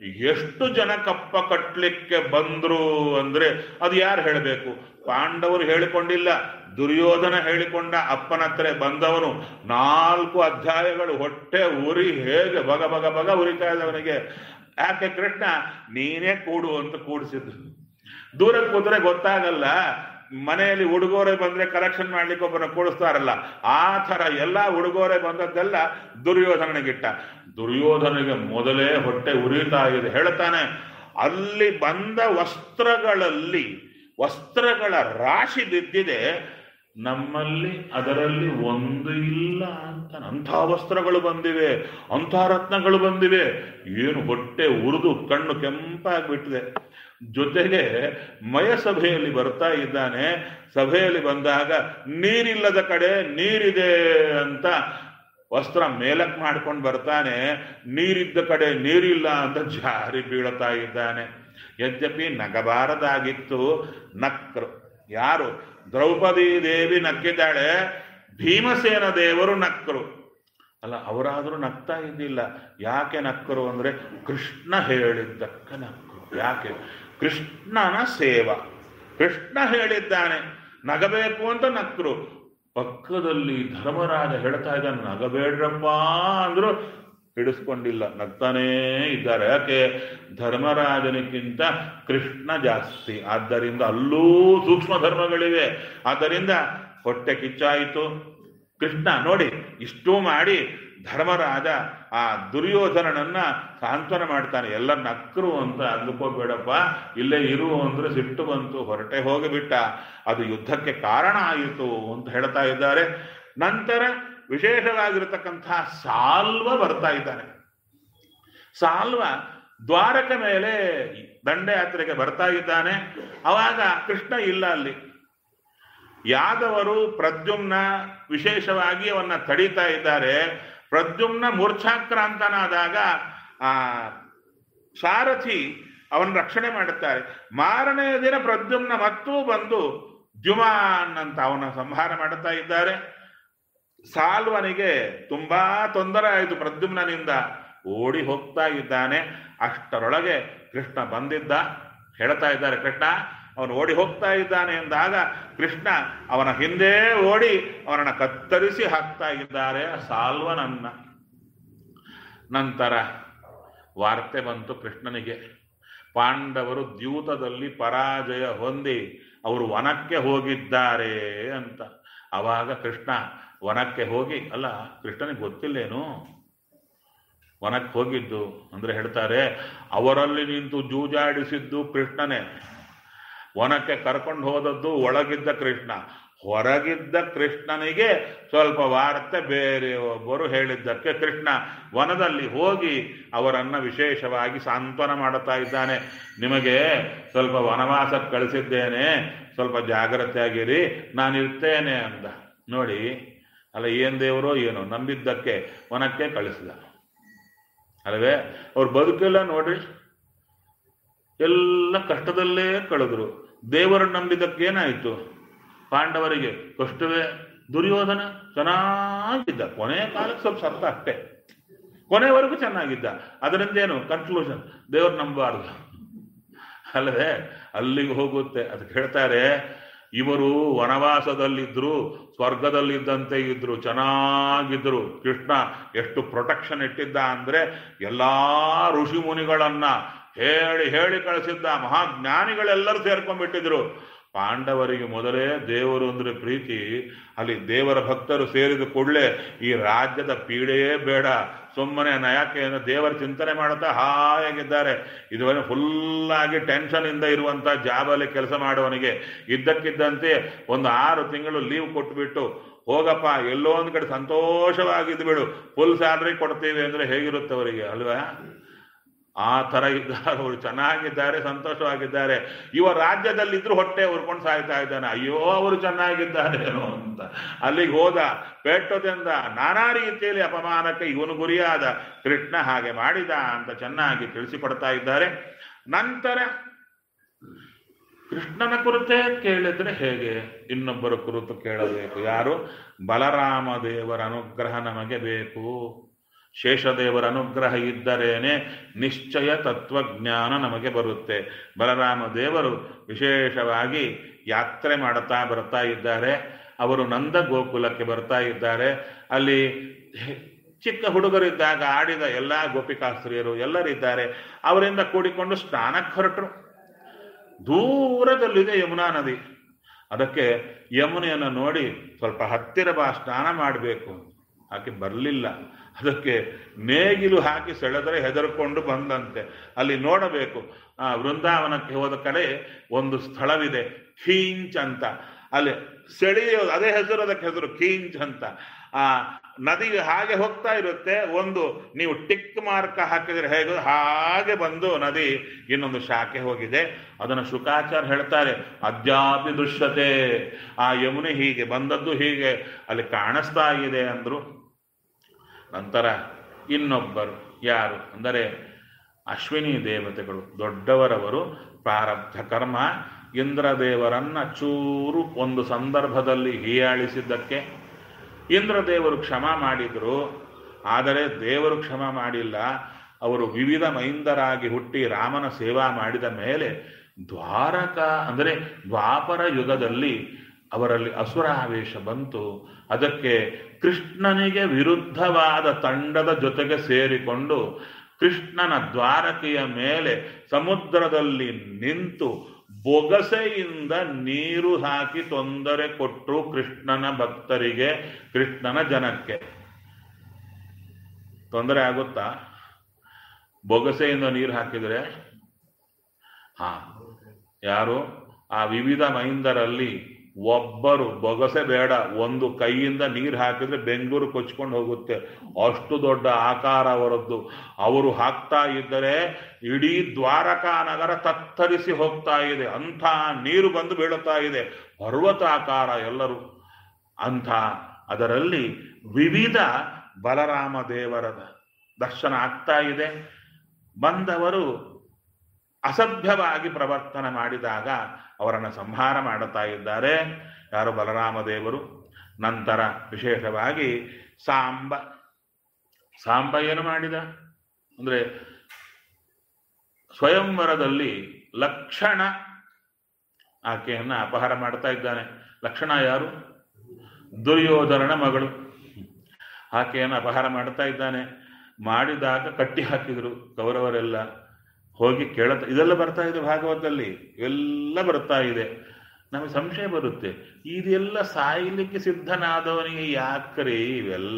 ಎಷ್ಟು ಜನ ಕಪ್ಪ ಕಟ್ಲಿಕ್ಕೆ ಬಂದ್ರು ಅಂದ್ರೆ ಅದು ಯಾರು ಹೇಳಬೇಕು ಪಾಂಡವರು ಹೇಳಿಕೊಂಡಿಲ್ಲ ದುರ್ಯೋಧನ ಹೇಳಿಕೊಂಡ ಅಪ್ಪನ ಹತ್ರ ಬಂದವನು ನಾಲ್ಕು ಅಧ್ಯಾಯಗಳು ಹೊಟ್ಟೆ ಉರಿ ಹೇಗೆ ಬಗ ಬಗ ಬಗ ಉರಿತಾ ಇದ್ದವನಿಗೆ ಯಾಕೆ ಕೃಷ್ಣ ನೀನೇ ಕೂಡು ಅಂತ ಕೂಡಿಸಿದ್ದು ದೂರ ಕೂತ್ರೆ ಗೊತ್ತಾಗಲ್ಲ ಮನೆಯಲ್ಲಿ ಉಡುಗೊರೆ ಬಂದ್ರೆ ಕಲೆಕ್ಷನ್ ಮಾಡ್ಲಿಕ್ಕೆ ಒಬ್ಬನ ಕೂಡಿಸ್ತಾರಲ್ಲ ಆ ತರ ಎಲ್ಲ ಉಡುಗೊರೆ ಬಂದದ್ದೆಲ್ಲ ದುರ್ಯೋಧನನಿಗಿಟ್ಟ ದುರ್ಯೋಧನಿಗೆ ಮೊದಲೇ ಹೊಟ್ಟೆ ಉರಿತಾ ಇದೆ ಹೇಳ್ತಾನೆ ಅಲ್ಲಿ ಬಂದ ವಸ್ತ್ರಗಳಲ್ಲಿ ವಸ್ತ್ರಗಳ ರಾಶಿ ಬಿದ್ದಿದೆ ನಮ್ಮಲ್ಲಿ ಅದರಲ್ಲಿ ಒಂದು ಇಲ್ಲ ಅಂತ ಅಂಥ ವಸ್ತ್ರಗಳು ಬಂದಿವೆ ಅಂಥ ರತ್ನಗಳು ಬಂದಿವೆ ಏನು ಹೊಟ್ಟೆ ಉರಿದು ಕಣ್ಣು ಕೆಂಪಾಗ್ಬಿಟ್ಟಿದೆ ಜೊತೆಗೆ ಮಯ ಸಭೆಯಲ್ಲಿ ಬರ್ತಾ ಇದ್ದಾನೆ ಸಭೆಯಲ್ಲಿ ಬಂದಾಗ ನೀರಿಲ್ಲದ ಕಡೆ ನೀರಿದೆ ಅಂತ ವಸ್ತ್ರ ಮೇಲಕ್ ಮಾಡ್ಕೊಂಡು ಬರ್ತಾನೆ ನೀರಿದ್ದ ಕಡೆ ನೀರಿಲ್ಲ ಅಂತ ಜಾರಿ ಬೀಳ್ತಾ ಇದ್ದಾನೆ ಯದ್ಯಪಿ ನಗಬಾರದಾಗಿತ್ತು ನಕ್ರು ಯಾರು ದ್ರೌಪದಿ ದೇವಿ ನಕ್ಕಿದ್ದಾಳೆ ಭೀಮಸೇನ ದೇವರು ನಕ್ಕರು ಅಲ್ಲ ಅವರಾದರೂ ನಗ್ತಾ ಇದ್ದಿಲ್ಲ ಯಾಕೆ ನಕ್ಕರು ಅಂದ್ರೆ ಕೃಷ್ಣ ಹೇಳಿದ್ದಕ್ಕ ನಕ್ಕರು ಯಾಕೆ ಕೃಷ್ಣನ ಸೇವ ಕೃಷ್ಣ ಹೇಳಿದ್ದಾನೆ ನಗಬೇಕು ಅಂತ ನಕ್ಕರು ಪಕ್ಕದಲ್ಲಿ ಧರ್ಮರಾಜ ಹೇಳ್ತಾ ಇದ್ದಾನೆ ನಗಬೇಡ್ರಪ್ಪ ಅಂದ್ರು ಹಿಡಿಸ್ಕೊಂಡಿಲ್ಲ ನಗ್ತಾನೇ ಇದ್ದಾರೆ ಯಾಕೆ ಧರ್ಮರಾಜನಿಗಿಂತ ಕೃಷ್ಣ ಜಾಸ್ತಿ ಆದ್ದರಿಂದ ಅಲ್ಲೂ ಸೂಕ್ಷ್ಮ ಧರ್ಮಗಳಿವೆ ಆದ್ದರಿಂದ ಹೊಟ್ಟೆ ಕಿಚ್ಚಾಯಿತು ಕೃಷ್ಣ ನೋಡಿ ಇಷ್ಟೂ ಮಾಡಿ ಧರ್ಮರಾಜ ಆ ದುರ್ಯೋಧನನನ್ನ ಸಾಂತ್ವನ ಮಾಡ್ತಾನೆ ಎಲ್ಲ ನಕ್ಕರು ಅಂತ ಅಂದುಕೋಬೇಡಪ್ಪ ಇಲ್ಲೇ ಇರು ಅಂದ್ರೆ ಸಿಟ್ಟು ಬಂತು ಹೊರಟೆ ಹೋಗಿಬಿಟ್ಟ ಅದು ಯುದ್ಧಕ್ಕೆ ಕಾರಣ ಆಯಿತು ಅಂತ ಹೇಳ್ತಾ ಇದ್ದಾರೆ ನಂತರ ವಿಶೇಷವಾಗಿರತಕ್ಕಂತಹ ಸಾಲ್ವ ಬರ್ತಾ ಇದ್ದಾನೆ ಸಾಲ್ವ ದ್ವಾರಕ ಮೇಲೆ ದಂಡಯಾತ್ರೆಗೆ ಬರ್ತಾ ಇದ್ದಾನೆ ಅವಾಗ ಕೃಷ್ಣ ಇಲ್ಲ ಅಲ್ಲಿ ಯಾದವರು ಪ್ರದ್ಯುಮ್ನ ವಿಶೇಷವಾಗಿ ಅವನ್ನ ತಡೀತಾ ಇದ್ದಾರೆ ಪ್ರದ್ಯುಮ್ನ ಮೂರ್ಛಾಕ್ರಾಂತನಾದಾಗ ಆ ಸಾರಥಿ ಅವನ ರಕ್ಷಣೆ ಮಾಡುತ್ತಾರೆ ಮಾರನೆಯ ದಿನ ಪ್ರದ್ಯುಮ್ನ ಮತ್ತೂ ಬಂದು ದ್ಯುಮಾನ್ ಅಂತ ಅವನ ಸಂಹಾರ ಮಾಡುತ್ತಾ ಇದ್ದಾರೆ ಸಾಲ್ವನಿಗೆ ತುಂಬಾ ತೊಂದರೆ ಆಯಿತು ಪ್ರದ್ಯುಮ್ನಿಂದ ಓಡಿ ಹೋಗ್ತಾ ಇದ್ದಾನೆ ಅಷ್ಟರೊಳಗೆ ಕೃಷ್ಣ ಬಂದಿದ್ದ ಹೇಳ್ತಾ ಇದ್ದಾರೆ ಕೃಷ್ಣ ಅವನು ಓಡಿ ಹೋಗ್ತಾ ಇದ್ದಾನೆ ಎಂದಾಗ ಕೃಷ್ಣ ಅವನ ಹಿಂದೆ ಓಡಿ ಅವನನ್ನ ಕತ್ತರಿಸಿ ಹಾಕ್ತಾ ಇದ್ದಾರೆ ಸಾಲ್ವನನ್ನ ನಂತರ ವಾರ್ತೆ ಬಂತು ಕೃಷ್ಣನಿಗೆ ಪಾಂಡವರು ದ್ಯೂತದಲ್ಲಿ ಪರಾಜಯ ಹೊಂದಿ ಅವರು ವನಕ್ಕೆ ಹೋಗಿದ್ದಾರೆ ಅಂತ ಅವಾಗ ಕೃಷ್ಣ ವನಕ್ಕೆ ಹೋಗಿ ಅಲ್ಲ ಕೃಷ್ಣನಿಗೆ ಗೊತ್ತಿಲ್ಲೇನು ವನಕ್ಕೆ ಹೋಗಿದ್ದು ಅಂದ್ರೆ ಹೇಳ್ತಾರೆ ಅವರಲ್ಲಿ ನಿಂತು ಜೂಜಾಡಿಸಿದ್ದು ಕೃಷ್ಣನೇ ವನಕ್ಕೆ ಕರ್ಕೊಂಡು ಹೋದದ್ದು ಒಳಗಿದ್ದ ಕೃಷ್ಣ ಹೊರಗಿದ್ದ ಕೃಷ್ಣನಿಗೆ ಸ್ವಲ್ಪ ವಾರ್ತೆ ಬೇರೆಯೊಬ್ಬರು ಹೇಳಿದ್ದಕ್ಕೆ ಕೃಷ್ಣ ವನದಲ್ಲಿ ಹೋಗಿ ಅವರನ್ನ ವಿಶೇಷವಾಗಿ ಸಾಂತ್ವನ ಮಾಡುತ್ತಾ ಇದ್ದಾನೆ ನಿಮಗೆ ಸ್ವಲ್ಪ ವನವಾಸಕ್ಕೆ ಕಳಿಸಿದ್ದೇನೆ ಸ್ವಲ್ಪ ಜಾಗ್ರತೆಯಾಗಿರಿ ನಾನಿರ್ತೇನೆ ಅಂದ ನೋಡಿ ಅಲ್ಲ ಏನ್ ದೇವರೋ ಏನೋ ನಂಬಿದ್ದಕ್ಕೆ ವನಕ್ಕೆ ಕಳಿಸಿದ ಅಲ್ವೇ ಅವ್ರ ಬದುಕೆಲ್ಲ ನೋಡ್ರಿ ಎಲ್ಲ ಕಷ್ಟದಲ್ಲೇ ಕಳೆದ್ರು ದೇವರನ್ನು ನಂಬಿದ್ದಕ್ಕೆ ಏನಾಯ್ತು ಪಾಂಡವರಿಗೆ ಕಷ್ಟವೇ ದುರ್ಯೋಧನ ಚೆನ್ನಾಗಿದ್ದ ಕೊನೆ ಕಾಲಕ್ಕೆ ಸ್ವಲ್ಪ ಸತ್ತ ಅಷ್ಟೇ ಕೊನೆವರೆಗೂ ಚೆನ್ನಾಗಿದ್ದ ಅದರಿಂದ ಏನು ಕನ್ಕ್ಲೂಷನ್ ದೇವ್ರು ನಂಬಾರ್ದು ಅಲ್ಲವೇ ಅಲ್ಲಿಗೆ ಹೋಗುತ್ತೆ ಅದಕ್ಕೆ ಹೇಳ್ತಾರೆ ಇವರು ವನವಾಸದಲ್ಲಿದ್ರು ಸ್ವರ್ಗದಲ್ಲಿದ್ದಂತೆ ಇದ್ರು ಚೆನ್ನಾಗಿದ್ರು ಕೃಷ್ಣ ಎಷ್ಟು ಪ್ರೊಟೆಕ್ಷನ್ ಇಟ್ಟಿದ್ದ ಅಂದ್ರೆ ಎಲ್ಲಾ ಋಷಿ ಮುನಿಗಳನ್ನ ಹೇಳಿ ಹೇಳಿ ಕಳಿಸಿದ್ದ ಮಹಾಜ್ಞಾನಿಗಳೆಲ್ಲರೂ ಸೇರ್ಕೊಂಡ್ಬಿಟ್ಟಿದ್ರು ಪಾಂಡವರಿಗೆ ಮೊದಲೇ ದೇವರು ಅಂದ್ರೆ ಪ್ರೀತಿ ಅಲ್ಲಿ ದೇವರ ಭಕ್ತರು ಸೇರಿದ ಕೂಡಲೇ ಈ ರಾಜ್ಯದ ಪೀಡೆಯೇ ಬೇಡ ಸುಮ್ಮನೆ ನಯಾಕೆ ಅಂದ್ರೆ ದೇವರ ಚಿಂತನೆ ಮಾಡುತ್ತಾ ಹಾಯಾಗಿದ್ದಾರೆ ಇದುವರೆ ಫುಲ್ ಆಗಿ ಟೆನ್ಷನ್ ಇಂದ ಇರುವಂತ ಜಾಬಲ್ಲಿ ಕೆಲಸ ಮಾಡುವವನಿಗೆ ಇದ್ದಕ್ಕಿದ್ದಂತೆ ಒಂದು ಆರು ತಿಂಗಳು ಲೀವ್ ಕೊಟ್ಬಿಟ್ಟು ಹೋಗಪ್ಪ ಎಲ್ಲೋ ಒಂದ್ ಕಡೆ ಸಂತೋಷವಾಗಿದ್ದು ಬಿಡು ಫುಲ್ ಸ್ಯಾಲ್ರಿ ಕೊಡ್ತೀವಿ ಅಂದ್ರೆ ಹೇಗಿರುತ್ತೆ ಅವರಿಗೆ ಅಲ್ವಾ ಆ ತರ ಇದ್ದಾರೆ ಅವರು ಚೆನ್ನಾಗಿದ್ದಾರೆ ಸಂತೋಷವಾಗಿದ್ದಾರೆ ಇವ ರಾಜ್ಯದಲ್ಲಿದ್ರು ಹೊಟ್ಟೆ ಉರ್ಕೊಂಡು ಸಾಯ್ತಾ ಇದ್ದಾನೆ ಅಯ್ಯೋ ಅವರು ಚೆನ್ನಾಗಿದ್ದಾರೇನೋ ಅಂತ ಅಲ್ಲಿಗೆ ಹೋದ ಪೆಟ್ಟದಿಂದ ನಾನಾ ರೀತಿಯಲ್ಲಿ ಅಪಮಾನಕ್ಕೆ ಇವನು ಗುರಿಯಾದ ಕೃಷ್ಣ ಹಾಗೆ ಮಾಡಿದ ಅಂತ ಚೆನ್ನಾಗಿ ತಿಳಿಸಿಕೊಡ್ತಾ ಇದ್ದಾರೆ ನಂತರ ಕೃಷ್ಣನ ಕುರಿತೇ ಕೇಳಿದ್ರೆ ಹೇಗೆ ಇನ್ನೊಬ್ಬರ ಕುರಿತು ಕೇಳಬೇಕು ಯಾರು ಬಲರಾಮ ದೇವರ ಅನುಗ್ರಹ ನಮಗೆ ಬೇಕು ಶೇಷದೇವರ ಅನುಗ್ರಹ ಇದ್ದರೇನೆ ನಿಶ್ಚಯ ತತ್ವಜ್ಞಾನ ನಮಗೆ ಬರುತ್ತೆ ಬಲರಾಮ ದೇವರು ವಿಶೇಷವಾಗಿ ಯಾತ್ರೆ ಮಾಡ್ತಾ ಬರ್ತಾ ಇದ್ದಾರೆ ಅವರು ನಂದ ಗೋಕುಲಕ್ಕೆ ಬರ್ತಾ ಇದ್ದಾರೆ ಅಲ್ಲಿ ಚಿಕ್ಕ ಹುಡುಗರಿದ್ದಾಗ ಆಡಿದ ಎಲ್ಲ ಗೋಪಿಕಾಸ್ತ್ರೀಯರು ಎಲ್ಲರಿದ್ದಾರೆ ಅವರಿಂದ ಕೂಡಿಕೊಂಡು ಸ್ನಾನಕ್ಕೆ ಹೊರಟರು ದೂರದಲ್ಲಿದೆ ಯಮುನಾ ನದಿ ಅದಕ್ಕೆ ಯಮುನೆಯನ್ನು ನೋಡಿ ಸ್ವಲ್ಪ ಹತ್ತಿರ ಬಾ ಸ್ನಾನ ಮಾಡಬೇಕು ಆಕೆ ಬರಲಿಲ್ಲ ಅದಕ್ಕೆ ನೇಗಿಲು ಹಾಕಿ ಸೆಳೆದರೆ ಹೆದರ್ಕೊಂಡು ಬಂದಂತೆ ಅಲ್ಲಿ ನೋಡಬೇಕು ಆ ವೃಂದಾವನಕ್ಕೆ ಹೋದ ಕಡೆ ಒಂದು ಸ್ಥಳವಿದೆ ಖೀಂಚ್ ಅಂತ ಅಲ್ಲಿ ಸೆಳೆಯೋದು ಅದೇ ಹೆಸರು ಅದಕ್ಕೆ ಹೆಸರು ಖೀಂಚ್ ಅಂತ ಆ ನದಿ ಹಾಗೆ ಹೋಗ್ತಾ ಇರುತ್ತೆ ಒಂದು ನೀವು ಟಿಕ್ ಮಾರ್ಕ್ ಹಾಕಿದ್ರೆ ಹೇಗೆ ಹಾಗೆ ಬಂದು ನದಿ ಇನ್ನೊಂದು ಶಾಖೆ ಹೋಗಿದೆ ಅದನ್ನು ಶುಕಾಚಾರ ಹೇಳ್ತಾರೆ ಅದ್ಯಾಪಿ ದೃಶ್ಯತೆ ಆ ಯಮುನೆ ಹೀಗೆ ಬಂದದ್ದು ಹೀಗೆ ಅಲ್ಲಿ ಕಾಣಿಸ್ತಾ ಇದೆ ಅಂದ್ರು ನಂತರ ಇನ್ನೊಬ್ಬರು ಯಾರು ಅಂದರೆ ಅಶ್ವಿನಿ ದೇವತೆಗಳು ದೊಡ್ಡವರವರು ಪ್ರಾರಬ್ಧ ಕರ್ಮ ಇಂದ್ರದೇವರನ್ನ ಚೂರು ಒಂದು ಸಂದರ್ಭದಲ್ಲಿ ಹೀಯಾಳಿಸಿದ್ದಕ್ಕೆ ಇಂದ್ರದೇವರು ಕ್ಷಮ ಮಾಡಿದರು ಆದರೆ ದೇವರು ಕ್ಷಮ ಮಾಡಿಲ್ಲ ಅವರು ವಿವಿಧ ಮೈಂದರಾಗಿ ಹುಟ್ಟಿ ರಾಮನ ಸೇವಾ ಮಾಡಿದ ಮೇಲೆ ದ್ವಾರಕ ಅಂದರೆ ದ್ವಾಪರ ಯುಗದಲ್ಲಿ ಅವರಲ್ಲಿ ಅಸುರಾವೇಶ ಬಂತು ಅದಕ್ಕೆ ಕೃಷ್ಣನಿಗೆ ವಿರುದ್ಧವಾದ ತಂಡದ ಜೊತೆಗೆ ಸೇರಿಕೊಂಡು ಕೃಷ್ಣನ ದ್ವಾರಕೆಯ ಮೇಲೆ ಸಮುದ್ರದಲ್ಲಿ ನಿಂತು ಬೊಗಸೆಯಿಂದ ನೀರು ಹಾಕಿ ತೊಂದರೆ ಕೊಟ್ಟರು ಕೃಷ್ಣನ ಭಕ್ತರಿಗೆ ಕೃಷ್ಣನ ಜನಕ್ಕೆ ತೊಂದರೆ ಆಗುತ್ತಾ ಬೊಗಸೆಯಿಂದ ನೀರು ಹಾಕಿದರೆ ಹಾ ಯಾರು ಆ ವಿವಿಧ ಮೈಂದರಲ್ಲಿ ಒಬ್ಬರು ಬೊಗಸೆ ಬೇಡ ಒಂದು ಕೈಯಿಂದ ನೀರು ಹಾಕಿದ್ರೆ ಬೆಂಗಳೂರು ಕೊಚ್ಕೊಂಡು ಹೋಗುತ್ತೆ ಅಷ್ಟು ದೊಡ್ಡ ಆಕಾರ ಅವರದ್ದು ಅವರು ಹಾಕ್ತಾ ಇದ್ದರೆ ಇಡೀ ದ್ವಾರಕಾ ನಗರ ತತ್ತರಿಸಿ ಹೋಗ್ತಾ ಇದೆ ಅಂಥ ನೀರು ಬಂದು ಬೀಳುತ್ತಾ ಇದೆ ಪರ್ವತಾಕಾರ ಎಲ್ಲರೂ ಅಂಥ ಅದರಲ್ಲಿ ವಿವಿಧ ಬಲರಾಮ ದೇವರ ದರ್ಶನ ಆಗ್ತಾ ಇದೆ ಬಂದವರು ಅಸಭ್ಯವಾಗಿ ಪ್ರವರ್ತನೆ ಮಾಡಿದಾಗ ಅವರನ್ನು ಸಂಹಾರ ಮಾಡುತ್ತಾ ಇದ್ದಾರೆ ಯಾರು ಬಲರಾಮ ದೇವರು ನಂತರ ವಿಶೇಷವಾಗಿ ಸಾಂಬ ಸಾಂಬ ಏನು ಮಾಡಿದ ಅಂದ್ರೆ ಸ್ವಯಂವರದಲ್ಲಿ ಲಕ್ಷಣ ಆಕೆಯನ್ನ ಅಪಹಾರ ಮಾಡ್ತಾ ಇದ್ದಾನೆ ಲಕ್ಷಣ ಯಾರು ದುರ್ಯೋಧನನ ಮಗಳು ಆಕೆಯನ್ನು ಅಪಹಾರ ಮಾಡ್ತಾ ಇದ್ದಾನೆ ಮಾಡಿದಾಗ ಕಟ್ಟಿ ಹಾಕಿದ್ರು ಕೌರವರೆಲ್ಲ ಹೋಗಿ ಕೇಳತ್ತ ಇದೆಲ್ಲ ಬರ್ತಾ ಇದೆ ಭಾಗವತದಲ್ಲಿ ಎಲ್ಲ ಬರ್ತಾ ಇದೆ ನಮಗೆ ಸಂಶಯ ಬರುತ್ತೆ ಇದೆಲ್ಲ ಸಾಯ್ಲಿಕ್ಕೆ ಸಿದ್ಧನಾದವನಿಗೆ ಯಾಕ್ರಿ ಇವೆಲ್ಲ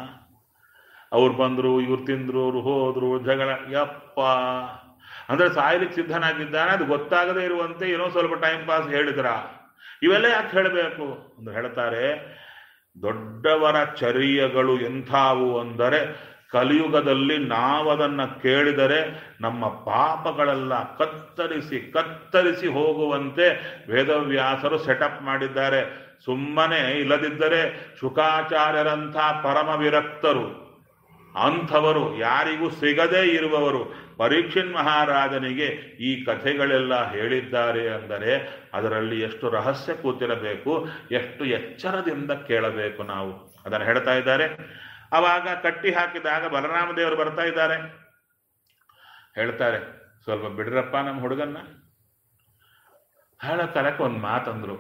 ಅವ್ರು ಬಂದ್ರು ಇವ್ರು ತಿಂದ್ರು ಅವ್ರು ಹೋದ್ರು ಜಗಳ ಯಪ್ಪ ಅಂದ್ರೆ ಸಾಯ್ಲಿಕ್ಕೆ ಸಿದ್ಧನಾಗಿದ್ದಾನೆ ಅದು ಗೊತ್ತಾಗದೇ ಇರುವಂತೆ ಏನೋ ಸ್ವಲ್ಪ ಟೈಮ್ ಪಾಸ್ ಹೇಳಿದ್ರ ಇವೆಲ್ಲ ಯಾಕೆ ಹೇಳಬೇಕು ಅಂದ್ರೆ ಹೇಳ್ತಾರೆ ದೊಡ್ಡವರ ಚರ್ಯಗಳು ಎಂಥವು ಅಂದರೆ ಕಲಿಯುಗದಲ್ಲಿ ನಾವದನ್ನ ಕೇಳಿದರೆ ನಮ್ಮ ಪಾಪಗಳೆಲ್ಲ ಕತ್ತರಿಸಿ ಕತ್ತರಿಸಿ ಹೋಗುವಂತೆ ವೇದವ್ಯಾಸರು ಸೆಟಪ್ ಮಾಡಿದ್ದಾರೆ ಸುಮ್ಮನೆ ಇಲ್ಲದಿದ್ದರೆ ಶುಕಾಚಾರ್ಯರಂಥ ಪರಮ ವಿರಕ್ತರು ಅಂಥವರು ಯಾರಿಗೂ ಸಿಗದೇ ಇರುವವರು ಪರೀಕ್ಷಿನ್ ಮಹಾರಾಜನಿಗೆ ಈ ಕಥೆಗಳೆಲ್ಲ ಹೇಳಿದ್ದಾರೆ ಅಂದರೆ ಅದರಲ್ಲಿ ಎಷ್ಟು ರಹಸ್ಯ ಕೂತಿರಬೇಕು ಎಷ್ಟು ಎಚ್ಚರದಿಂದ ಕೇಳಬೇಕು ನಾವು ಅದನ್ನು ಹೇಳ್ತಾ ಇದ್ದಾರೆ ಅವಾಗ ಕಟ್ಟಿ ಹಾಕಿದಾಗ ಬಲರಾಮ ದೇವರು ಬರ್ತಾ ಇದ್ದಾರೆ ಹೇಳ್ತಾರೆ ಸ್ವಲ್ಪ ಬಿಡ್ರಪ್ಪ ನಮ್ಮ ಹುಡುಗನ್ನ ಹೇಳ ಕಲಕ್ಕೆ ಒಂದು ಮಾತಂದ್ರು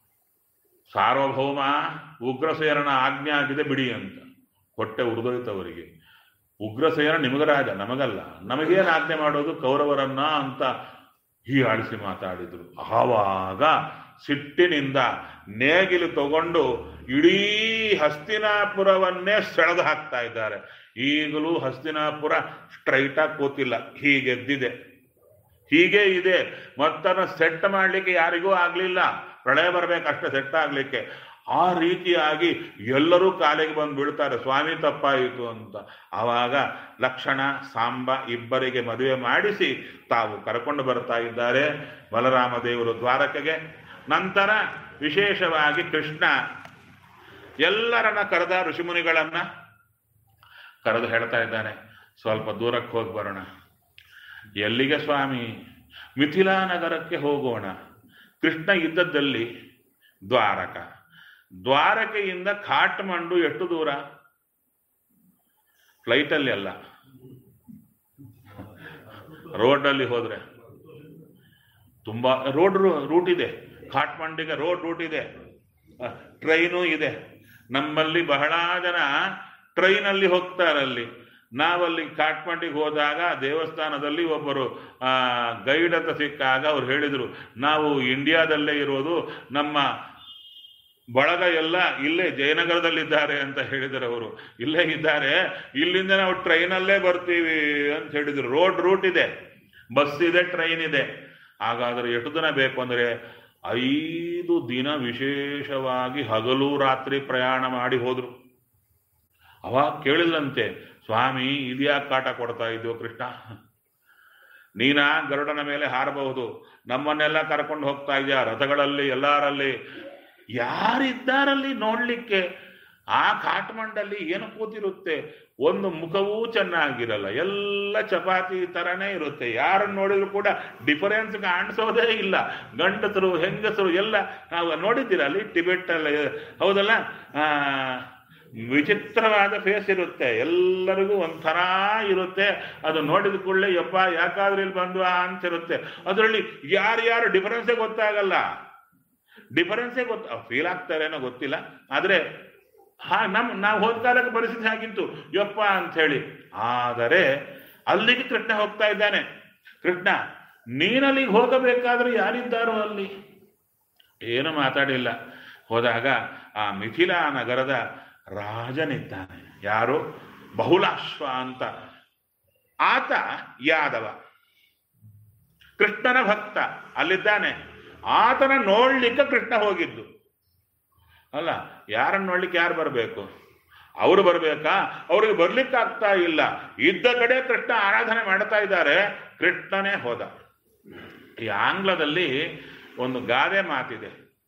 ಸಾರ್ವಭೌಮ ಉಗ್ರಸೇನನ ಆಜ್ಞೆ ಆಗಿದೆ ಬಿಡಿ ಅಂತ ಹೊಟ್ಟೆ ಉರಿದೋಯ್ತವರಿಗೆ ಉಗ್ರಸೇನ ನಿಮಗ ರಾಜ ನಮಗಲ್ಲ ನಮಗೇನು ಆಜ್ಞೆ ಮಾಡೋದು ಕೌರವರನ್ನ ಅಂತ ಹೀಯಾಳಿಸಿ ಮಾತಾಡಿದ್ರು ಆವಾಗ ಸಿಟ್ಟಿನಿಂದ ನೇಗಿಲು ತಗೊಂಡು ಇಡೀ ಹಸ್ತಿನಾಪುರವನ್ನೇ ಸೆಳೆದು ಹಾಕ್ತಾ ಇದ್ದಾರೆ ಈಗಲೂ ಹಸ್ತಿನಾಪುರ ಸ್ಟ್ರೈಟ್ ಆಗಿ ಕೂತಿಲ್ಲ ಹೀಗೆದ್ದಿದೆ ಹೀಗೆ ಇದೆ ಮತ್ತನ್ನ ಸೆಟ್ ಮಾಡ್ಲಿಕ್ಕೆ ಯಾರಿಗೂ ಆಗ್ಲಿಲ್ಲ ಪ್ರಳಯ ಬರ್ಬೇಕಷ್ಟೇ ಸೆಟ್ ಆಗ್ಲಿಕ್ಕೆ ಆ ರೀತಿಯಾಗಿ ಎಲ್ಲರೂ ಕಾಲಿಗೆ ಬಂದು ಬೀಳ್ತಾರೆ ಸ್ವಾಮಿ ತಪ್ಪಾಯಿತು ಅಂತ ಆವಾಗ ಲಕ್ಷಣ ಸಾಂಬ ಇಬ್ಬರಿಗೆ ಮದುವೆ ಮಾಡಿಸಿ ತಾವು ಕರ್ಕೊಂಡು ಬರ್ತಾ ಇದ್ದಾರೆ ಬಲರಾಮ ದೇವರು ದ್ವಾರಕೆಗೆ ನಂತರ ವಿಶೇಷವಾಗಿ ಕೃಷ್ಣ ಎಲ್ಲರನ್ನ ಕರೆದ ಋಷಿಮುನಿಗಳನ್ನ ಕರೆದು ಹೇಳ್ತಾ ಇದ್ದಾನೆ ಸ್ವಲ್ಪ ದೂರಕ್ಕೆ ಹೋಗಿ ಬರೋಣ ಎಲ್ಲಿಗೆ ಸ್ವಾಮಿ ಮಿಥಿಲಾ ನಗರಕ್ಕೆ ಹೋಗೋಣ ಕೃಷ್ಣ ಇದ್ದದ್ದಲ್ಲಿ ದ್ವಾರಕ ದ್ವಾರಕೆಯಿಂದ ಕಾಟ್ಮಂಡು ಎಷ್ಟು ದೂರ ಫ್ಲೈಟಲ್ಲಿ ಅಲ್ಲ ರೋಡಲ್ಲಿ ಹೋದ್ರೆ ತುಂಬ ರೋಡ್ ರೂಟ್ ಇದೆ ಕಾಟ್ಮಂಡಿಗೆ ರೋಡ್ ರೂಟ್ ಇದೆ ಟ್ರೈನು ಇದೆ ನಮ್ಮಲ್ಲಿ ಬಹಳ ಜನ ಟ್ರೈನಲ್ಲಿ ಹೋಗ್ತಾರಲ್ಲಿ ನಾವಲ್ಲಿ ಕಾಟ್ಮಂಡಿಗೆ ಹೋದಾಗ ದೇವಸ್ಥಾನದಲ್ಲಿ ಒಬ್ಬರು ಗೈಡ್ ಅಂತ ಸಿಕ್ಕಾಗ ಅವ್ರು ಹೇಳಿದರು ನಾವು ಇಂಡಿಯಾದಲ್ಲೇ ಇರೋದು ನಮ್ಮ ಬಳಗ ಎಲ್ಲ ಇಲ್ಲೇ ಜಯನಗರದಲ್ಲಿದ್ದಾರೆ ಅಂತ ಹೇಳಿದರು ಅವರು ಇಲ್ಲೇ ಇದ್ದಾರೆ ಇಲ್ಲಿಂದ ನಾವು ಟ್ರೈನಲ್ಲೇ ಬರ್ತೀವಿ ಅಂತ ಹೇಳಿದರು ರೋಡ್ ರೂಟ್ ಇದೆ ಬಸ್ ಇದೆ ಟ್ರೈನ್ ಇದೆ ಹಾಗಾದ್ರೆ ಎಷ್ಟು ದಿನ ಬೇಕು ಅಂದರೆ ಐದು ದಿನ ವಿಶೇಷವಾಗಿ ಹಗಲು ರಾತ್ರಿ ಪ್ರಯಾಣ ಮಾಡಿ ಹೋದ್ರು ಅವಾಗ ಕೇಳಿದಂತೆ ಸ್ವಾಮಿ ಇದ್ಯಾಕೆ ಕಾಟ ಕೊಡ್ತಾ ಇದ್ವು ಕೃಷ್ಣ ನೀನ ಗರುಡನ ಮೇಲೆ ಹಾರಬಹುದು ನಮ್ಮನ್ನೆಲ್ಲ ಕರ್ಕೊಂಡು ಹೋಗ್ತಾ ಇದೆಯಾ ರಥಗಳಲ್ಲಿ ಎಲ್ಲಾರಲ್ಲಿ ಯಾರಿದ್ದಾರಲ್ಲಿ ನೋಡ್ಲಿಕ್ಕೆ ಆ ಕಾಟ್ಮಂಡಲ್ಲಿ ಏನು ಕೂತಿರುತ್ತೆ ಒಂದು ಮುಖವೂ ಚೆನ್ನಾಗಿರಲ್ಲ ಎಲ್ಲ ಚಪಾತಿ ತರನೇ ಇರುತ್ತೆ ಯಾರನ್ನು ನೋಡಿದ್ರು ಕೂಡ ಡಿಫರೆನ್ಸ್ ಕಾಣಿಸೋದೇ ಇಲ್ಲ ಗಂಡಸರು ಹೆಂಗಸರು ಎಲ್ಲ ನಾವು ನೋಡಿದ್ದೀರ ಅಲ್ಲಿ ಟಿಬೆಟ್ ಎಲ್ಲ ಹೌದಲ್ಲ ಆ ವಿಚಿತ್ರವಾದ ಫೇಸ್ ಇರುತ್ತೆ ಎಲ್ಲರಿಗೂ ಒಂಥರ ಇರುತ್ತೆ ಅದು ನೋಡಿದ ಕೂಡಲೇ ಯಪ್ಪ ಯಾಕಾದ್ರೂ ಇಲ್ಲಿ ಬಂದ್ವಾ ಅಂತಿರುತ್ತೆ ಅದರಲ್ಲಿ ಯಾರ್ಯಾರು ಡಿಫರೆನ್ಸೇ ಗೊತ್ತಾಗಲ್ಲ ಡಿಫರೆನ್ಸೇ ಗೊತ್ತ ಫೀಲ್ ಆಗ್ತಾರೇನೋ ಗೊತ್ತಿಲ್ಲ ಆದ್ರೆ ಹಾ ನಮ್ ನಾವು ಹೋದ ಕಾಲಕ್ಕೆ ಪರಿಸ್ಥಿತಿ ಹಾಗಿತ್ತು ಯಪ್ಪ ಅಂತ ಹೇಳಿ ಆದರೆ ಅಲ್ಲಿಗೆ ಕೃಷ್ಣ ಹೋಗ್ತಾ ಇದ್ದಾನೆ ಕೃಷ್ಣ ನೀನಲ್ಲಿಗೆ ಹೋಗಬೇಕಾದ್ರೆ ಯಾರಿದ್ದಾರೋ ಅಲ್ಲಿ ಏನು ಮಾತಾಡಿಲ್ಲ ಹೋದಾಗ ಆ ಮಿಥಿಲಾ ನಗರದ ರಾಜನಿದ್ದಾನೆ ಯಾರು ಬಹುಲಾಶ್ವ ಅಂತ ಆತ ಯಾದವ ಕೃಷ್ಣನ ಭಕ್ತ ಅಲ್ಲಿದ್ದಾನೆ ಆತನ ನೋಡ್ಲಿಕ್ಕೆ ಕೃಷ್ಣ ಹೋಗಿದ್ದು ಅಲ್ಲ ಯಾರನ್ನ ನೋಡ್ಲಿಕ್ಕೆ ಯಾರು ಬರಬೇಕು ಅವರು ಬರಬೇಕಾ ಅವ್ರಿಗೆ ಬರ್ಲಿಕ್ಕೆ ಆಗ್ತಾ ಇಲ್ಲ ಇದ್ದ ಕಡೆ ಕೃಷ್ಣ ಆರಾಧನೆ ಮಾಡ್ತಾ ಇದ್ದಾರೆ ಕೃಷ್ಣನೇ ಹೋದ ಈ ಆಂಗ್ಲದಲ್ಲಿ ಒಂದು ಗಾದೆ ಮಾತಿದೆ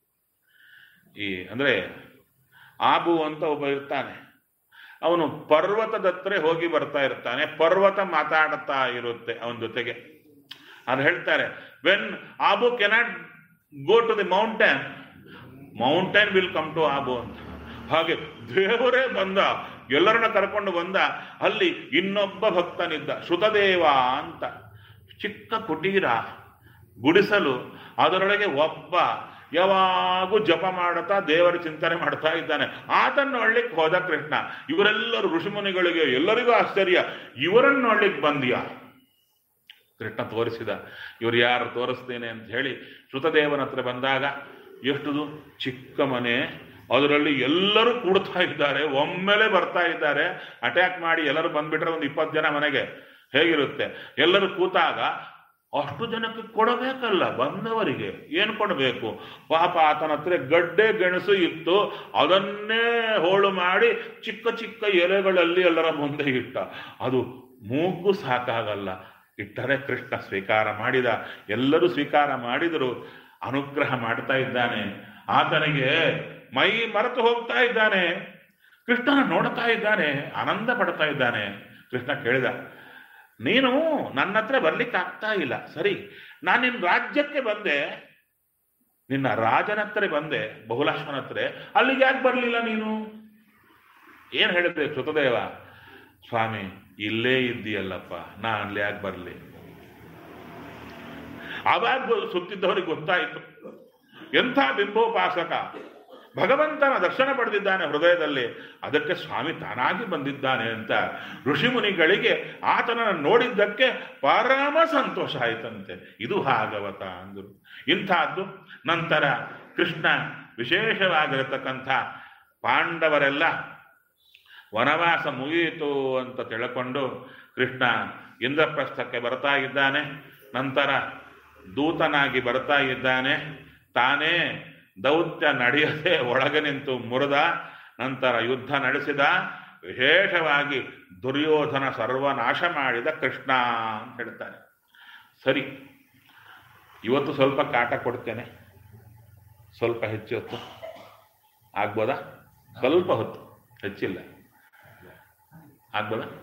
ಈ ಅಂದ್ರೆ ಆಬು ಅಂತ ಒಬ್ಬ ಇರ್ತಾನೆ ಅವನು ಪರ್ವತದ ಹತ್ರ ಹೋಗಿ ಬರ್ತಾ ಇರ್ತಾನೆ ಪರ್ವತ ಮಾತಾಡ್ತಾ ಇರುತ್ತೆ ಅವನ ಜೊತೆಗೆ ಅದು ಹೇಳ್ತಾರೆ when Abu cannot go to the mountain mountain will come to Abu ಅಂತ ಹಾಗೆ ದೇವರೇ ಬಂದ ಎಲ್ಲರನ್ನ ಕರ್ಕೊಂಡು ಬಂದ ಅಲ್ಲಿ ಇನ್ನೊಬ್ಬ ಭಕ್ತನಿದ್ದ ಶ್ರುತದೇವ ಅಂತ ಚಿಕ್ಕ ಕುಟೀರ ಗುಡಿಸಲು ಅದರೊಳಗೆ ಒಬ್ಬ ಯಾವಾಗೂ ಜಪ ಮಾಡುತ್ತಾ ದೇವರ ಚಿಂತನೆ ಮಾಡ್ತಾ ಇದ್ದಾನೆ ಆತನ ನೋಡ್ಲಿಕ್ಕೆ ಹೋದ ಕೃಷ್ಣ ಇವರೆಲ್ಲರೂ ಋಷಿಮುನಿಗಳಿಗೆ ಎಲ್ಲರಿಗೂ ಆಶ್ಚರ್ಯ ಇವರನ್ನು ನೋಡ್ಲಿಕ್ಕೆ ಬಂದಿಯಾ ಕೃಷ್ಣ ತೋರಿಸಿದ ಇವ್ರು ಯಾರು ತೋರಿಸ್ತೇನೆ ಅಂತ ಹೇಳಿ ಶ್ರುತದೇವನ ಹತ್ರ ಬಂದಾಗ ಎಷ್ಟುದು ಚಿಕ್ಕ ಮನೆ ಅದರಲ್ಲಿ ಎಲ್ಲರೂ ಕೂಡ್ತಾ ಇದ್ದಾರೆ ಒಮ್ಮೆಲೆ ಬರ್ತಾ ಇದ್ದಾರೆ ಅಟ್ಯಾಕ್ ಮಾಡಿ ಎಲ್ಲರೂ ಬಂದ್ಬಿಟ್ರೆ ಒಂದು ಇಪ್ಪತ್ತು ಜನ ಮನೆಗೆ ಹೇಗಿರುತ್ತೆ ಎಲ್ಲರೂ ಕೂತಾಗ ಅಷ್ಟು ಜನಕ್ಕೆ ಕೊಡಬೇಕಲ್ಲ ಬಂದವರಿಗೆ ಏನು ಕೊಡಬೇಕು ಪಾಪ ಆತನ ಹತ್ರ ಗಡ್ಡೆ ಗೆಣಸು ಇತ್ತು ಅದನ್ನೇ ಹೋಳು ಮಾಡಿ ಚಿಕ್ಕ ಚಿಕ್ಕ ಎಲೆಗಳಲ್ಲಿ ಎಲ್ಲರ ಮುಂದೆ ಇಟ್ಟ ಅದು ಮೂಗು ಸಾಕಾಗಲ್ಲ ಇಟ್ಟರೆ ಕೃಷ್ಣ ಸ್ವೀಕಾರ ಮಾಡಿದ ಎಲ್ಲರೂ ಸ್ವೀಕಾರ ಮಾಡಿದರು ಅನುಗ್ರಹ ಮಾಡ್ತಾ ಇದ್ದಾನೆ ಆತನಿಗೆ ಮೈ ಮರೆತು ಹೋಗ್ತಾ ಇದ್ದಾನೆ ಕೃಷ್ಣನ ನೋಡ್ತಾ ಇದ್ದಾನೆ ಆನಂದ ಪಡ್ತಾ ಇದ್ದಾನೆ ಕೃಷ್ಣ ಕೇಳಿದ ನೀನು ನನ್ನ ಹತ್ರ ಬರ್ಲಿಕ್ಕೆ ಆಗ್ತಾ ಇಲ್ಲ ಸರಿ ನಾನು ನಿನ್ನ ರಾಜ್ಯಕ್ಕೆ ಬಂದೆ ನಿನ್ನ ರಾಜನ ಹತ್ರ ಬಂದೆ ಬಹುಲಾಶ್ವನ ಹತ್ರ ಅಲ್ಲಿಗೆ ಯಾಕೆ ಬರಲಿಲ್ಲ ನೀನು ಏನ್ ಹೇಳಿದೆ ಕೃತದೇವ ಸ್ವಾಮಿ ಇಲ್ಲೇ ಇದ್ದೀಯಲ್ಲಪ್ಪ ನಾ ಅಲ್ಲಿ ಯಾಕೆ ಬರಲಿ ಆವಾಗ ಸುತ್ತಿದ್ದವರಿಗೆ ಗೊತ್ತಾಯಿತು ಎಂಥ ಬಿಂಬೋಪಾಸಕ ಭಗವಂತನ ದರ್ಶನ ಪಡೆದಿದ್ದಾನೆ ಹೃದಯದಲ್ಲಿ ಅದಕ್ಕೆ ಸ್ವಾಮಿ ತಾನಾಗಿ ಬಂದಿದ್ದಾನೆ ಅಂತ ಋಷಿಮುನಿಗಳಿಗೆ ಆತನನ್ನು ನೋಡಿದ್ದಕ್ಕೆ ಪರಮ ಸಂತೋಷ ಆಯ್ತಂತೆ ಇದು ಭಾಗವತ ಅಂದರು ಇಂಥದ್ದು ನಂತರ ಕೃಷ್ಣ ವಿಶೇಷವಾಗಿರತಕ್ಕಂಥ ಪಾಂಡವರೆಲ್ಲ ವನವಾಸ ಮುಗಿಯಿತು ಅಂತ ತಿಳ್ಕೊಂಡು ಕೃಷ್ಣ ಇಂದ್ರಪ್ರಸ್ಥಕ್ಕೆ ಬರ್ತಾ ಇದ್ದಾನೆ ನಂತರ ದೂತನಾಗಿ ಬರ್ತಾ ಇದ್ದಾನೆ ತಾನೇ ದೌತ್ಯ ನಡೆಯದೆ ಒಳಗೆ ನಿಂತು ಮುರಿದ ನಂತರ ಯುದ್ಧ ನಡೆಸಿದ ವಿಶೇಷವಾಗಿ ದುರ್ಯೋಧನ ಸರ್ವನಾಶ ಮಾಡಿದ ಕೃಷ್ಣ ಅಂತ ಹೇಳ್ತಾರೆ ಸರಿ ಇವತ್ತು ಸ್ವಲ್ಪ ಕಾಟ ಕೊಡ್ತೇನೆ ಸ್ವಲ್ಪ ಹೆಚ್ಚು ಹೊತ್ತು ಆಗ್ಬೋದಾ ಸ್ವಲ್ಪ ಹೊತ್ತು ಹೆಚ್ಚಿಲ್ಲ ಆಗ್ಬೋದಾ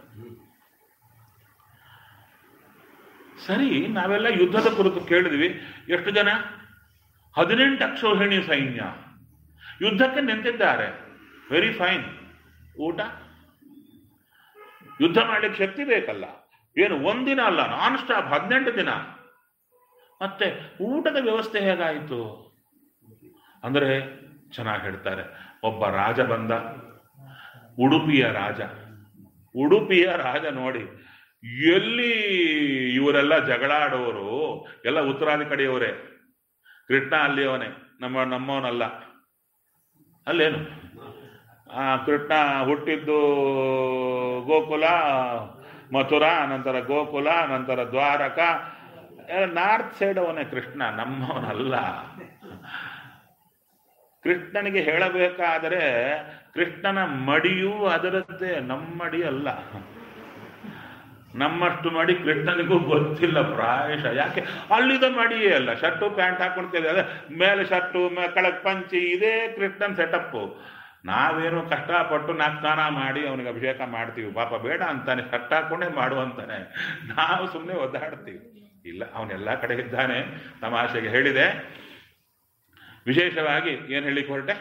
ಸರಿ ನಾವೆಲ್ಲ ಯುದ್ಧದ ಕುರಿತು ಕೇಳಿದ್ವಿ ಎಷ್ಟು ಜನ ಹದಿನೆಂಟು ಅಕ್ಷೋಹಿಣಿ ಸೈನ್ಯ ಯುದ್ಧಕ್ಕೆ ನಿಂತಿದ್ದಾರೆ ವೆರಿ ಫೈನ್ ಊಟ ಯುದ್ಧ ಮಾಡ್ಲಿಕ್ಕೆ ಶಕ್ತಿ ಬೇಕಲ್ಲ ಏನು ಒಂದಿನ ಅಲ್ಲ ನಾನ್ ಸ್ಟಾಪ್ ಹದಿನೆಂಟು ದಿನ ಮತ್ತೆ ಊಟದ ವ್ಯವಸ್ಥೆ ಹೇಗಾಯಿತು ಅಂದರೆ ಚೆನ್ನಾಗಿ ಹೇಳ್ತಾರೆ ಒಬ್ಬ ರಾಜ ಬಂದ ಉಡುಪಿಯ ರಾಜ ಉಡುಪಿಯ ರಾಜ ನೋಡಿ ಎಲ್ಲಿ ಇವರೆಲ್ಲ ಜಗಳಾಡೋರು ಎಲ್ಲ ಉತ್ತರಾದಿ ಕಡೆಯವರೇ ಕೃಷ್ಣ ಅಲ್ಲಿಯವನೇ ನಮ್ಮ ನಮ್ಮವನಲ್ಲ ಅಲ್ಲೇನು ಆ ಕೃಷ್ಣ ಹುಟ್ಟಿದ್ದು ಗೋಕುಲ ಮಥುರಾ ನಂತರ ಗೋಕುಲ ನಂತರ ದ್ವಾರಕ ನಾರ್ತ್ ಸೈಡ್ ಅವನೇ ಕೃಷ್ಣ ನಮ್ಮವನಲ್ಲ ಕೃಷ್ಣನಿಗೆ ಹೇಳಬೇಕಾದರೆ ಕೃಷ್ಣನ ಮಡಿಯೂ ಅದರದ್ದೇ ನಮ್ಮ ಮಡಿ ಅಲ್ಲ ನಮ್ಮಷ್ಟು ಮಡಿ ಕೃಷ್ಣನಿಗೂ ಗೊತ್ತಿಲ್ಲ ಪ್ರಾಯಶಃ ಯಾಕೆ ಅಲ್ಲಿದ ಮಡಿಯೇ ಅಲ್ಲ ಶರ್ಟು ಪ್ಯಾಂಟ್ ಹಾಕೊಳ್ತೇವೆ ಅದೇ ಮೇಲೆ ಶರ್ಟು ಕೆಳಗೆ ಪಂಚಿ ಇದೇ ಕೃಷ್ಣನ್ ಸೆಟಪ್ಪು ನಾವೇನು ಕಷ್ಟಪಟ್ಟು ನಾಲ್ಕು ಸ್ನಾನ ಮಾಡಿ ಅವನಿಗೆ ಅಭಿಷೇಕ ಮಾಡ್ತೀವಿ ಪಾಪ ಬೇಡ ಅಂತಾನೆ ಶರ್ಟ್ ಹಾಕೊಂಡೇ ಮಾಡು ಅಂತಾನೆ ನಾವು ಸುಮ್ಮನೆ ಒದ್ದಾಡ್ತೀವಿ ಇಲ್ಲ ಅವನೆಲ್ಲ ಕಡೆ ಇದ್ದಾನೆ ತಮಾಷೆಗೆ ಹೇಳಿದೆ ವಿಶೇಷವಾಗಿ ಏನು ಹೇಳಿ ಹೊರಟೆ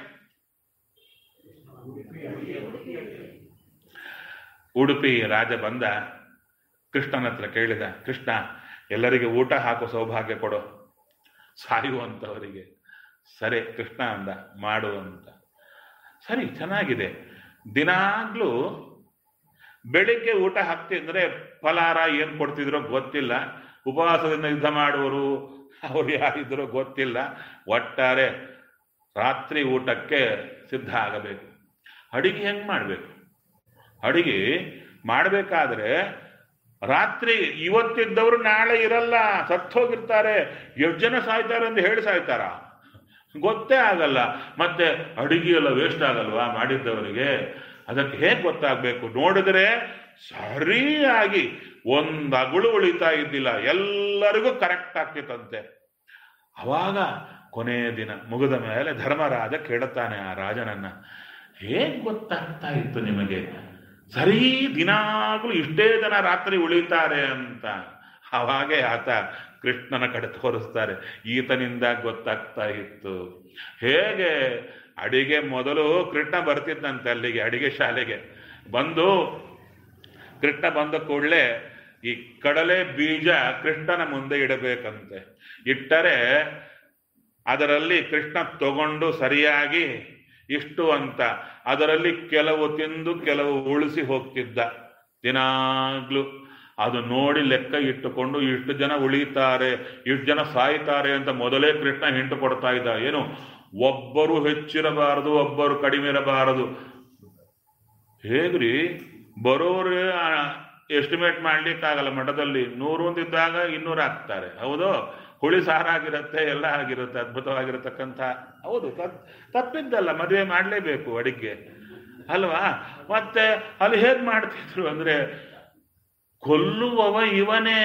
ಉಡುಪಿ ರಾಜ ಬಂದ ಕೃಷ್ಣನ ಹತ್ರ ಕೇಳಿದ ಕೃಷ್ಣ ಎಲ್ಲರಿಗೆ ಊಟ ಹಾಕೋ ಸೌಭಾಗ್ಯ ಕೊಡು ಸಾಯುವಂಥವರಿಗೆ ಸರಿ ಕೃಷ್ಣ ಅಂದ ಮಾಡು ಅಂತ ಸರಿ ಚೆನ್ನಾಗಿದೆ ದಿನಾಗ್ಲೂ ಬೆಳಿಗ್ಗೆ ಊಟ ಹಾಕ್ತಿದ್ರೆ ಫಲಾರ ಏನು ಕೊಡ್ತಿದ್ರೋ ಗೊತ್ತಿಲ್ಲ ಉಪವಾಸದಿಂದ ಯುದ್ಧ ಮಾಡುವರು ಅವ್ರು ಯಾರಿದ್ರೋ ಗೊತ್ತಿಲ್ಲ ಒಟ್ಟಾರೆ ರಾತ್ರಿ ಊಟಕ್ಕೆ ಸಿದ್ಧ ಆಗಬೇಕು ಅಡಿಗೆ ಹೆಂಗೆ ಮಾಡಬೇಕು ಅಡಿಗೆ ಮಾಡಬೇಕಾದ್ರೆ ರಾತ್ರಿ ಇವತ್ತಿದ್ದವರು ನಾಳೆ ಇರಲ್ಲ ಸತ್ತೋಗಿರ್ತಾರೆ ಎಷ್ಟು ಜನ ಸಾಯ್ತಾರೆ ಅಂತ ಹೇಳಿ ಸಾಯ್ತಾರ ಗೊತ್ತೇ ಆಗಲ್ಲ ಮತ್ತೆ ಅಡಿಗೆ ಎಲ್ಲ ವೇಸ್ಟ್ ಆಗಲ್ವಾ ಮಾಡಿದ್ದವರಿಗೆ ಅದಕ್ಕೆ ಹೇಗೆ ಗೊತ್ತಾಗಬೇಕು ನೋಡಿದ್ರೆ ಸರಿಯಾಗಿ ಒಂದು ಅಗುಳು ಉಳಿತಾ ಇದ್ದಿಲ್ಲ ಎಲ್ಲರಿಗೂ ಕರೆಕ್ಟ್ ಆಗ್ತಿತ್ತಂತೆ ಅವಾಗ ಕೊನೆಯ ದಿನ ಮುಗಿದ ಮೇಲೆ ಧರ್ಮರಾಜ ಕೇಳುತ್ತಾನೆ ಆ ರಾಜನನ್ನ ಹೇಗೆ ಗೊತ್ತಾಗ್ತಾ ಇತ್ತು ನಿಮಗೆ ಸರಿ ದಿನಾಗ್ಲೂ ಇಷ್ಟೇ ಜನ ರಾತ್ರಿ ಉಳಿತಾರೆ ಅಂತ ಅವಾಗೆ ಆತ ಕೃಷ್ಣನ ಕಡೆ ತೋರಿಸ್ತಾರೆ ಈತನಿಂದ ಗೊತ್ತಾಗ್ತಾ ಇತ್ತು ಹೇಗೆ ಅಡಿಗೆ ಮೊದಲು ಕೃಷ್ಣ ಬರ್ತಿದ್ದಂತೆ ಅಲ್ಲಿಗೆ ಅಡಿಗೆ ಶಾಲೆಗೆ ಬಂದು ಕೃಷ್ಣ ಬಂದ ಕೂಡಲೇ ಈ ಕಡಲೆ ಬೀಜ ಕೃಷ್ಣನ ಮುಂದೆ ಇಡಬೇಕಂತೆ ಇಟ್ಟರೆ ಅದರಲ್ಲಿ ಕೃಷ್ಣ ತಗೊಂಡು ಸರಿಯಾಗಿ ಇಷ್ಟು ಅಂತ ಅದರಲ್ಲಿ ಕೆಲವು ತಿಂದು ಕೆಲವು ಉಳಿಸಿ ಹೋಗ್ತಿದ್ದ ದಿನಾಗ್ಲೂ ಅದು ನೋಡಿ ಲೆಕ್ಕ ಇಟ್ಟುಕೊಂಡು ಇಷ್ಟು ಜನ ಉಳಿತಾರೆ ಇಷ್ಟು ಜನ ಸಾಯ್ತಾರೆ ಅಂತ ಮೊದಲೇ ಕೃಷ್ಣ ಹಿಂಟು ಕೊಡ್ತಾ ಇದ್ದ ಏನು ಒಬ್ಬರು ಹೆಚ್ಚಿರಬಾರದು ಒಬ್ಬರು ಕಡಿಮೆ ಇರಬಾರದು ಹೇಗ್ರಿ ಬರೋರು ಎಸ್ಟಿಮೇಟ್ ಮಾಡ್ಲಿಕ್ಕಾಗಲ್ಲ ಮಠದಲ್ಲಿ ನೂರು ಒಂದಿದ್ದಾಗ ಇನ್ನೂರು ಹಾಕ್ತಾರೆ ಹೌದು ಹುಳಿ ಸಾರಾಗಿರುತ್ತೆ ಎಲ್ಲ ಆಗಿರುತ್ತೆ ಅದ್ಭುತವಾಗಿರತಕ್ಕಂಥ ಹೌದು ತಪ್- ತಪ್ಪಿದ್ದಲ್ಲ ಮದುವೆ ಮಾಡಲೇಬೇಕು ಅಡಿಗೆ ಅಲ್ವಾ ಮತ್ತೆ ಅಲ್ಲಿ ಹೇಗ್ ಮಾಡ್ತಿದ್ರು ಅಂದ್ರೆ ಕೊಲ್ಲುವವ ಇವನೇ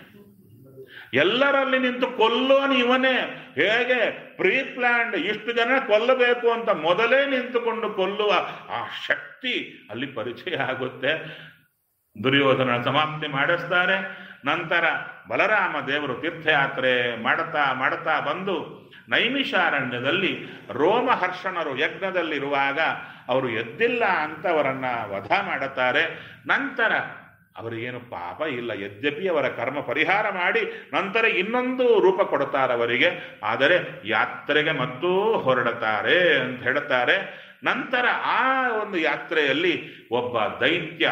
ಎಲ್ಲರಲ್ಲಿ ನಿಂತು ಕೊಲ್ಲೋನು ಇವನೇ ಹೇಗೆ ಪ್ರೀ ಪ್ಲಾನ್ಡ್ ಇಷ್ಟು ಜನ ಕೊಲ್ಲಬೇಕು ಅಂತ ಮೊದಲೇ ನಿಂತುಕೊಂಡು ಕೊಲ್ಲುವ ಆ ಶಕ್ತಿ ಅಲ್ಲಿ ಪರಿಚಯ ಆಗುತ್ತೆ ದುರ್ಯೋಧನ ಸಮಾಪ್ತಿ ಮಾಡಿಸ್ತಾರೆ ನಂತರ ಬಲರಾಮ ದೇವರು ತೀರ್ಥಯಾತ್ರೆ ಮಾಡುತ್ತಾ ಮಾಡುತ್ತಾ ಬಂದು ನೈಮಿಷಾರಣ್ಯದಲ್ಲಿ ರೋಮಹರ್ಷಣರು ಯಜ್ಞದಲ್ಲಿರುವಾಗ ಅವರು ಎದ್ದಿಲ್ಲ ಅಂತ ಅವರನ್ನ ವಧ ಮಾಡುತ್ತಾರೆ ನಂತರ ಅವರಿಗೇನು ಪಾಪ ಇಲ್ಲ ಯದ್ಯಪಿ ಅವರ ಕರ್ಮ ಪರಿಹಾರ ಮಾಡಿ ನಂತರ ಇನ್ನೊಂದು ರೂಪ ಕೊಡುತ್ತಾರೆ ಅವರಿಗೆ ಆದರೆ ಯಾತ್ರೆಗೆ ಮತ್ತೂ ಹೊರಡುತ್ತಾರೆ ಅಂತ ಹೇಳುತ್ತಾರೆ ನಂತರ ಆ ಒಂದು ಯಾತ್ರೆಯಲ್ಲಿ ಒಬ್ಬ ದೈತ್ಯ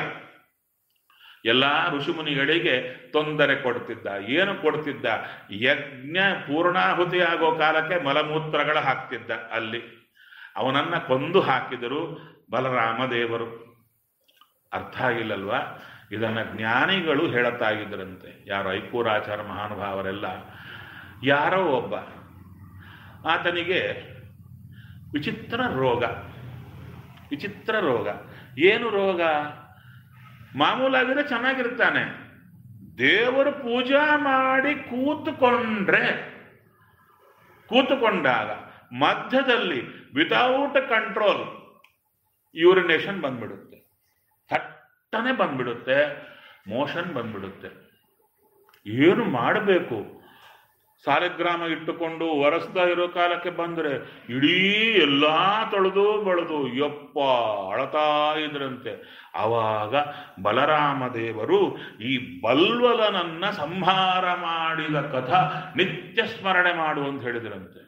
ಎಲ್ಲ ಋಷಿಮುನಿಗಳಿಗೆ ತೊಂದರೆ ಕೊಡ್ತಿದ್ದ ಏನು ಕೊಡ್ತಿದ್ದ ಯಜ್ಞ ಪೂರ್ಣಾಹುತಿ ಆಗೋ ಕಾಲಕ್ಕೆ ಮಲಮೂತ್ರಗಳ ಹಾಕ್ತಿದ್ದ ಅಲ್ಲಿ ಅವನನ್ನ ಕೊಂದು ಹಾಕಿದರು ಬಲರಾಮ ದೇವರು ಅರ್ಥ ಆಗಿಲ್ಲಲ್ವಾ ಇದನ್ನ ಜ್ಞಾನಿಗಳು ಹೇಳುತ್ತಾ ಇದ್ರಂತೆ ಯಾರು ಐಕೂರಾಚಾರ ಮಹಾನುಭಾವರೆಲ್ಲ ಯಾರೋ ಒಬ್ಬ ಆತನಿಗೆ ವಿಚಿತ್ರ ರೋಗ ವಿಚಿತ್ರ ರೋಗ ಏನು ರೋಗ ಮಾಮೂಲಾಗಿದ್ರೆ ಚೆನ್ನಾಗಿರ್ತಾನೆ ದೇವರು ಪೂಜಾ ಮಾಡಿ ಕೂತುಕೊಂಡ್ರೆ ಕೂತುಕೊಂಡಾಗ ಮಧ್ಯದಲ್ಲಿ ವಿತೌಟ್ ಕಂಟ್ರೋಲ್ ಯೂರಿನೇಷನ್ ಬಂದ್ಬಿಡುತ್ತೆ ಥಟ್ಟನೆ ಬಂದ್ಬಿಡುತ್ತೆ ಮೋಷನ್ ಬಂದ್ಬಿಡುತ್ತೆ ಏನು ಮಾಡಬೇಕು ಸಾಲಿಗ್ರಾಮ ಇಟ್ಟುಕೊಂಡು ಒರೆಸ್ತಾ ಇರೋ ಕಾಲಕ್ಕೆ ಬಂದ್ರೆ ಇಡೀ ಎಲ್ಲಾ ತೊಳೆದು ಬಳೆದು ಯಪ್ಪ ಅಳತಾ ಇದ್ರಂತೆ ಆವಾಗ ಬಲರಾಮ ದೇವರು ಈ ಬಲ್ವಲನನ್ನ ಸಂಹಾರ ಮಾಡಿದ ಕಥಾ ನಿತ್ಯ ಸ್ಮರಣೆ ಮಾಡು ಅಂತ ಹೇಳಿದ್ರಂತೆ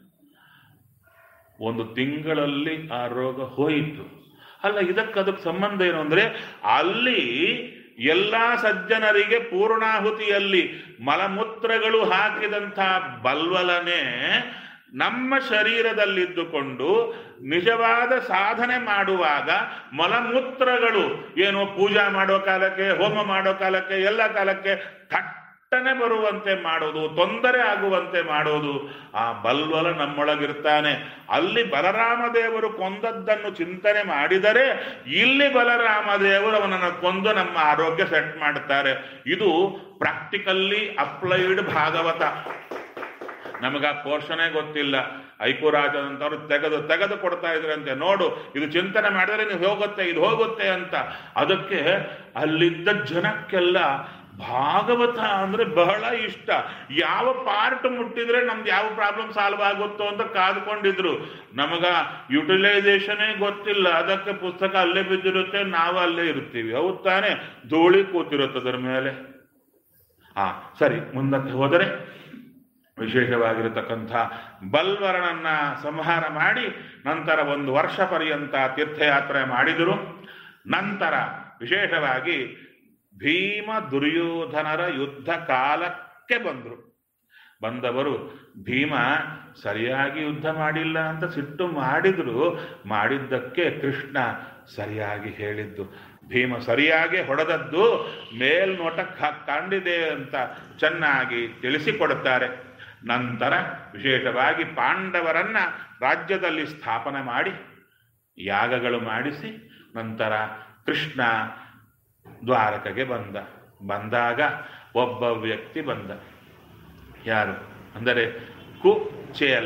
ಒಂದು ತಿಂಗಳಲ್ಲಿ ಆ ರೋಗ ಹೋಯಿತು ಅಲ್ಲ ಇದಕ್ಕೆ ಅದಕ್ಕೆ ಸಂಬಂಧ ಏನು ಅಂದ್ರೆ ಅಲ್ಲಿ ಎಲ್ಲಾ ಸಜ್ಜನರಿಗೆ ಪೂರ್ಣಾಹುತಿಯಲ್ಲಿ ಮಲಮೂತ್ರಗಳು ಹಾಕಿದಂಥ ಬಲ್ವಲನೆ ನಮ್ಮ ಶರೀರದಲ್ಲಿದ್ದುಕೊಂಡು ನಿಜವಾದ ಸಾಧನೆ ಮಾಡುವಾಗ ಮಲಮೂತ್ರಗಳು ಏನೋ ಪೂಜಾ ಮಾಡೋ ಕಾಲಕ್ಕೆ ಹೋಮ ಮಾಡೋ ಕಾಲಕ್ಕೆ ಎಲ್ಲ ಕಾಲಕ್ಕೆ ಥಟ್ಟನೆ ಬರುವಂತೆ ಮಾಡೋದು ತೊಂದರೆ ಆಗುವಂತೆ ಮಾಡೋದು ಆ ಬಲ್ವಲ ನಮ್ಮೊಳಗಿರ್ತಾನೆ ಅಲ್ಲಿ ಬಲರಾಮ ದೇವರು ಕೊಂದದ್ದನ್ನು ಚಿಂತನೆ ಮಾಡಿದರೆ ಇಲ್ಲಿ ಬಲರಾಮ ದೇವರು ಅವನನ್ನು ಕೊಂದು ನಮ್ಮ ಆರೋಗ್ಯ ಸೆಟ್ ಮಾಡ್ತಾರೆ ಇದು ಪ್ರಾಕ್ಟಿಕಲ್ಲಿ ಅಪ್ಲೈಡ್ ಭಾಗವತ ನಮಗೆ ಆ ಪೋರ್ಷನೇ ಗೊತ್ತಿಲ್ಲ ಐಕುರಾಜನಂತವ್ರು ತೆಗೆದು ತೆಗೆದು ಕೊಡ್ತಾ ಇದ್ರಂತೆ ನೋಡು ಇದು ಚಿಂತನೆ ಮಾಡಿದ್ರೆ ನೀವು ಹೋಗುತ್ತೆ ಇದು ಹೋಗುತ್ತೆ ಅಂತ ಅದಕ್ಕೆ ಅಲ್ಲಿದ್ದ ಜನಕ್ಕೆಲ್ಲ ಭಾಗವತ ಅಂದ್ರೆ ಬಹಳ ಇಷ್ಟ ಯಾವ ಪಾರ್ಟ್ ಮುಟ್ಟಿದ್ರೆ ನಮ್ದು ಯಾವ ಪ್ರಾಬ್ಲಮ್ ಸಾಲ್ವ್ ಆಗುತ್ತೋ ಅಂತ ಕಾದ್ಕೊಂಡಿದ್ರು ನಮಗ ಯುಟಿಲೈಸೇಷನೇ ಗೊತ್ತಿಲ್ಲ ಅದಕ್ಕೆ ಪುಸ್ತಕ ಅಲ್ಲೇ ಬಿದ್ದಿರುತ್ತೆ ನಾವು ಅಲ್ಲೇ ಇರ್ತೀವಿ ಹೌದು ತಾನೇ ಧೂಳಿ ಕೂತಿರುತ್ತೆ ಅದರ ಮೇಲೆ ಆ ಸರಿ ಮುಂದಕ್ಕೆ ಹೋದರೆ ವಿಶೇಷವಾಗಿರತಕ್ಕಂಥ ಬಲ್ವರನನ್ನ ಸಂಹಾರ ಮಾಡಿ ನಂತರ ಒಂದು ವರ್ಷ ಪರ್ಯಂತ ತೀರ್ಥಯಾತ್ರೆ ಮಾಡಿದರು ನಂತರ ವಿಶೇಷವಾಗಿ ಭೀಮ ದುರ್ಯೋಧನರ ಯುದ್ಧ ಕಾಲಕ್ಕೆ ಬಂದರು ಬಂದವರು ಭೀಮ ಸರಿಯಾಗಿ ಯುದ್ಧ ಮಾಡಿಲ್ಲ ಅಂತ ಸಿಟ್ಟು ಮಾಡಿದ್ರು ಮಾಡಿದ್ದಕ್ಕೆ ಕೃಷ್ಣ ಸರಿಯಾಗಿ ಹೇಳಿದ್ದು ಭೀಮ ಸರಿಯಾಗಿ ಹೊಡೆದದ್ದು ಮೇಲ್ನೋಟಕ್ಕೆ ಕಂಡಿದೆ ಅಂತ ಚೆನ್ನಾಗಿ ತಿಳಿಸಿಕೊಡುತ್ತಾರೆ ನಂತರ ವಿಶೇಷವಾಗಿ ಪಾಂಡವರನ್ನ ರಾಜ್ಯದಲ್ಲಿ ಸ್ಥಾಪನೆ ಮಾಡಿ ಯಾಗಗಳು ಮಾಡಿಸಿ ನಂತರ ಕೃಷ್ಣ ದ್ವಾರಕೆಗೆ ಬಂದ ಬಂದಾಗ ಒಬ್ಬ ವ್ಯಕ್ತಿ ಬಂದ ಯಾರು ಅಂದರೆ ಕು ಚೇಲ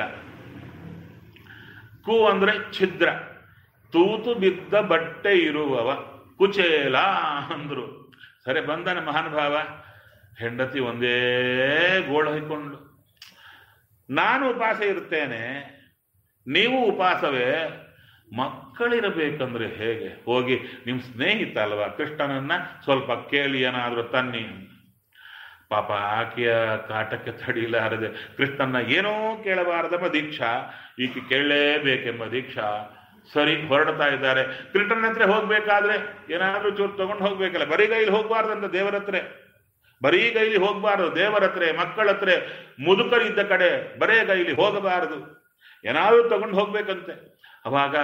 ಕು ಅಂದ್ರೆ ಛಿದ್ರ ತೂತು ಬಿದ್ದ ಬಟ್ಟೆ ಇರುವವ ಕುಚೇಲ ಅಂದ್ರು ಸರಿ ಬಂದನ ಮಹಾನುಭಾವ ಹೆಂಡತಿ ಒಂದೇ ಗೋಳು ಹೊಯ್ಕೊಂಡು ನಾನು ಉಪವಾಸ ಇರ್ತೇನೆ ನೀವು ಉಪವಾಸವೇ ಮಕ್ಕಳಿರಬೇಕಂದ್ರೆ ಹೇಗೆ ಹೋಗಿ ನಿಮ್ಮ ಸ್ನೇಹಿತ ಅಲ್ವಾ ಕೃಷ್ಣನನ್ನ ಸ್ವಲ್ಪ ಕೇಳಿ ಏನಾದರೂ ತನ್ನಿ ಪಾಪ ಆಕೆಯ ಕಾಟಕ್ಕೆ ತಡಿಲಾರದೆ ಕೃಷ್ಣನ್ನ ಏನೋ ಕೇಳಬಾರದೆಂಬ ದೀಕ್ಷಾ ಈಕೆ ಕೇಳಲೇಬೇಕೆಂಬ ದೀಕ್ಷಾ ಸರಿ ಹೊರಡ್ತಾ ಇದ್ದಾರೆ ಕೃಷ್ಣನ ಹತ್ರ ಹೋಗ್ಬೇಕಾದ್ರೆ ಏನಾದ್ರೂ ಚೂರು ತಗೊಂಡು ಹೋಗ್ಬೇಕಲ್ಲ ಬರೀ ಕೈಲಿ ಹೋಗ್ಬಾರ್ದಂತ ದೇವರ ಹತ್ರ ಬರೀ ಕೈಲಿ ಹೋಗ್ಬಾರ್ದು ದೇವರ ಹತ್ರ ಮಕ್ಕಳ ಹತ್ರ ಮುದುಕರಿದ್ದ ಕಡೆ ಬರೇ ಕೈಲಿ ಹೋಗಬಾರದು ಏನಾದ್ರೂ ತಗೊಂಡು ಹೋಗ್ಬೇಕಂತೆ ಅವಾಗ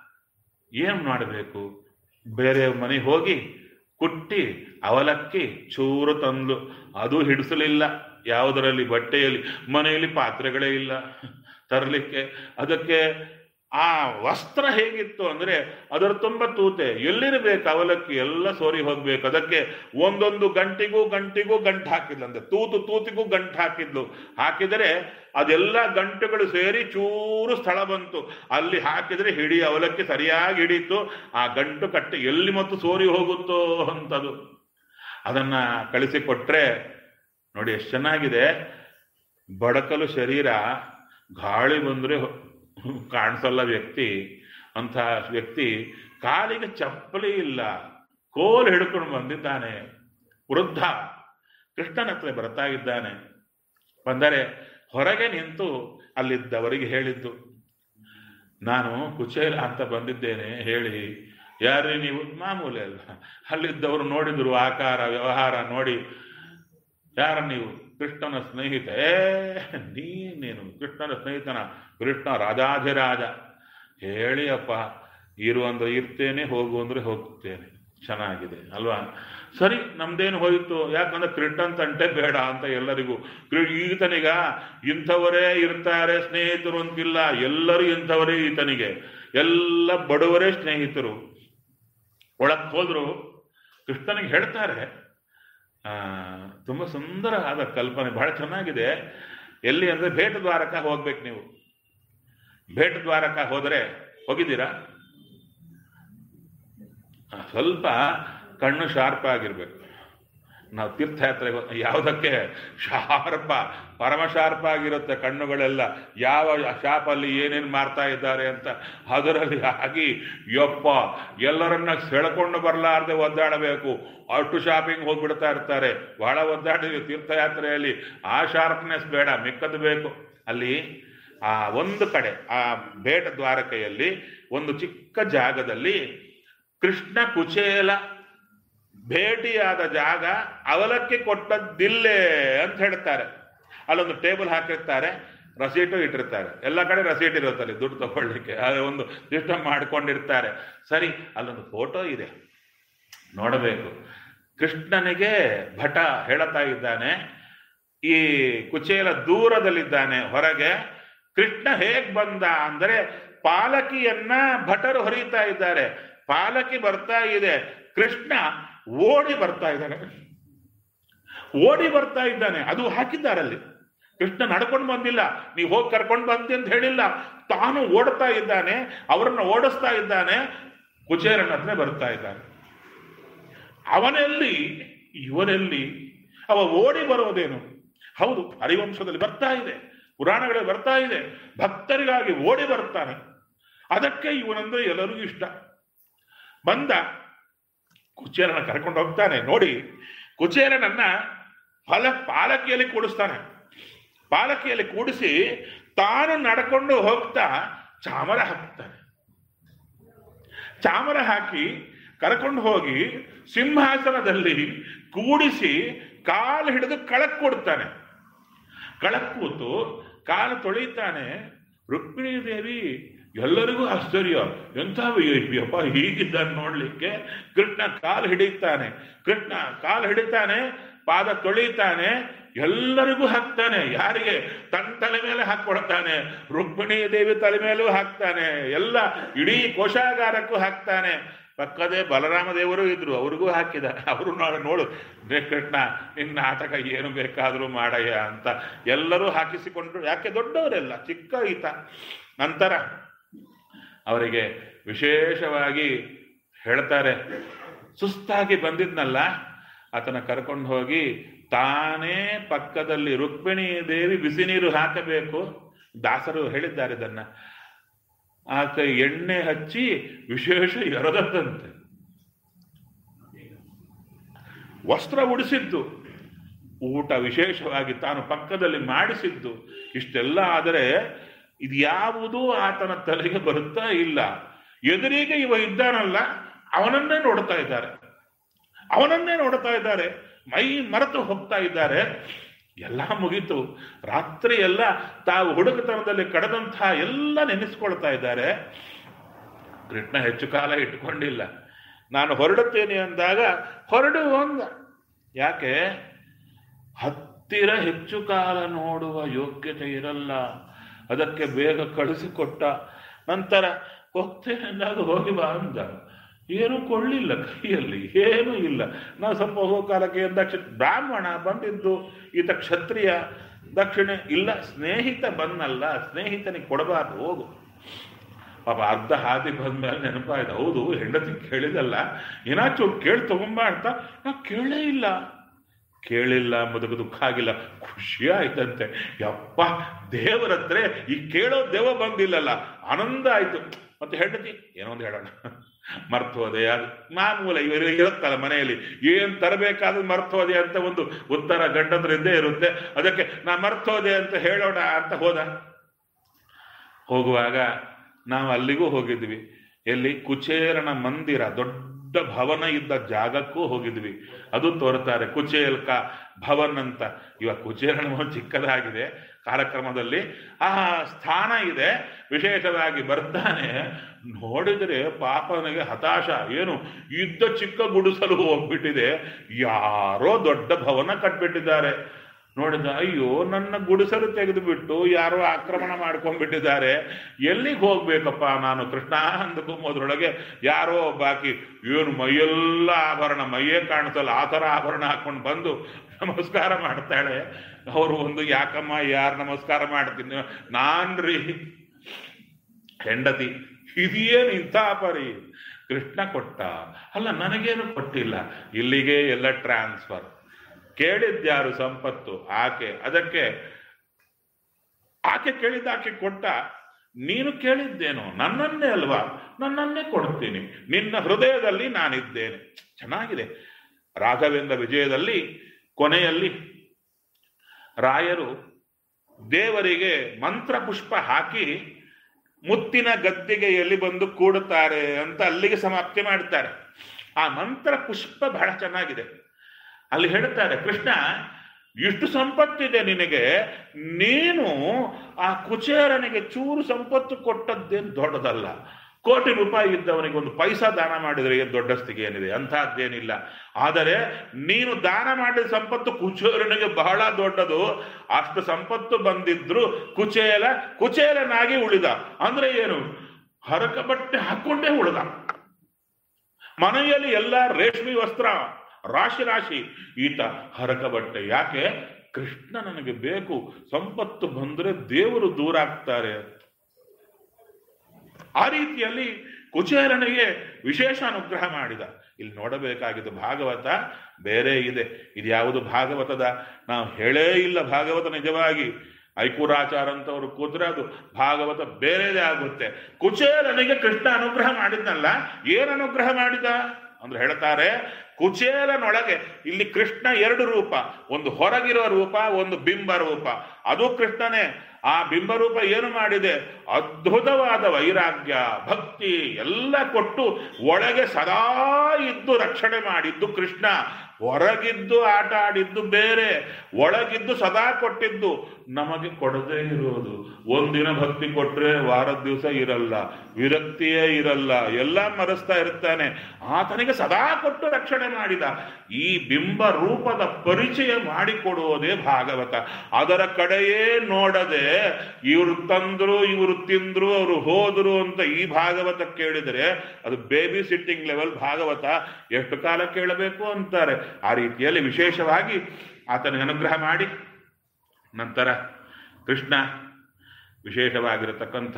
ಏನು ಮಾಡಬೇಕು ಬೇರೆ ಮನೆಗೆ ಹೋಗಿ ಕುಟ್ಟಿ ಅವಲಕ್ಕಿ ಚೂರು ತಂದು ಅದು ಹಿಡಿಸಲಿಲ್ಲ ಯಾವುದರಲ್ಲಿ ಬಟ್ಟೆಯಲ್ಲಿ ಮನೆಯಲ್ಲಿ ಪಾತ್ರೆಗಳೇ ಇಲ್ಲ ತರಲಿಕ್ಕೆ ಅದಕ್ಕೆ ಆ ವಸ್ತ್ರ ಹೇಗಿತ್ತು ಅಂದ್ರೆ ಅದರ ತುಂಬ ತೂತೆ ಎಲ್ಲಿರಬೇಕು ಅವಲಕ್ಕಿ ಎಲ್ಲ ಸೋರಿ ಹೋಗ್ಬೇಕು ಅದಕ್ಕೆ ಒಂದೊಂದು ಗಂಟಿಗೂ ಗಂಟಿಗೂ ಗಂಟು ಹಾಕಿದ್ಲು ಅಂದ್ರೆ ತೂತು ತೂತಿಗೂ ಗಂಟು ಹಾಕಿದ್ಲು ಹಾಕಿದರೆ ಅದೆಲ್ಲ ಗಂಟುಗಳು ಸೇರಿ ಚೂರು ಸ್ಥಳ ಬಂತು ಅಲ್ಲಿ ಹಾಕಿದ್ರೆ ಹಿಡಿ ಅವಲಕ್ಕಿ ಸರಿಯಾಗಿ ಹಿಡೀತು ಆ ಗಂಟು ಕಟ್ಟೆ ಎಲ್ಲಿ ಮತ್ತು ಸೋರಿ ಹೋಗುತ್ತೋ ಅಂತದು ಅದನ್ನ ಕಳಿಸಿಕೊಟ್ರೆ ನೋಡಿ ಎಷ್ಟು ಚೆನ್ನಾಗಿದೆ ಬಡಕಲು ಶರೀರ ಗಾಳಿ ಬಂದ್ರೆ ಕಾಣಿಸಲ್ಲ ವ್ಯಕ್ತಿ ಅಂತ ವ್ಯಕ್ತಿ ಕಾಲಿಗೆ ಚಪ್ಪಲಿ ಇಲ್ಲ ಕೋಲ್ ಹಿಡ್ಕೊಂಡು ಬಂದಿದ್ದಾನೆ ವೃದ್ಧ ಕೃಷ್ಣನ ಹತ್ರ ಬರ್ತಾ ಇದ್ದಾನೆ ಬಂದರೆ ಹೊರಗೆ ನಿಂತು ಅಲ್ಲಿದ್ದವರಿಗೆ ಹೇಳಿದ್ದು ನಾನು ಕುಚೇಲ ಅಂತ ಬಂದಿದ್ದೇನೆ ಹೇಳಿ ಯಾರೇ ನೀವು ಮಾಮೂಲಿ ಅಲ್ಲ ಅಲ್ಲಿದ್ದವರು ನೋಡಿದ್ರು ಆಕಾರ ವ್ಯವಹಾರ ನೋಡಿ ಯಾರ ನೀವು ಕೃಷ್ಣನ ಸ್ನೇಹಿತ ಏ ನೀನೇನು ಕೃಷ್ಣನ ಸ್ನೇಹಿತನ ಕೃಷ್ಣ ರಾಜಾಧಿರಾಜ ಹೇಳಿ ಅಪ್ಪ ಇರು ಅಂದ್ರೆ ಇರ್ತೇನೆ ಹೋಗು ಅಂದ್ರೆ ಹೋಗ್ತೇನೆ ಚೆನ್ನಾಗಿದೆ ಅಲ್ವಾ ಸರಿ ನಮ್ದೇನು ಹೋಯಿತು ಯಾಕಂದ್ರೆ ಕೃಷ್ಣನ್ ತಂಟೆ ಬೇಡ ಅಂತ ಎಲ್ಲರಿಗೂ ಈತನಿಗ ಇಂಥವರೇ ಇರ್ತಾರೆ ಸ್ನೇಹಿತರು ಅಂತಿಲ್ಲ ಎಲ್ಲರೂ ಇಂಥವರೇ ಈತನಿಗೆ ಎಲ್ಲ ಬಡವರೇ ಸ್ನೇಹಿತರು ಒಳಕ್ ಹೋದ್ರು ಕೃಷ್ಣನಿಗೆ ಹೇಳ್ತಾರೆ ಆ ತುಂಬಾ ಸುಂದರ ಆದ ಕಲ್ಪನೆ ಬಹಳ ಚೆನ್ನಾಗಿದೆ ಎಲ್ಲಿ ಅಂದ್ರೆ ಭೇಟ ದ್ವಾರಕ ಹೋಗ್ಬೇಕು ನೀವು ಭೇಟ ದ್ವಾರಕ ಹೋದರೆ ಹೋಗಿದ್ದೀರಾ ಸ್ವಲ್ಪ ಕಣ್ಣು ಶಾರ್ಪ್ ಆಗಿರ್ಬೇಕು ನಾವು ತೀರ್ಥಯಾತ್ರೆಗೆ ಹೋ- ಯಾವುದಕ್ಕೆ ಶಾರ್ಪ ಪರಮ ಶಾರ್ಪ ಆಗಿರುತ್ತೆ ಕಣ್ಣುಗಳೆಲ್ಲ ಯಾವ ಶಾಪಲ್ಲಿ ಏನೇನು ಮಾರ್ತಾ ಇದ್ದಾರೆ ಅಂತ ಅದರಲ್ಲಿ ಆಗಿ ಯಪ್ಪ ಎಲ್ಲರನ್ನ ಸೆಳ್ಕೊಂಡು ಬರಲಾರ್ದೆ ಒದ್ದಾಡಬೇಕು ಅಷ್ಟು ಶಾಪಿಂಗ್ ಹೋಗ್ಬಿಡ್ತಾ ಇರ್ತಾರೆ ಬಹಳ ಒದ್ದಾಡಿದ್ವಿ ತೀರ್ಥಯಾತ್ರೆಯಲ್ಲಿ ಆ ಶಾರ್ಪ್ನೆಸ್ ಬೇಡ ಮಿಕ್ಕದ್ದು ಬೇಕು ಅಲ್ಲಿ ಆ ಒಂದು ಕಡೆ ಆ ಬೇಟ ದ್ವಾರಕೆಯಲ್ಲಿ ಒಂದು ಚಿಕ್ಕ ಜಾಗದಲ್ಲಿ ಕೃಷ್ಣ ಕುಚೇಲ ಭೇಟಿಯಾದ ಜಾಗ ಅವಲಕ್ಕಿ ಕೊಟ್ಟದ್ದಿಲ್ಲೇ ಅಂತ ಹೇಳ್ತಾರೆ ಅಲ್ಲೊಂದು ಟೇಬಲ್ ಹಾಕಿರ್ತಾರೆ ರಸೀಟು ಇಟ್ಟಿರ್ತಾರೆ ಎಲ್ಲ ಕಡೆ ರಸೀಟ್ ಇರುತ್ತೆ ಅಲ್ಲಿ ದುಡ್ಡು ತಗೊಳ್ಳಿಕ್ಕೆ ಅದು ಒಂದು ಸಿಸ್ಟಮ್ ಮಾಡ್ಕೊಂಡಿರ್ತಾರೆ ಸರಿ ಅಲ್ಲೊಂದು ಫೋಟೋ ಇದೆ ನೋಡಬೇಕು ಕೃಷ್ಣನಿಗೆ ಭಟ ಹೇಳುತ್ತಾ ಇದ್ದಾನೆ ಈ ಕುಚೇಲ ದೂರದಲ್ಲಿದ್ದಾನೆ ಹೊರಗೆ ಕೃಷ್ಣ ಹೇಗ್ ಬಂದ ಅಂದರೆ ಪಾಲಕಿಯನ್ನ ಭಟರು ಹೊರೀತಾ ಇದ್ದಾರೆ ಪಾಲಕಿ ಬರ್ತಾ ಇದೆ ಕೃಷ್ಣ ಓಡಿ ಬರ್ತಾ ಇದ್ದಾನೆ ಓಡಿ ಬರ್ತಾ ಇದ್ದಾನೆ ಅದು ಹಾಕಿದ್ದಾರಲ್ಲಿ ಕೃಷ್ಣ ನಡ್ಕೊಂಡು ಬಂದಿಲ್ಲ ನೀವು ಹೋಗಿ ಕರ್ಕೊಂಡು ಬಂದಿ ಅಂತ ಹೇಳಿಲ್ಲ ತಾನು ಓಡ್ತಾ ಇದ್ದಾನೆ ಅವರನ್ನ ಓಡಿಸ್ತಾ ಇದ್ದಾನೆ ಕುಚೇರನ ಹತ್ರ ಬರ್ತಾ ಇದ್ದಾನೆ ಅವನೆಲ್ಲಿ ಇವನೆಲ್ಲಿ ಅವ ಓಡಿ ಬರೋದೇನು ಹೌದು ಹರಿವಂಶದಲ್ಲಿ ಬರ್ತಾ ಇದೆ ಪುರಾಣಗಳಲ್ಲಿ ಬರ್ತಾ ಇದೆ ಭಕ್ತರಿಗಾಗಿ ಓಡಿ ಬರ್ತಾನೆ ಅದಕ್ಕೆ ಇವನಂದ್ರೆ ಎಲ್ಲರಿಗೂ ಇಷ್ಟ ಬಂದ ಕುಚೇರನ ಕರ್ಕೊಂಡು ಹೋಗ್ತಾನೆ ನೋಡಿ ಕುಚೇರನನ್ನ ಫಲ ಪಾಲಕಿಯಲ್ಲಿ ಕೂಡಿಸ್ತಾನೆ ಪಾಲಕಿಯಲ್ಲಿ ಕೂಡಿಸಿ ತಾನು ನಡ್ಕೊಂಡು ಹೋಗ್ತಾ ಚಾಮರ ಹಾಕ್ತಾನೆ ಚಾಮರ ಹಾಕಿ ಕರ್ಕೊಂಡು ಹೋಗಿ ಸಿಂಹಾಸನದಲ್ಲಿ ಕೂಡಿಸಿ ಕಾಲು ಹಿಡಿದು ಕಳಕ್ ಕೊಡ್ತಾನೆ ಕಳಕ್ ಕೂತು ಕಾಲು ತೊಳಿತಾನೆ ರುಕ್ಮಿಣಿ ದೇವಿ ಎಲ್ಲರಿಗೂ ಆಶ್ಚರ್ಯ ಎಂಥ ಯಪ್ಪ ಹೀಗಿದ್ದಾನೆ ನೋಡ್ಲಿಕ್ಕೆ ಕೃಷ್ಣ ಕಾಲು ಹಿಡಿತಾನೆ ಕೃಷ್ಣ ಕಾಲು ಹಿಡಿತಾನೆ ಪಾದ ತೊಳಿತಾನೆ ಎಲ್ಲರಿಗೂ ಹಾಕ್ತಾನೆ ಯಾರಿಗೆ ತನ್ನ ತಲೆ ಮೇಲೆ ಹಾಕೊಡ್ತಾನೆ ರುಕ್ಮಿಣಿ ದೇವಿ ತಲೆ ಮೇಲೂ ಹಾಕ್ತಾನೆ ಎಲ್ಲ ಇಡೀ ಕೋಶಾಗಾರಕ್ಕೂ ಹಾಕ್ತಾನೆ ಪಕ್ಕದೇ ಬಲರಾಮ ದೇವರು ಇದ್ರು ಅವ್ರಿಗೂ ಹಾಕಿದ ಅವರು ನೋಡು ನೋಡು ರೇ ಕೃಷ್ಣ ನಿನ್ನ ನಾಟಕ ಏನು ಬೇಕಾದರೂ ಮಾಡಯ್ಯ ಅಂತ ಎಲ್ಲರೂ ಹಾಕಿಸಿಕೊಂಡ್ರು ಯಾಕೆ ದೊಡ್ಡವರೆಲ್ಲ ಚಿಕ್ಕ ಈತ ನಂತರ ಅವರಿಗೆ ವಿಶೇಷವಾಗಿ ಹೇಳ್ತಾರೆ ಸುಸ್ತಾಗಿ ಬಂದಿದ್ನಲ್ಲ ಆತನ ಕರ್ಕೊಂಡು ಹೋಗಿ ತಾನೇ ಪಕ್ಕದಲ್ಲಿ ರುಕ್ಮಿಣಿ ದೇವಿ ಬಿಸಿ ನೀರು ಹಾಕಬೇಕು ದಾಸರು ಹೇಳಿದ್ದಾರೆ ಇದನ್ನ ಆತ ಎಣ್ಣೆ ಹಚ್ಚಿ ವಿಶೇಷ ಎರದತ್ತಂತೆ ವಸ್ತ್ರ ಉಡಿಸಿದ್ದು ಊಟ ವಿಶೇಷವಾಗಿ ತಾನು ಪಕ್ಕದಲ್ಲಿ ಮಾಡಿಸಿದ್ದು ಇಷ್ಟೆಲ್ಲ ಆದರೆ ಇದು ಯಾವುದೂ ಆತನ ತಲೆಗೆ ಬರುತ್ತಾ ಇಲ್ಲ ಎದುರಿಗೆ ಇವ ಇದ್ದಾನಲ್ಲ ಅವನನ್ನೇ ನೋಡ್ತಾ ಇದ್ದಾರೆ ಅವನನ್ನೇ ನೋಡ್ತಾ ಇದ್ದಾರೆ ಮೈ ಮರೆತು ಹೋಗ್ತಾ ಇದ್ದಾರೆ ಎಲ್ಲ ಮುಗೀತು ರಾತ್ರಿ ಎಲ್ಲ ತಾವು ಹುಡುಗತನದಲ್ಲಿ ಕಳೆದಂತಹ ಎಲ್ಲ ನೆನೆಸ್ಕೊಳ್ತಾ ಇದ್ದಾರೆ ಕೃಷ್ಣ ಹೆಚ್ಚು ಕಾಲ ಇಟ್ಕೊಂಡಿಲ್ಲ ನಾನು ಹೊರಡುತ್ತೇನೆ ಅಂದಾಗ ಹೊರಡು ಅಂದ ಯಾಕೆ ಹತ್ತಿರ ಹೆಚ್ಚು ಕಾಲ ನೋಡುವ ಯೋಗ್ಯತೆ ಇರಲ್ಲ ಅದಕ್ಕೆ ಬೇಗ ಕಳಿಸಿಕೊಟ್ಟ ನಂತರ ಹೋಗ್ತೇನೆ ಅಂದಾಗ ಹೋಗಿ ಬಾ ಅಂದ ಏನೂ ಕೊಳ್ಳಿಲ್ಲ ಕೈಯಲ್ಲಿ ಏನೂ ಇಲ್ಲ ನಾವು ಸ್ವಲ್ಪ ಹೋಗೋ ಕಾಲಕ್ಕೆ ದಕ್ಷ ಬ್ರಾಹ್ಮಣ ಬಂದಿದ್ದು ಈತ ಕ್ಷತ್ರಿಯ ದಕ್ಷಿಣೆ ಇಲ್ಲ ಸ್ನೇಹಿತ ಬಂದಲ್ಲ ಸ್ನೇಹಿತನಿಗೆ ಕೊಡಬಾರ್ದು ಹೋಗು ಪಾಪ ಅರ್ಧ ಹಾದಿ ಬಂದ್ಮೇಲೆ ನೆನಪಾಯ್ತು ಹೌದು ಹೆಂಡತಿ ಕೇಳಿದಲ್ಲ ಏನಾಚು ಕೇಳಿ ತಗೊಂಬ ಅಂತ ನಾ ಕೇಳೇ ಇಲ್ಲ ಕೇಳಿಲ್ಲ ಮುದುಕ ದುಃಖ ಆಗಿಲ್ಲ ಖುಷಿ ಆಯ್ತಂತೆ ಯಪ್ಪ ದೇವರತ್ರ ಈ ಕೇಳೋ ದೇವ ಬಂದಿಲ್ಲಲ್ಲ ಆನಂದ ಆಯ್ತು ಮತ್ತೆ ಹೆಂಡತಿ ಏನೋ ಒಂದು ಹೇಳೋಣ ಮರ್ತೋದೆ ಅದು ಮಾಮೂಲ ಇವರು ಇರುತ್ತಲ್ಲ ಮನೆಯಲ್ಲಿ ಏನ್ ತರಬೇಕಾದ್ರೆ ಮರ್ತೋದೆ ಅಂತ ಒಂದು ಉತ್ತರ ಗಂಡಂದ್ರ ಇದ್ದೇ ಇರುತ್ತೆ ಅದಕ್ಕೆ ನಾ ಮರ್ತೋದೆ ಅಂತ ಹೇಳೋಣ ಅಂತ ಹೋದ ಹೋಗುವಾಗ ನಾವು ಅಲ್ಲಿಗೂ ಹೋಗಿದ್ವಿ ಎಲ್ಲಿ ಕುಚೇರನ ಮಂದಿರ ದೊಡ್ಡ ಭವನ ಇದ್ದ ಜಾಗಕ್ಕೂ ಹೋಗಿದ್ವಿ ಅದು ತೋರ್ತಾರೆ ಕುಚೇಲ್ಕ ಭವನ್ ಅಂತ ಇವಾಗ ಕುಚೇರನ ಭವನ ಚಿಕ್ಕದಾಗಿದೆ ಕಾರ್ಯಕ್ರಮದಲ್ಲಿ ಆ ಸ್ಥಾನ ಇದೆ ವಿಶೇಷವಾಗಿ ಬರ್ತಾನೆ ನೋಡಿದರೆ ಪಾಪನಿಗೆ ಹತಾಶ ಏನು ಇದ್ದ ಚಿಕ್ಕ ಗುಡಿಸಲು ಹೋಗ್ಬಿಟ್ಟಿದೆ ಯಾರೋ ದೊಡ್ಡ ಭವನ ಕಟ್ಬಿಟ್ಟಿದ್ದಾರೆ ನೋಡಿದ ಅಯ್ಯೋ ನನ್ನ ಗುಡಿಸಲು ತೆಗೆದುಬಿಟ್ಟು ಯಾರೋ ಆಕ್ರಮಣ ಮಾಡ್ಕೊಂಡ್ಬಿಟ್ಟಿದ್ದಾರೆ ಎಲ್ಲಿಗೆ ಹೋಗ್ಬೇಕಪ್ಪ ನಾನು ಕೃಷ್ಣ ಅಂದ್ಕೊಂಬೋದ್ರೊಳಗೆ ಯಾರೋ ಬಾಕಿ ಏನು ಮೈಯೆಲ್ಲ ಆಭರಣ ಮೈಯೇ ಕಾಣಿಸಲ್ಲ ಆ ಥರ ಆಭರಣ ಹಾಕೊಂಡು ಬಂದು ನಮಸ್ಕಾರ ಮಾಡ್ತಾಳೆ ಅವರು ಒಂದು ಯಾಕಮ್ಮ ಯಾರು ನಮಸ್ಕಾರ ಮಾಡ್ತೀನಿ ನಾನ್ರಿ ಹೆಂಡತಿ ಇದೇನು ಇಂಥ ಪರಿ ಕೃಷ್ಣ ಕೊಟ್ಟ ಅಲ್ಲ ನನಗೇನು ಕೊಟ್ಟಿಲ್ಲ ಇಲ್ಲಿಗೆ ಎಲ್ಲ ಟ್ರಾನ್ಸ್ಫರ್ ಕೇಳಿದ್ಯಾರು ಸಂಪತ್ತು ಆಕೆ ಅದಕ್ಕೆ ಆಕೆ ಕೇಳಿದ ಆಕೆ ಕೊಟ್ಟ ನೀನು ಕೇಳಿದ್ದೇನೋ ನನ್ನನ್ನೇ ಅಲ್ವಾ ನನ್ನನ್ನೇ ಕೊಡ್ತೀನಿ ನಿನ್ನ ಹೃದಯದಲ್ಲಿ ನಾನಿದ್ದೇನೆ ಚೆನ್ನಾಗಿದೆ ರಾಘವೇಂದ್ರ ವಿಜಯದಲ್ಲಿ ಕೊನೆಯಲ್ಲಿ ರಾಯರು ದೇವರಿಗೆ ಮಂತ್ರ ಪುಷ್ಪ ಹಾಕಿ ಮುತ್ತಿನ ಗದ್ದಿಗೆಯಲ್ಲಿ ಬಂದು ಕೂಡುತ್ತಾರೆ ಅಂತ ಅಲ್ಲಿಗೆ ಸಮಾಪ್ತಿ ಮಾಡ್ತಾರೆ ಆ ಮಂತ್ರ ಪುಷ್ಪ ಬಹಳ ಚೆನ್ನಾಗಿದೆ ಅಲ್ಲಿ ಹೇಳುತ್ತಾರೆ ಕೃಷ್ಣ ಇಷ್ಟು ಸಂಪತ್ತಿದೆ ನಿನಗೆ ನೀನು ಆ ಕುಚೇರನಿಗೆ ಚೂರು ಸಂಪತ್ತು ಕೊಟ್ಟದ್ದೇನು ದೊಡ್ಡದಲ್ಲ ಕೋಟಿ ರೂಪಾಯಿ ಇದ್ದವನಿಗೆ ಒಂದು ಪೈಸಾ ದಾನ ಮಾಡಿದರೆ ಏನು ದೊಡ್ಡಸ್ತಿಗೆ ಏನಿದೆ ಅಂಥದ್ದೇನಿಲ್ಲ ಆದರೆ ನೀನು ದಾನ ಮಾಡಿದ ಸಂಪತ್ತು ಕುಚೇರನಿಗೆ ಬಹಳ ದೊಡ್ಡದು ಅಷ್ಟು ಸಂಪತ್ತು ಬಂದಿದ್ರು ಕುಚೇಲ ಕುಚೇಲನಾಗಿ ಉಳಿದ ಅಂದ್ರೆ ಏನು ಹರಕ ಬಟ್ಟೆ ಹಾಕೊಂಡೇ ಉಳಿದ ಮನೆಯಲ್ಲಿ ಎಲ್ಲ ರೇಷ್ಮೆ ವಸ್ತ್ರ ರಾಶಿ ರಾಶಿ ಈತ ಹರಕ ಬಟ್ಟೆ ಯಾಕೆ ಕೃಷ್ಣ ನನಗೆ ಬೇಕು ಸಂಪತ್ತು ಬಂದ್ರೆ ದೇವರು ದೂರ ಆಗ್ತಾರೆ ಆ ರೀತಿಯಲ್ಲಿ ಕುಚೇರನಿಗೆ ವಿಶೇಷ ಅನುಗ್ರಹ ಮಾಡಿದ ಇಲ್ಲಿ ನೋಡಬೇಕಾಗಿದ್ದು ಭಾಗವತ ಬೇರೆ ಇದೆ ಇದು ಯಾವುದು ಭಾಗವತದ ನಾವು ಹೇಳೇ ಇಲ್ಲ ಭಾಗವತ ನಿಜವಾಗಿ ಐಕೂರಾಚಾರ ಅಂತವರು ಕೂತ್ರೆ ಅದು ಭಾಗವತ ಬೇರೆದೇ ಆಗುತ್ತೆ ಕುಚೇಲನಿಗೆ ಕೃಷ್ಣ ಅನುಗ್ರಹ ಮಾಡಿದ್ನಲ್ಲ ಏನ್ ಅನುಗ್ರಹ ಮಾಡಿದ ಅಂದ್ರೆ ಹೇಳ್ತಾರೆ ಕುಚೇಲನೊಳಗೆ ಇಲ್ಲಿ ಕೃಷ್ಣ ಎರಡು ರೂಪ ಒಂದು ಹೊರಗಿರೋ ರೂಪ ಒಂದು ಬಿಂಬ ರೂಪ ಅದು ಕೃಷ್ಣನೇ ಆ ಬಿಂಬರೂಪ ಏನು ಮಾಡಿದೆ ಅದ್ಭುತವಾದ ವೈರಾಗ್ಯ ಭಕ್ತಿ ಎಲ್ಲ ಕೊಟ್ಟು ಒಳಗೆ ಸದಾ ಇದ್ದು ರಕ್ಷಣೆ ಮಾಡಿದ್ದು ಕೃಷ್ಣ ಹೊರಗಿದ್ದು ಆಟ ಆಡಿದ್ದು ಬೇರೆ ಒಳಗಿದ್ದು ಸದಾ ಕೊಟ್ಟಿದ್ದು ನಮಗೆ ಕೊಡದೇ ಇರೋದು ಒಂದಿನ ಭಕ್ತಿ ಕೊಟ್ರೆ ವಾರದ ದಿವಸ ಇರಲ್ಲ ವಿರಕ್ತಿಯೇ ಇರಲ್ಲ ಎಲ್ಲ ಮರೆಸ್ತಾ ಇರ್ತಾನೆ ಆತನಿಗೆ ಸದಾ ಕೊಟ್ಟು ರಕ್ಷಣೆ ಮಾಡಿದ ಈ ಬಿಂಬ ರೂಪದ ಪರಿಚಯ ಮಾಡಿಕೊಡುವುದೇ ಭಾಗವತ ಅದರ ಕಡೆಯೇ ನೋಡದೆ ಇವರು ತಂದ್ರು ಇವರು ತಿಂದ್ರು ಅವರು ಹೋದ್ರು ಅಂತ ಈ ಭಾಗವತ ಕೇಳಿದರೆ ಅದು ಬೇಬಿ ಸಿಟ್ಟಿಂಗ್ ಲೆವೆಲ್ ಭಾಗವತ ಎಷ್ಟು ಕಾಲ ಕೇಳಬೇಕು ಅಂತಾರೆ ಆ ರೀತಿಯಲ್ಲಿ ವಿಶೇಷವಾಗಿ ಆತನಿಗೆ ಅನುಗ್ರಹ ಮಾಡಿ ನಂತರ ಕೃಷ್ಣ ವಿಶೇಷವಾಗಿರತಕ್ಕಂಥ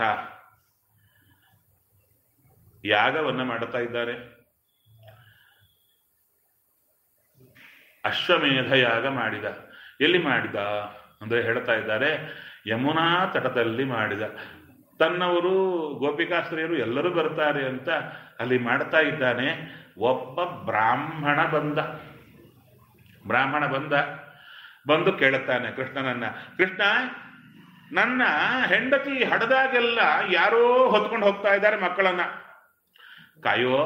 ಯಾಗವನ್ನ ಮಾಡುತ್ತಾ ಇದ್ದಾರೆ ಅಶ್ವಮೇಧ ಯಾಗ ಮಾಡಿದ ಎಲ್ಲಿ ಮಾಡಿದ ಅಂದ್ರೆ ಹೇಳ್ತಾ ಇದ್ದಾರೆ ಯಮುನಾ ತಟದಲ್ಲಿ ಮಾಡಿದ ತನ್ನವರು ಗೋಪಿಕಾಸ್ತ್ರೀಯರು ಎಲ್ಲರೂ ಬರ್ತಾರೆ ಅಂತ ಅಲ್ಲಿ ಮಾಡ್ತಾ ಇದ್ದಾನೆ ಒಬ್ಬ ಬ್ರಾಹ್ಮಣ ಬಂದ ಬ್ರಾಹ್ಮಣ ಬಂದ ಬಂದು ಕೇಳುತ್ತಾನೆ ಕೃಷ್ಣನನ್ನ ಕೃಷ್ಣ ನನ್ನ ಹೆಂಡತಿ ಹಡದಾಗೆಲ್ಲ ಯಾರೋ ಹೊತ್ಕೊಂಡು ಹೋಗ್ತಾ ಇದ್ದಾರೆ ಮಕ್ಕಳನ್ನ ಕಾಯೋ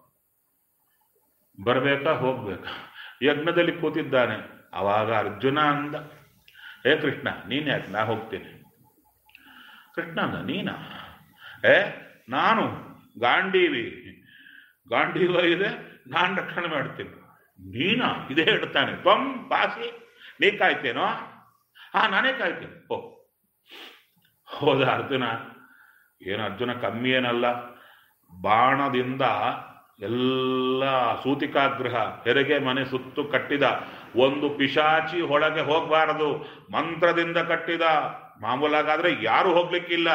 ಬರ್ಬೇಕಾ ಹೋಗ್ಬೇಕಾ ಯಜ್ಞದಲ್ಲಿ ಕೂತಿದ್ದಾನೆ ಅವಾಗ ಅರ್ಜುನ ಅಂದ ಏ ಕೃಷ್ಣ ನೀನ್ ಯಾಕೆ ನಾ ಹೋಗ್ತೀನಿ ಕೃಷ್ಣ ಅಂದ ನೀನಾ ಏ ನಾನು ಗಾಂಡೀವಿ ಗಾಂಡೀವ ಇದೆ ನಾನು ರಕ್ಷಣೆ ಮಾಡ್ತೀನಿ ನೀನಾ ಇದೇ ಹೇಳ್ತಾನೆ ತ್ವಂ ಪಾಸಿ ನೀ ಕಾಯ್ತೇನೋ ಹಾ ನಾನೇ ಕಾಯ್ತೇನೆ ಓ ಹೋದ ಅರ್ಜುನ ಏನು ಅರ್ಜುನ ಕಮ್ಮಿ ಏನಲ್ಲ ಬಾಣದಿಂದ ಎಲ್ಲ ಸೂತಿಕಾಗ್ರಹ ಹೆರಿಗೆ ಮನೆ ಸುತ್ತು ಕಟ್ಟಿದ ಒಂದು ಪಿಶಾಚಿ ಒಳಗೆ ಹೋಗಬಾರದು ಮಂತ್ರದಿಂದ ಕಟ್ಟಿದ ಮಾಮೂಲಾಗಾದ್ರೆ ಯಾರು ಹೋಗ್ಲಿಕ್ಕಿಲ್ಲ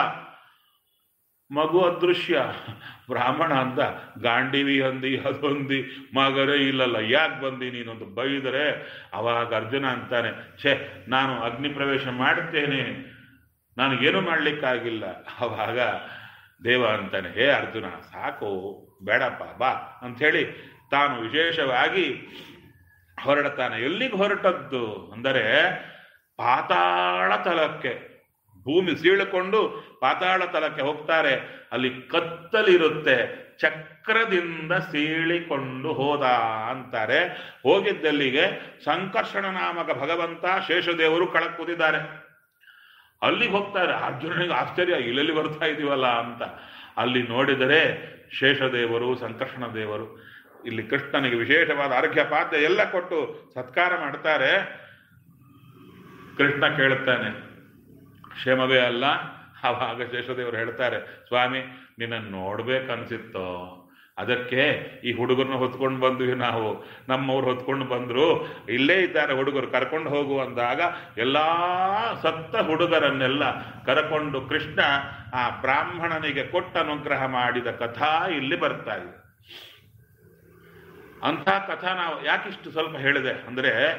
ಮಗು ಅದೃಶ್ಯ ಬ್ರಾಹ್ಮಣ ಅಂದ ಗಾಂಡಿವಿ ಅಂದಿ ಅದೊಂದಿ ಮಗರೇ ಇಲ್ಲಲ್ಲ ಯಾಕೆ ಬಂದಿ ನೀನೊಂದು ಬೈದರೆ ಅವಾಗ ಅರ್ಜುನ ಅಂತಾನೆ ಛೇ ನಾನು ಅಗ್ನಿ ಪ್ರವೇಶ ಮಾಡುತ್ತೇನೆ ನಾನು ಏನು ಮಾಡ್ಲಿಕ್ಕಾಗಿಲ್ಲ ಅವಾಗ ದೇವ ಅಂತಾನೆ ಹೇ ಅರ್ಜುನ ಸಾಕು ಬೇಡಪ್ಪ ಬಾ ಅಂಥೇಳಿ ತಾನು ವಿಶೇಷವಾಗಿ ಹೊರಡ್ತಾನೆ ಎಲ್ಲಿಗೆ ಹೊರಟದ್ದು ಅಂದರೆ ಪಾತಾಳ ತಲಕ್ಕೆ ಭೂಮಿ ಸೀಳಿಕೊಂಡು ಪಾತಾಳ ತಲಕ್ಕೆ ಹೋಗ್ತಾರೆ ಅಲ್ಲಿ ಕತ್ತಲಿರುತ್ತೆ ಚಕ್ರದಿಂದ ಸೀಳಿಕೊಂಡು ಹೋದ ಅಂತಾರೆ ಹೋಗಿದ್ದಲ್ಲಿಗೆ ಸಂಕರ್ಷಣ ನಾಮಕ ಭಗವಂತ ಶೇಷದೇವರು ಕಳಕ್ ಕೂತಿದ್ದಾರೆ ಅಲ್ಲಿಗೆ ಹೋಗ್ತಾರೆ ಅರ್ಜುನನಿಗೆ ಆಶ್ಚರ್ಯ ಇಲ್ಲೆಲ್ಲಿ ಬರ್ತಾ ಇದೀವಲ್ಲ ಅಂತ ಅಲ್ಲಿ ನೋಡಿದರೆ ಶೇಷದೇವರು ಸಂಕರ್ಷಣ ದೇವರು ಇಲ್ಲಿ ಕೃಷ್ಣನಿಗೆ ವಿಶೇಷವಾದ ಅರ್ಘ್ಯ ಪಾದ್ಯ ಎಲ್ಲ ಕೊಟ್ಟು ಸತ್ಕಾರ ಮಾಡ್ತಾರೆ ಕೃಷ್ಣ ಕೇಳುತ್ತಾನೆ ಕ್ಷೇಮವೇ ಅಲ್ಲ ಆವಾಗ ಶೇಷದೇವರು ಹೇಳ್ತಾರೆ ಸ್ವಾಮಿ ನಿನ್ನನ್ನು ನೋಡ್ಬೇಕನ್ಸಿತ್ತೋ ಅದಕ್ಕೆ ಈ ಹುಡುಗರನ್ನ ಹೊತ್ಕೊಂಡು ಬಂದ್ವಿ ನಾವು ನಮ್ಮವ್ರು ಹೊತ್ಕೊಂಡು ಬಂದ್ರು ಇಲ್ಲೇ ಇದ್ದಾರೆ ಹುಡುಗರು ಕರ್ಕೊಂಡು ಹೋಗು ಅಂದಾಗ ಎಲ್ಲಾ ಸತ್ತ ಹುಡುಗರನ್ನೆಲ್ಲ ಕರ್ಕೊಂಡು ಕೃಷ್ಣ ಆ ಬ್ರಾಹ್ಮಣನಿಗೆ ಕೊಟ್ಟ ಅನುಗ್ರಹ ಮಾಡಿದ ಕಥಾ ಇಲ್ಲಿ ಬರ್ತಾ ಇದೆ ಅಂಥ ಕಥಾ ನಾವು ಯಾಕಿಷ್ಟು ಸ್ವಲ್ಪ ಹೇಳಿದೆ ಅಂದ್ರೆ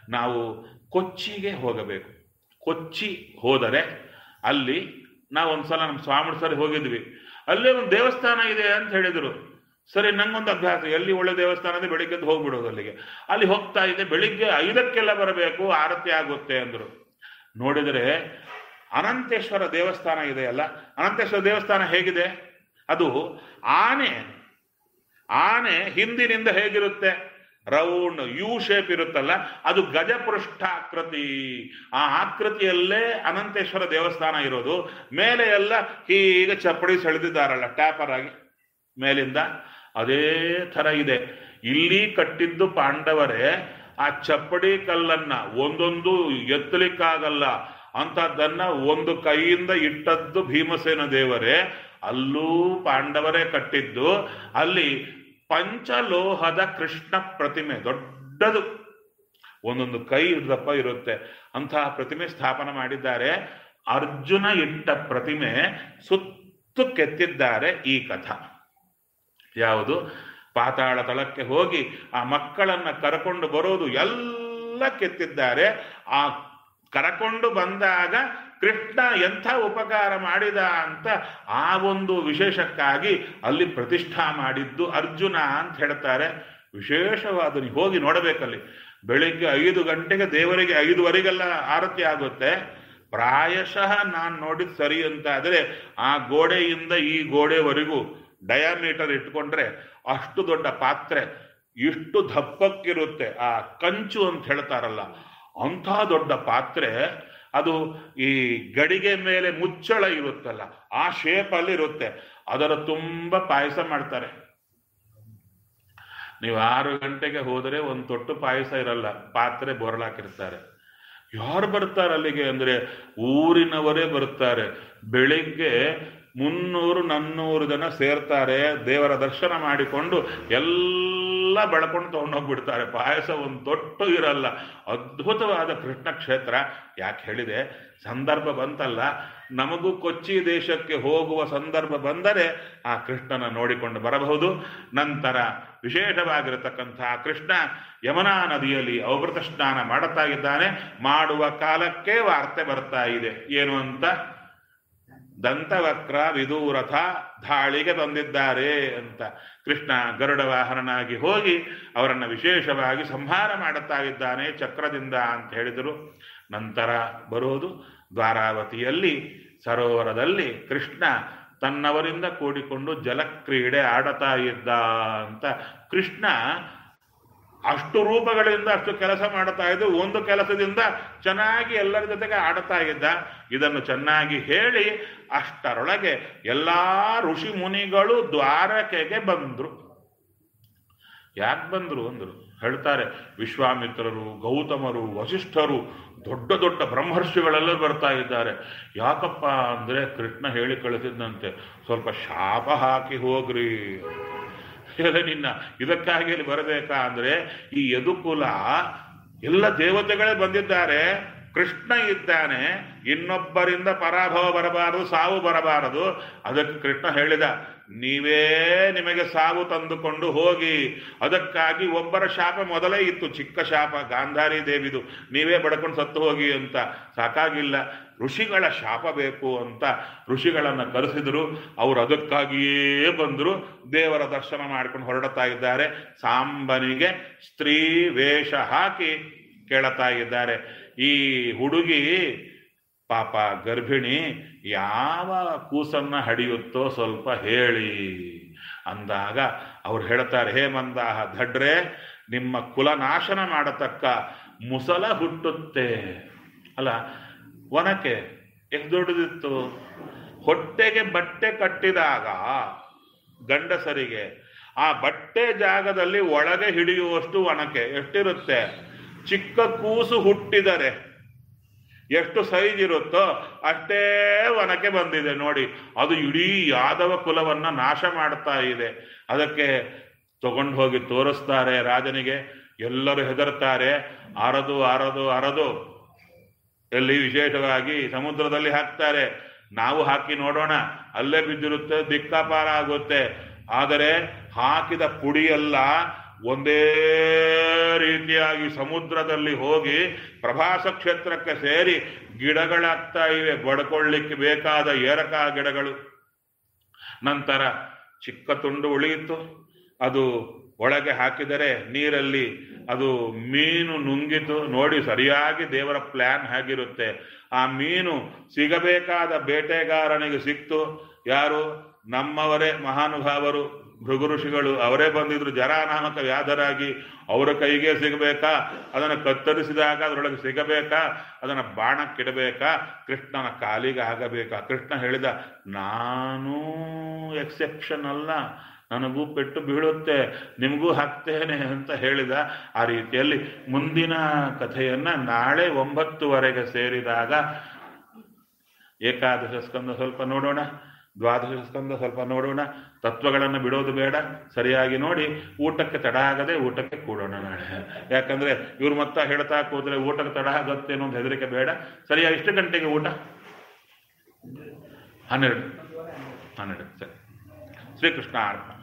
ನಾವು ಕೊಚ್ಚಿಗೆ ಹೋಗಬೇಕು ಕೊಚ್ಚಿ ಹೋದರೆ ಅಲ್ಲಿ ನಾವು ಒಂದ್ಸಲ ನಮ್ಮ ಸ್ವಾಮಿ ಸರಿ ಹೋಗಿದ್ವಿ ಅಲ್ಲೇ ಒಂದು ದೇವಸ್ಥಾನ ಇದೆ ಅಂತ ಹೇಳಿದರು ಸರಿ ನಂಗೊಂದು ಅಭ್ಯಾಸ ಎಲ್ಲಿ ಒಳ್ಳೆ ದೇವಸ್ಥಾನ ಇದೆ ಬೆಳಿಗ್ಗೆ ಎದ್ದು ಹೋಗ್ಬಿಡೋದು ಅಲ್ಲಿಗೆ ಅಲ್ಲಿ ಹೋಗ್ತಾ ಇದೆ ಬೆಳಿಗ್ಗೆ ಐದಕ್ಕೆಲ್ಲ ಬರಬೇಕು ಆರತಿ ಆಗುತ್ತೆ ಅಂದರು ನೋಡಿದರೆ ಅನಂತೇಶ್ವರ ದೇವಸ್ಥಾನ ಇದೆಯಲ್ಲ ಅನಂತೇಶ್ವರ ದೇವಸ್ಥಾನ ಹೇಗಿದೆ ಅದು ಆನೆ ಆನೆ ಹಿಂದಿನಿಂದ ಹೇಗಿರುತ್ತೆ ರೌಂಡ್ ಯು ಶೇಪ್ ಇರುತ್ತಲ್ಲ ಅದು ಗಜಪೃಷ್ಠಾಕೃತಿ ಆ ಆಕೃತಿಯಲ್ಲೇ ಅನಂತೇಶ್ವರ ದೇವಸ್ಥಾನ ಇರೋದು ಮೇಲೆ ಎಲ್ಲ ಹೀಗೆ ಚಪ್ಪಡಿ ಸೆಳೆದಿದ್ದಾರಲ್ಲ ಟ್ಯಾಪರ್ ಆಗಿ ಮೇಲಿಂದ ಅದೇ ಥರ ಇದೆ ಇಲ್ಲಿ ಕಟ್ಟಿದ್ದು ಪಾಂಡವರೇ ಆ ಚಪ್ಪಡಿ ಕಲ್ಲನ್ನ ಒಂದೊಂದು ಎತ್ತಲಿಕ್ಕಾಗಲ್ಲ ಅಂತದ್ದನ್ನ ಒಂದು ಕೈಯಿಂದ ಇಟ್ಟದ್ದು ಭೀಮಸೇನ ದೇವರೇ ಅಲ್ಲೂ ಪಾಂಡವರೇ ಕಟ್ಟಿದ್ದು ಅಲ್ಲಿ ಪಂಚಲೋಹದ ಕೃಷ್ಣ ಪ್ರತಿಮೆ ದೊಡ್ಡದು ಒಂದೊಂದು ಕೈ ಹಿಡ್ದಪ್ಪ ಇರುತ್ತೆ ಅಂತಹ ಪ್ರತಿಮೆ ಸ್ಥಾಪನೆ ಮಾಡಿದ್ದಾರೆ ಅರ್ಜುನ ಇಟ್ಟ ಪ್ರತಿಮೆ ಸುತ್ತು ಕೆತ್ತಿದ್ದಾರೆ ಈ ಕಥ ಯಾವುದು ಪಾತಾಳ ತಳಕ್ಕೆ ಹೋಗಿ ಆ ಮಕ್ಕಳನ್ನ ಕರ್ಕೊಂಡು ಬರೋದು ಎಲ್ಲ ಕೆತ್ತಿದ್ದಾರೆ ಆ ಕರಕೊಂಡು ಬಂದಾಗ ಕೃಷ್ಣ ಎಂಥ ಉಪಕಾರ ಮಾಡಿದ ಅಂತ ಆ ಒಂದು ವಿಶೇಷಕ್ಕಾಗಿ ಅಲ್ಲಿ ಪ್ರತಿಷ್ಠಾ ಮಾಡಿದ್ದು ಅರ್ಜುನ ಅಂತ ಹೇಳ್ತಾರೆ ವಿಶೇಷವಾದ ನೀವು ಹೋಗಿ ನೋಡಬೇಕಲ್ಲಿ ಬೆಳಿಗ್ಗೆ ಐದು ಗಂಟೆಗೆ ದೇವರಿಗೆ ಐದುವರೆಗೆಲ್ಲ ಆರತಿ ಆಗುತ್ತೆ ಪ್ರಾಯಶಃ ನಾನು ನೋಡಿದ ಸರಿ ಅಂತ ಆದರೆ ಆ ಗೋಡೆಯಿಂದ ಈ ಗೋಡೆವರೆಗೂ ಡಯಾಮೀಟರ್ ಇಟ್ಕೊಂಡ್ರೆ ಅಷ್ಟು ದೊಡ್ಡ ಪಾತ್ರೆ ಇಷ್ಟು ದಪ್ಪಕ್ಕಿರುತ್ತೆ ಆ ಕಂಚು ಅಂತ ಹೇಳ್ತಾರಲ್ಲ ಅಂಥ ದೊಡ್ಡ ಪಾತ್ರೆ ಅದು ಈ ಗಡಿಗೆ ಮೇಲೆ ಮುಚ್ಚಳ ಇರುತ್ತಲ್ಲ ಆ ಶೇಪಲ್ಲಿ ಇರುತ್ತೆ ಅದರ ತುಂಬ ಪಾಯಸ ಮಾಡ್ತಾರೆ ನೀವು ಆರು ಗಂಟೆಗೆ ಹೋದರೆ ಒಂದು ತೊಟ್ಟು ಪಾಯಸ ಇರಲ್ಲ ಪಾತ್ರೆ ಬೋರ್ಲಾಕಿರ್ತಾರೆ ಯಾರು ಬರ್ತಾರೆ ಅಲ್ಲಿಗೆ ಅಂದ್ರೆ ಊರಿನವರೇ ಬರ್ತಾರೆ ಬೆಳಿಗ್ಗೆ ಮುನ್ನೂರು ನನ್ನೂರು ಜನ ಸೇರ್ತಾರೆ ದೇವರ ದರ್ಶನ ಮಾಡಿಕೊಂಡು ಎಲ್ಲ ಬೆಳ್ಕೊಂಡು ತಗೊಂಡೋಗ್ಬಿಡ್ತಾರೆ ಪಾಯಸ ಒಂದು ತೊಟ್ಟು ಇರಲ್ಲ ಅದ್ಭುತವಾದ ಕೃಷ್ಣ ಕ್ಷೇತ್ರ ಯಾಕೆ ಹೇಳಿದೆ ಸಂದರ್ಭ ಬಂತಲ್ಲ ನಮಗೂ ಕೊಚ್ಚಿ ದೇಶಕ್ಕೆ ಹೋಗುವ ಸಂದರ್ಭ ಬಂದರೆ ಆ ಕೃಷ್ಣನ ನೋಡಿಕೊಂಡು ಬರಬಹುದು ನಂತರ ವಿಶೇಷವಾಗಿರತಕ್ಕಂಥ ಕೃಷ್ಣ ಯಮುನಾ ನದಿಯಲ್ಲಿ ಅವೃತ ಸ್ನಾನ ಮಾಡುತ್ತಾ ಇದ್ದಾನೆ ಮಾಡುವ ಕಾಲಕ್ಕೆ ವಾರ್ತೆ ಬರ್ತಾ ಇದೆ ಏನು ಅಂತ ದಂತವಕ್ರ ವಿದೂರಥ ಧಾಳಿಗೆ ಬಂದಿದ್ದಾರೆ ಅಂತ ಕೃಷ್ಣ ಗರುಡ ವಾಹನನಾಗಿ ಹೋಗಿ ಅವರನ್ನು ವಿಶೇಷವಾಗಿ ಸಂಹಾರ ಮಾಡುತ್ತಾ ಇದ್ದಾನೆ ಚಕ್ರದಿಂದ ಅಂತ ಹೇಳಿದರು ನಂತರ ಬರುವುದು ದ್ವಾರಾವತಿಯಲ್ಲಿ ಸರೋವರದಲ್ಲಿ ಕೃಷ್ಣ ತನ್ನವರಿಂದ ಕೂಡಿಕೊಂಡು ಜಲಕ್ರೀಡೆ ಆಡತಾ ಇದ್ದ ಅಂತ ಕೃಷ್ಣ ಅಷ್ಟು ರೂಪಗಳಿಂದ ಅಷ್ಟು ಕೆಲಸ ಮಾಡ್ತಾ ಇದ್ದು ಒಂದು ಕೆಲಸದಿಂದ ಚೆನ್ನಾಗಿ ಎಲ್ಲರ ಜೊತೆಗೆ ಆಡ್ತಾ ಇದ್ದ ಇದನ್ನು ಚೆನ್ನಾಗಿ ಹೇಳಿ ಅಷ್ಟರೊಳಗೆ ಎಲ್ಲಾ ಋಷಿ ಮುನಿಗಳು ದ್ವಾರಕೆಗೆ ಬಂದ್ರು ಯಾಕೆ ಬಂದ್ರು ಅಂದ್ರು ಹೇಳ್ತಾರೆ ವಿಶ್ವಾಮಿತ್ರರು ಗೌತಮರು ವಸಿಷ್ಠರು ದೊಡ್ಡ ದೊಡ್ಡ ಬ್ರಹ್ಮರ್ಷಿಗಳೆಲ್ಲ ಬರ್ತಾ ಇದ್ದಾರೆ ಯಾಕಪ್ಪ ಅಂದ್ರೆ ಕೃಷ್ಣ ಹೇಳಿ ಕಳಿಸಿದಂತೆ ಸ್ವಲ್ಪ ಶಾಪ ಹಾಕಿ ಹೋಗ್ರಿ ಹೇಳ ನಿನ್ನ ಇದಕ್ಕಾಗಿ ಇಲ್ಲಿ ಬರಬೇಕಾ ಅಂದ್ರೆ ಈ ಯದುಕುಲ ಎಲ್ಲ ದೇವತೆಗಳೇ ಬಂದಿದ್ದಾರೆ ಕೃಷ್ಣ ಇದ್ದಾನೆ ಇನ್ನೊಬ್ಬರಿಂದ ಪರಾಭವ ಬರಬಾರದು ಸಾವು ಬರಬಾರದು ಅದಕ್ಕೆ ಕೃಷ್ಣ ಹೇಳಿದ ನೀವೇ ನಿಮಗೆ ಸಾವು ತಂದುಕೊಂಡು ಹೋಗಿ ಅದಕ್ಕಾಗಿ ಒಬ್ಬರ ಶಾಪ ಮೊದಲೇ ಇತ್ತು ಚಿಕ್ಕ ಶಾಪ ಗಾಂಧಾರಿ ದೇವಿದು ನೀವೇ ಬಡ್ಕೊಂಡು ಸತ್ತು ಹೋಗಿ ಅಂತ ಸಾಕಾಗಿಲ್ಲ ಋಷಿಗಳ ಶಾಪ ಬೇಕು ಅಂತ ಋಷಿಗಳನ್ನು ಕರೆಸಿದ್ರು ಅವರು ಅದಕ್ಕಾಗಿಯೇ ಬಂದರು ದೇವರ ದರ್ಶನ ಮಾಡ್ಕೊಂಡು ಹೊರಡುತ್ತಾ ಇದ್ದಾರೆ ಸಾಂಬನಿಗೆ ಸ್ತ್ರೀ ವೇಷ ಹಾಕಿ ಕೇಳುತ್ತಾ ಇದ್ದಾರೆ ಈ ಹುಡುಗಿ ಪಾಪ ಗರ್ಭಿಣಿ ಯಾವ ಕೂಸನ್ನ ಹಡಿಯುತ್ತೋ ಸ್ವಲ್ಪ ಹೇಳಿ ಅಂದಾಗ ಅವ್ರು ಹೇಳ್ತಾರೆ ಹೇ ಮಂದಾಹ ದಡ್ರೆ ನಿಮ್ಮ ಕುಲನಾಶನ ಮಾಡತಕ್ಕ ಮುಸಲ ಹುಟ್ಟುತ್ತೆ ಅಲ್ಲ ಒನಕೆ ಎಷ್ಟು ದೊಡ್ಡದಿತ್ತು ಹೊಟ್ಟೆಗೆ ಬಟ್ಟೆ ಕಟ್ಟಿದಾಗ ಗಂಡಸರಿಗೆ ಆ ಬಟ್ಟೆ ಜಾಗದಲ್ಲಿ ಒಳಗೆ ಹಿಡಿಯುವಷ್ಟು ಒನಕೆ ಎಷ್ಟಿರುತ್ತೆ ಚಿಕ್ಕ ಕೂಸು ಹುಟ್ಟಿದರೆ ಎಷ್ಟು ಸೈಜ್ ಇರುತ್ತೋ ಅಷ್ಟೇ ಒನಕೆ ಬಂದಿದೆ ನೋಡಿ ಅದು ಇಡೀ ಯಾದವ ಕುಲವನ್ನ ನಾಶ ಮಾಡ್ತಾ ಇದೆ ಅದಕ್ಕೆ ತಗೊಂಡು ಹೋಗಿ ತೋರಿಸ್ತಾರೆ ರಾಜನಿಗೆ ಎಲ್ಲರೂ ಹೆದರ್ತಾರೆ ಅರದು ಅರದು ಅರದು ಎಲ್ಲಿ ವಿಶೇಷವಾಗಿ ಸಮುದ್ರದಲ್ಲಿ ಹಾಕ್ತಾರೆ ನಾವು ಹಾಕಿ ನೋಡೋಣ ಅಲ್ಲೇ ಬಿದ್ದಿರುತ್ತೆ ದಿಕ್ಕಾಪಾರ ಆಗುತ್ತೆ ಆದರೆ ಹಾಕಿದ ಪುಡಿಯೆಲ್ಲ ಒಂದೇ ರೀತಿಯಾಗಿ ಸಮುದ್ರದಲ್ಲಿ ಹೋಗಿ ಪ್ರಭಾಸ ಕ್ಷೇತ್ರಕ್ಕೆ ಸೇರಿ ಗಿಡಗಳಾಗ್ತಾ ಇವೆ ಬಡ್ಕೊಳ್ಳಿಕ್ಕೆ ಬೇಕಾದ ಏರಕ ಗಿಡಗಳು ನಂತರ ಚಿಕ್ಕ ತುಂಡು ಉಳಿಯಿತು ಅದು ಒಳಗೆ ಹಾಕಿದರೆ ನೀರಲ್ಲಿ ಅದು ಮೀನು ನುಂಗಿತು ನೋಡಿ ಸರಿಯಾಗಿ ದೇವರ ಪ್ಲಾನ್ ಹೇಗಿರುತ್ತೆ ಆ ಮೀನು ಸಿಗಬೇಕಾದ ಬೇಟೆಗಾರನಿಗೆ ಸಿಕ್ತು ಯಾರು ನಮ್ಮವರೇ ಮಹಾನುಭಾವರು ಭೃಗು ಋಷಿಗಳು ಅವರೇ ಬಂದಿದ್ರು ಜರಾನಾಮಕ ವ್ಯಾಧರಾಗಿ ಅವರ ಕೈಗೆ ಸಿಗಬೇಕಾ ಅದನ್ನು ಕತ್ತರಿಸಿದಾಗ ಅದರೊಳಗೆ ಸಿಗಬೇಕಾ ಅದನ್ನು ಬಾಣಕ್ಕಿಡಬೇಕಾ ಕೃಷ್ಣನ ಕಾಲಿಗೆ ಆಗಬೇಕಾ ಕೃಷ್ಣ ಹೇಳಿದ ನಾನು ಎಕ್ಸೆಪ್ಷನ್ ಅಲ್ಲ ನನಗೂ ಪೆಟ್ಟು ಬೀಳುತ್ತೆ ನಿಮಗೂ ಹಾಕ್ತೇನೆ ಅಂತ ಹೇಳಿದ ಆ ರೀತಿಯಲ್ಲಿ ಮುಂದಿನ ಕಥೆಯನ್ನ ನಾಳೆ ಒಂಬತ್ತುವರೆಗೆ ಸೇರಿದಾಗ ಏಕಾದಶ ಸ್ಕಂದ ಸ್ವಲ್ಪ ನೋಡೋಣ ದ್ವಾದಶ ಸ್ಕಂದ ಸ್ವಲ್ಪ ನೋಡೋಣ ತತ್ವಗಳನ್ನು ಬಿಡೋದು ಬೇಡ ಸರಿಯಾಗಿ ನೋಡಿ ಊಟಕ್ಕೆ ತಡ ಆಗದೆ ಊಟಕ್ಕೆ ಕೂಡೋಣ ನಾಳೆ ಯಾಕಂದ್ರೆ ಇವ್ರು ಮತ್ತ ಹೇಳ್ತಾ ಕೂದ್ರೆ ಊಟಕ್ಕೆ ತಡ ಆಗುತ್ತೆ ಅನ್ನೋ ಒಂದು ಹೆದರಿಕೆ ಬೇಡ ಸರಿಯಾಗಿ ಎಷ್ಟು ಗಂಟೆಗೆ ಊಟ ಹನ್ನೆರಡು ಹನ್ನೆರಡು ಸರಿ ಶ್ರೀಕೃಷ್ಣ ಅರ್ಪಣ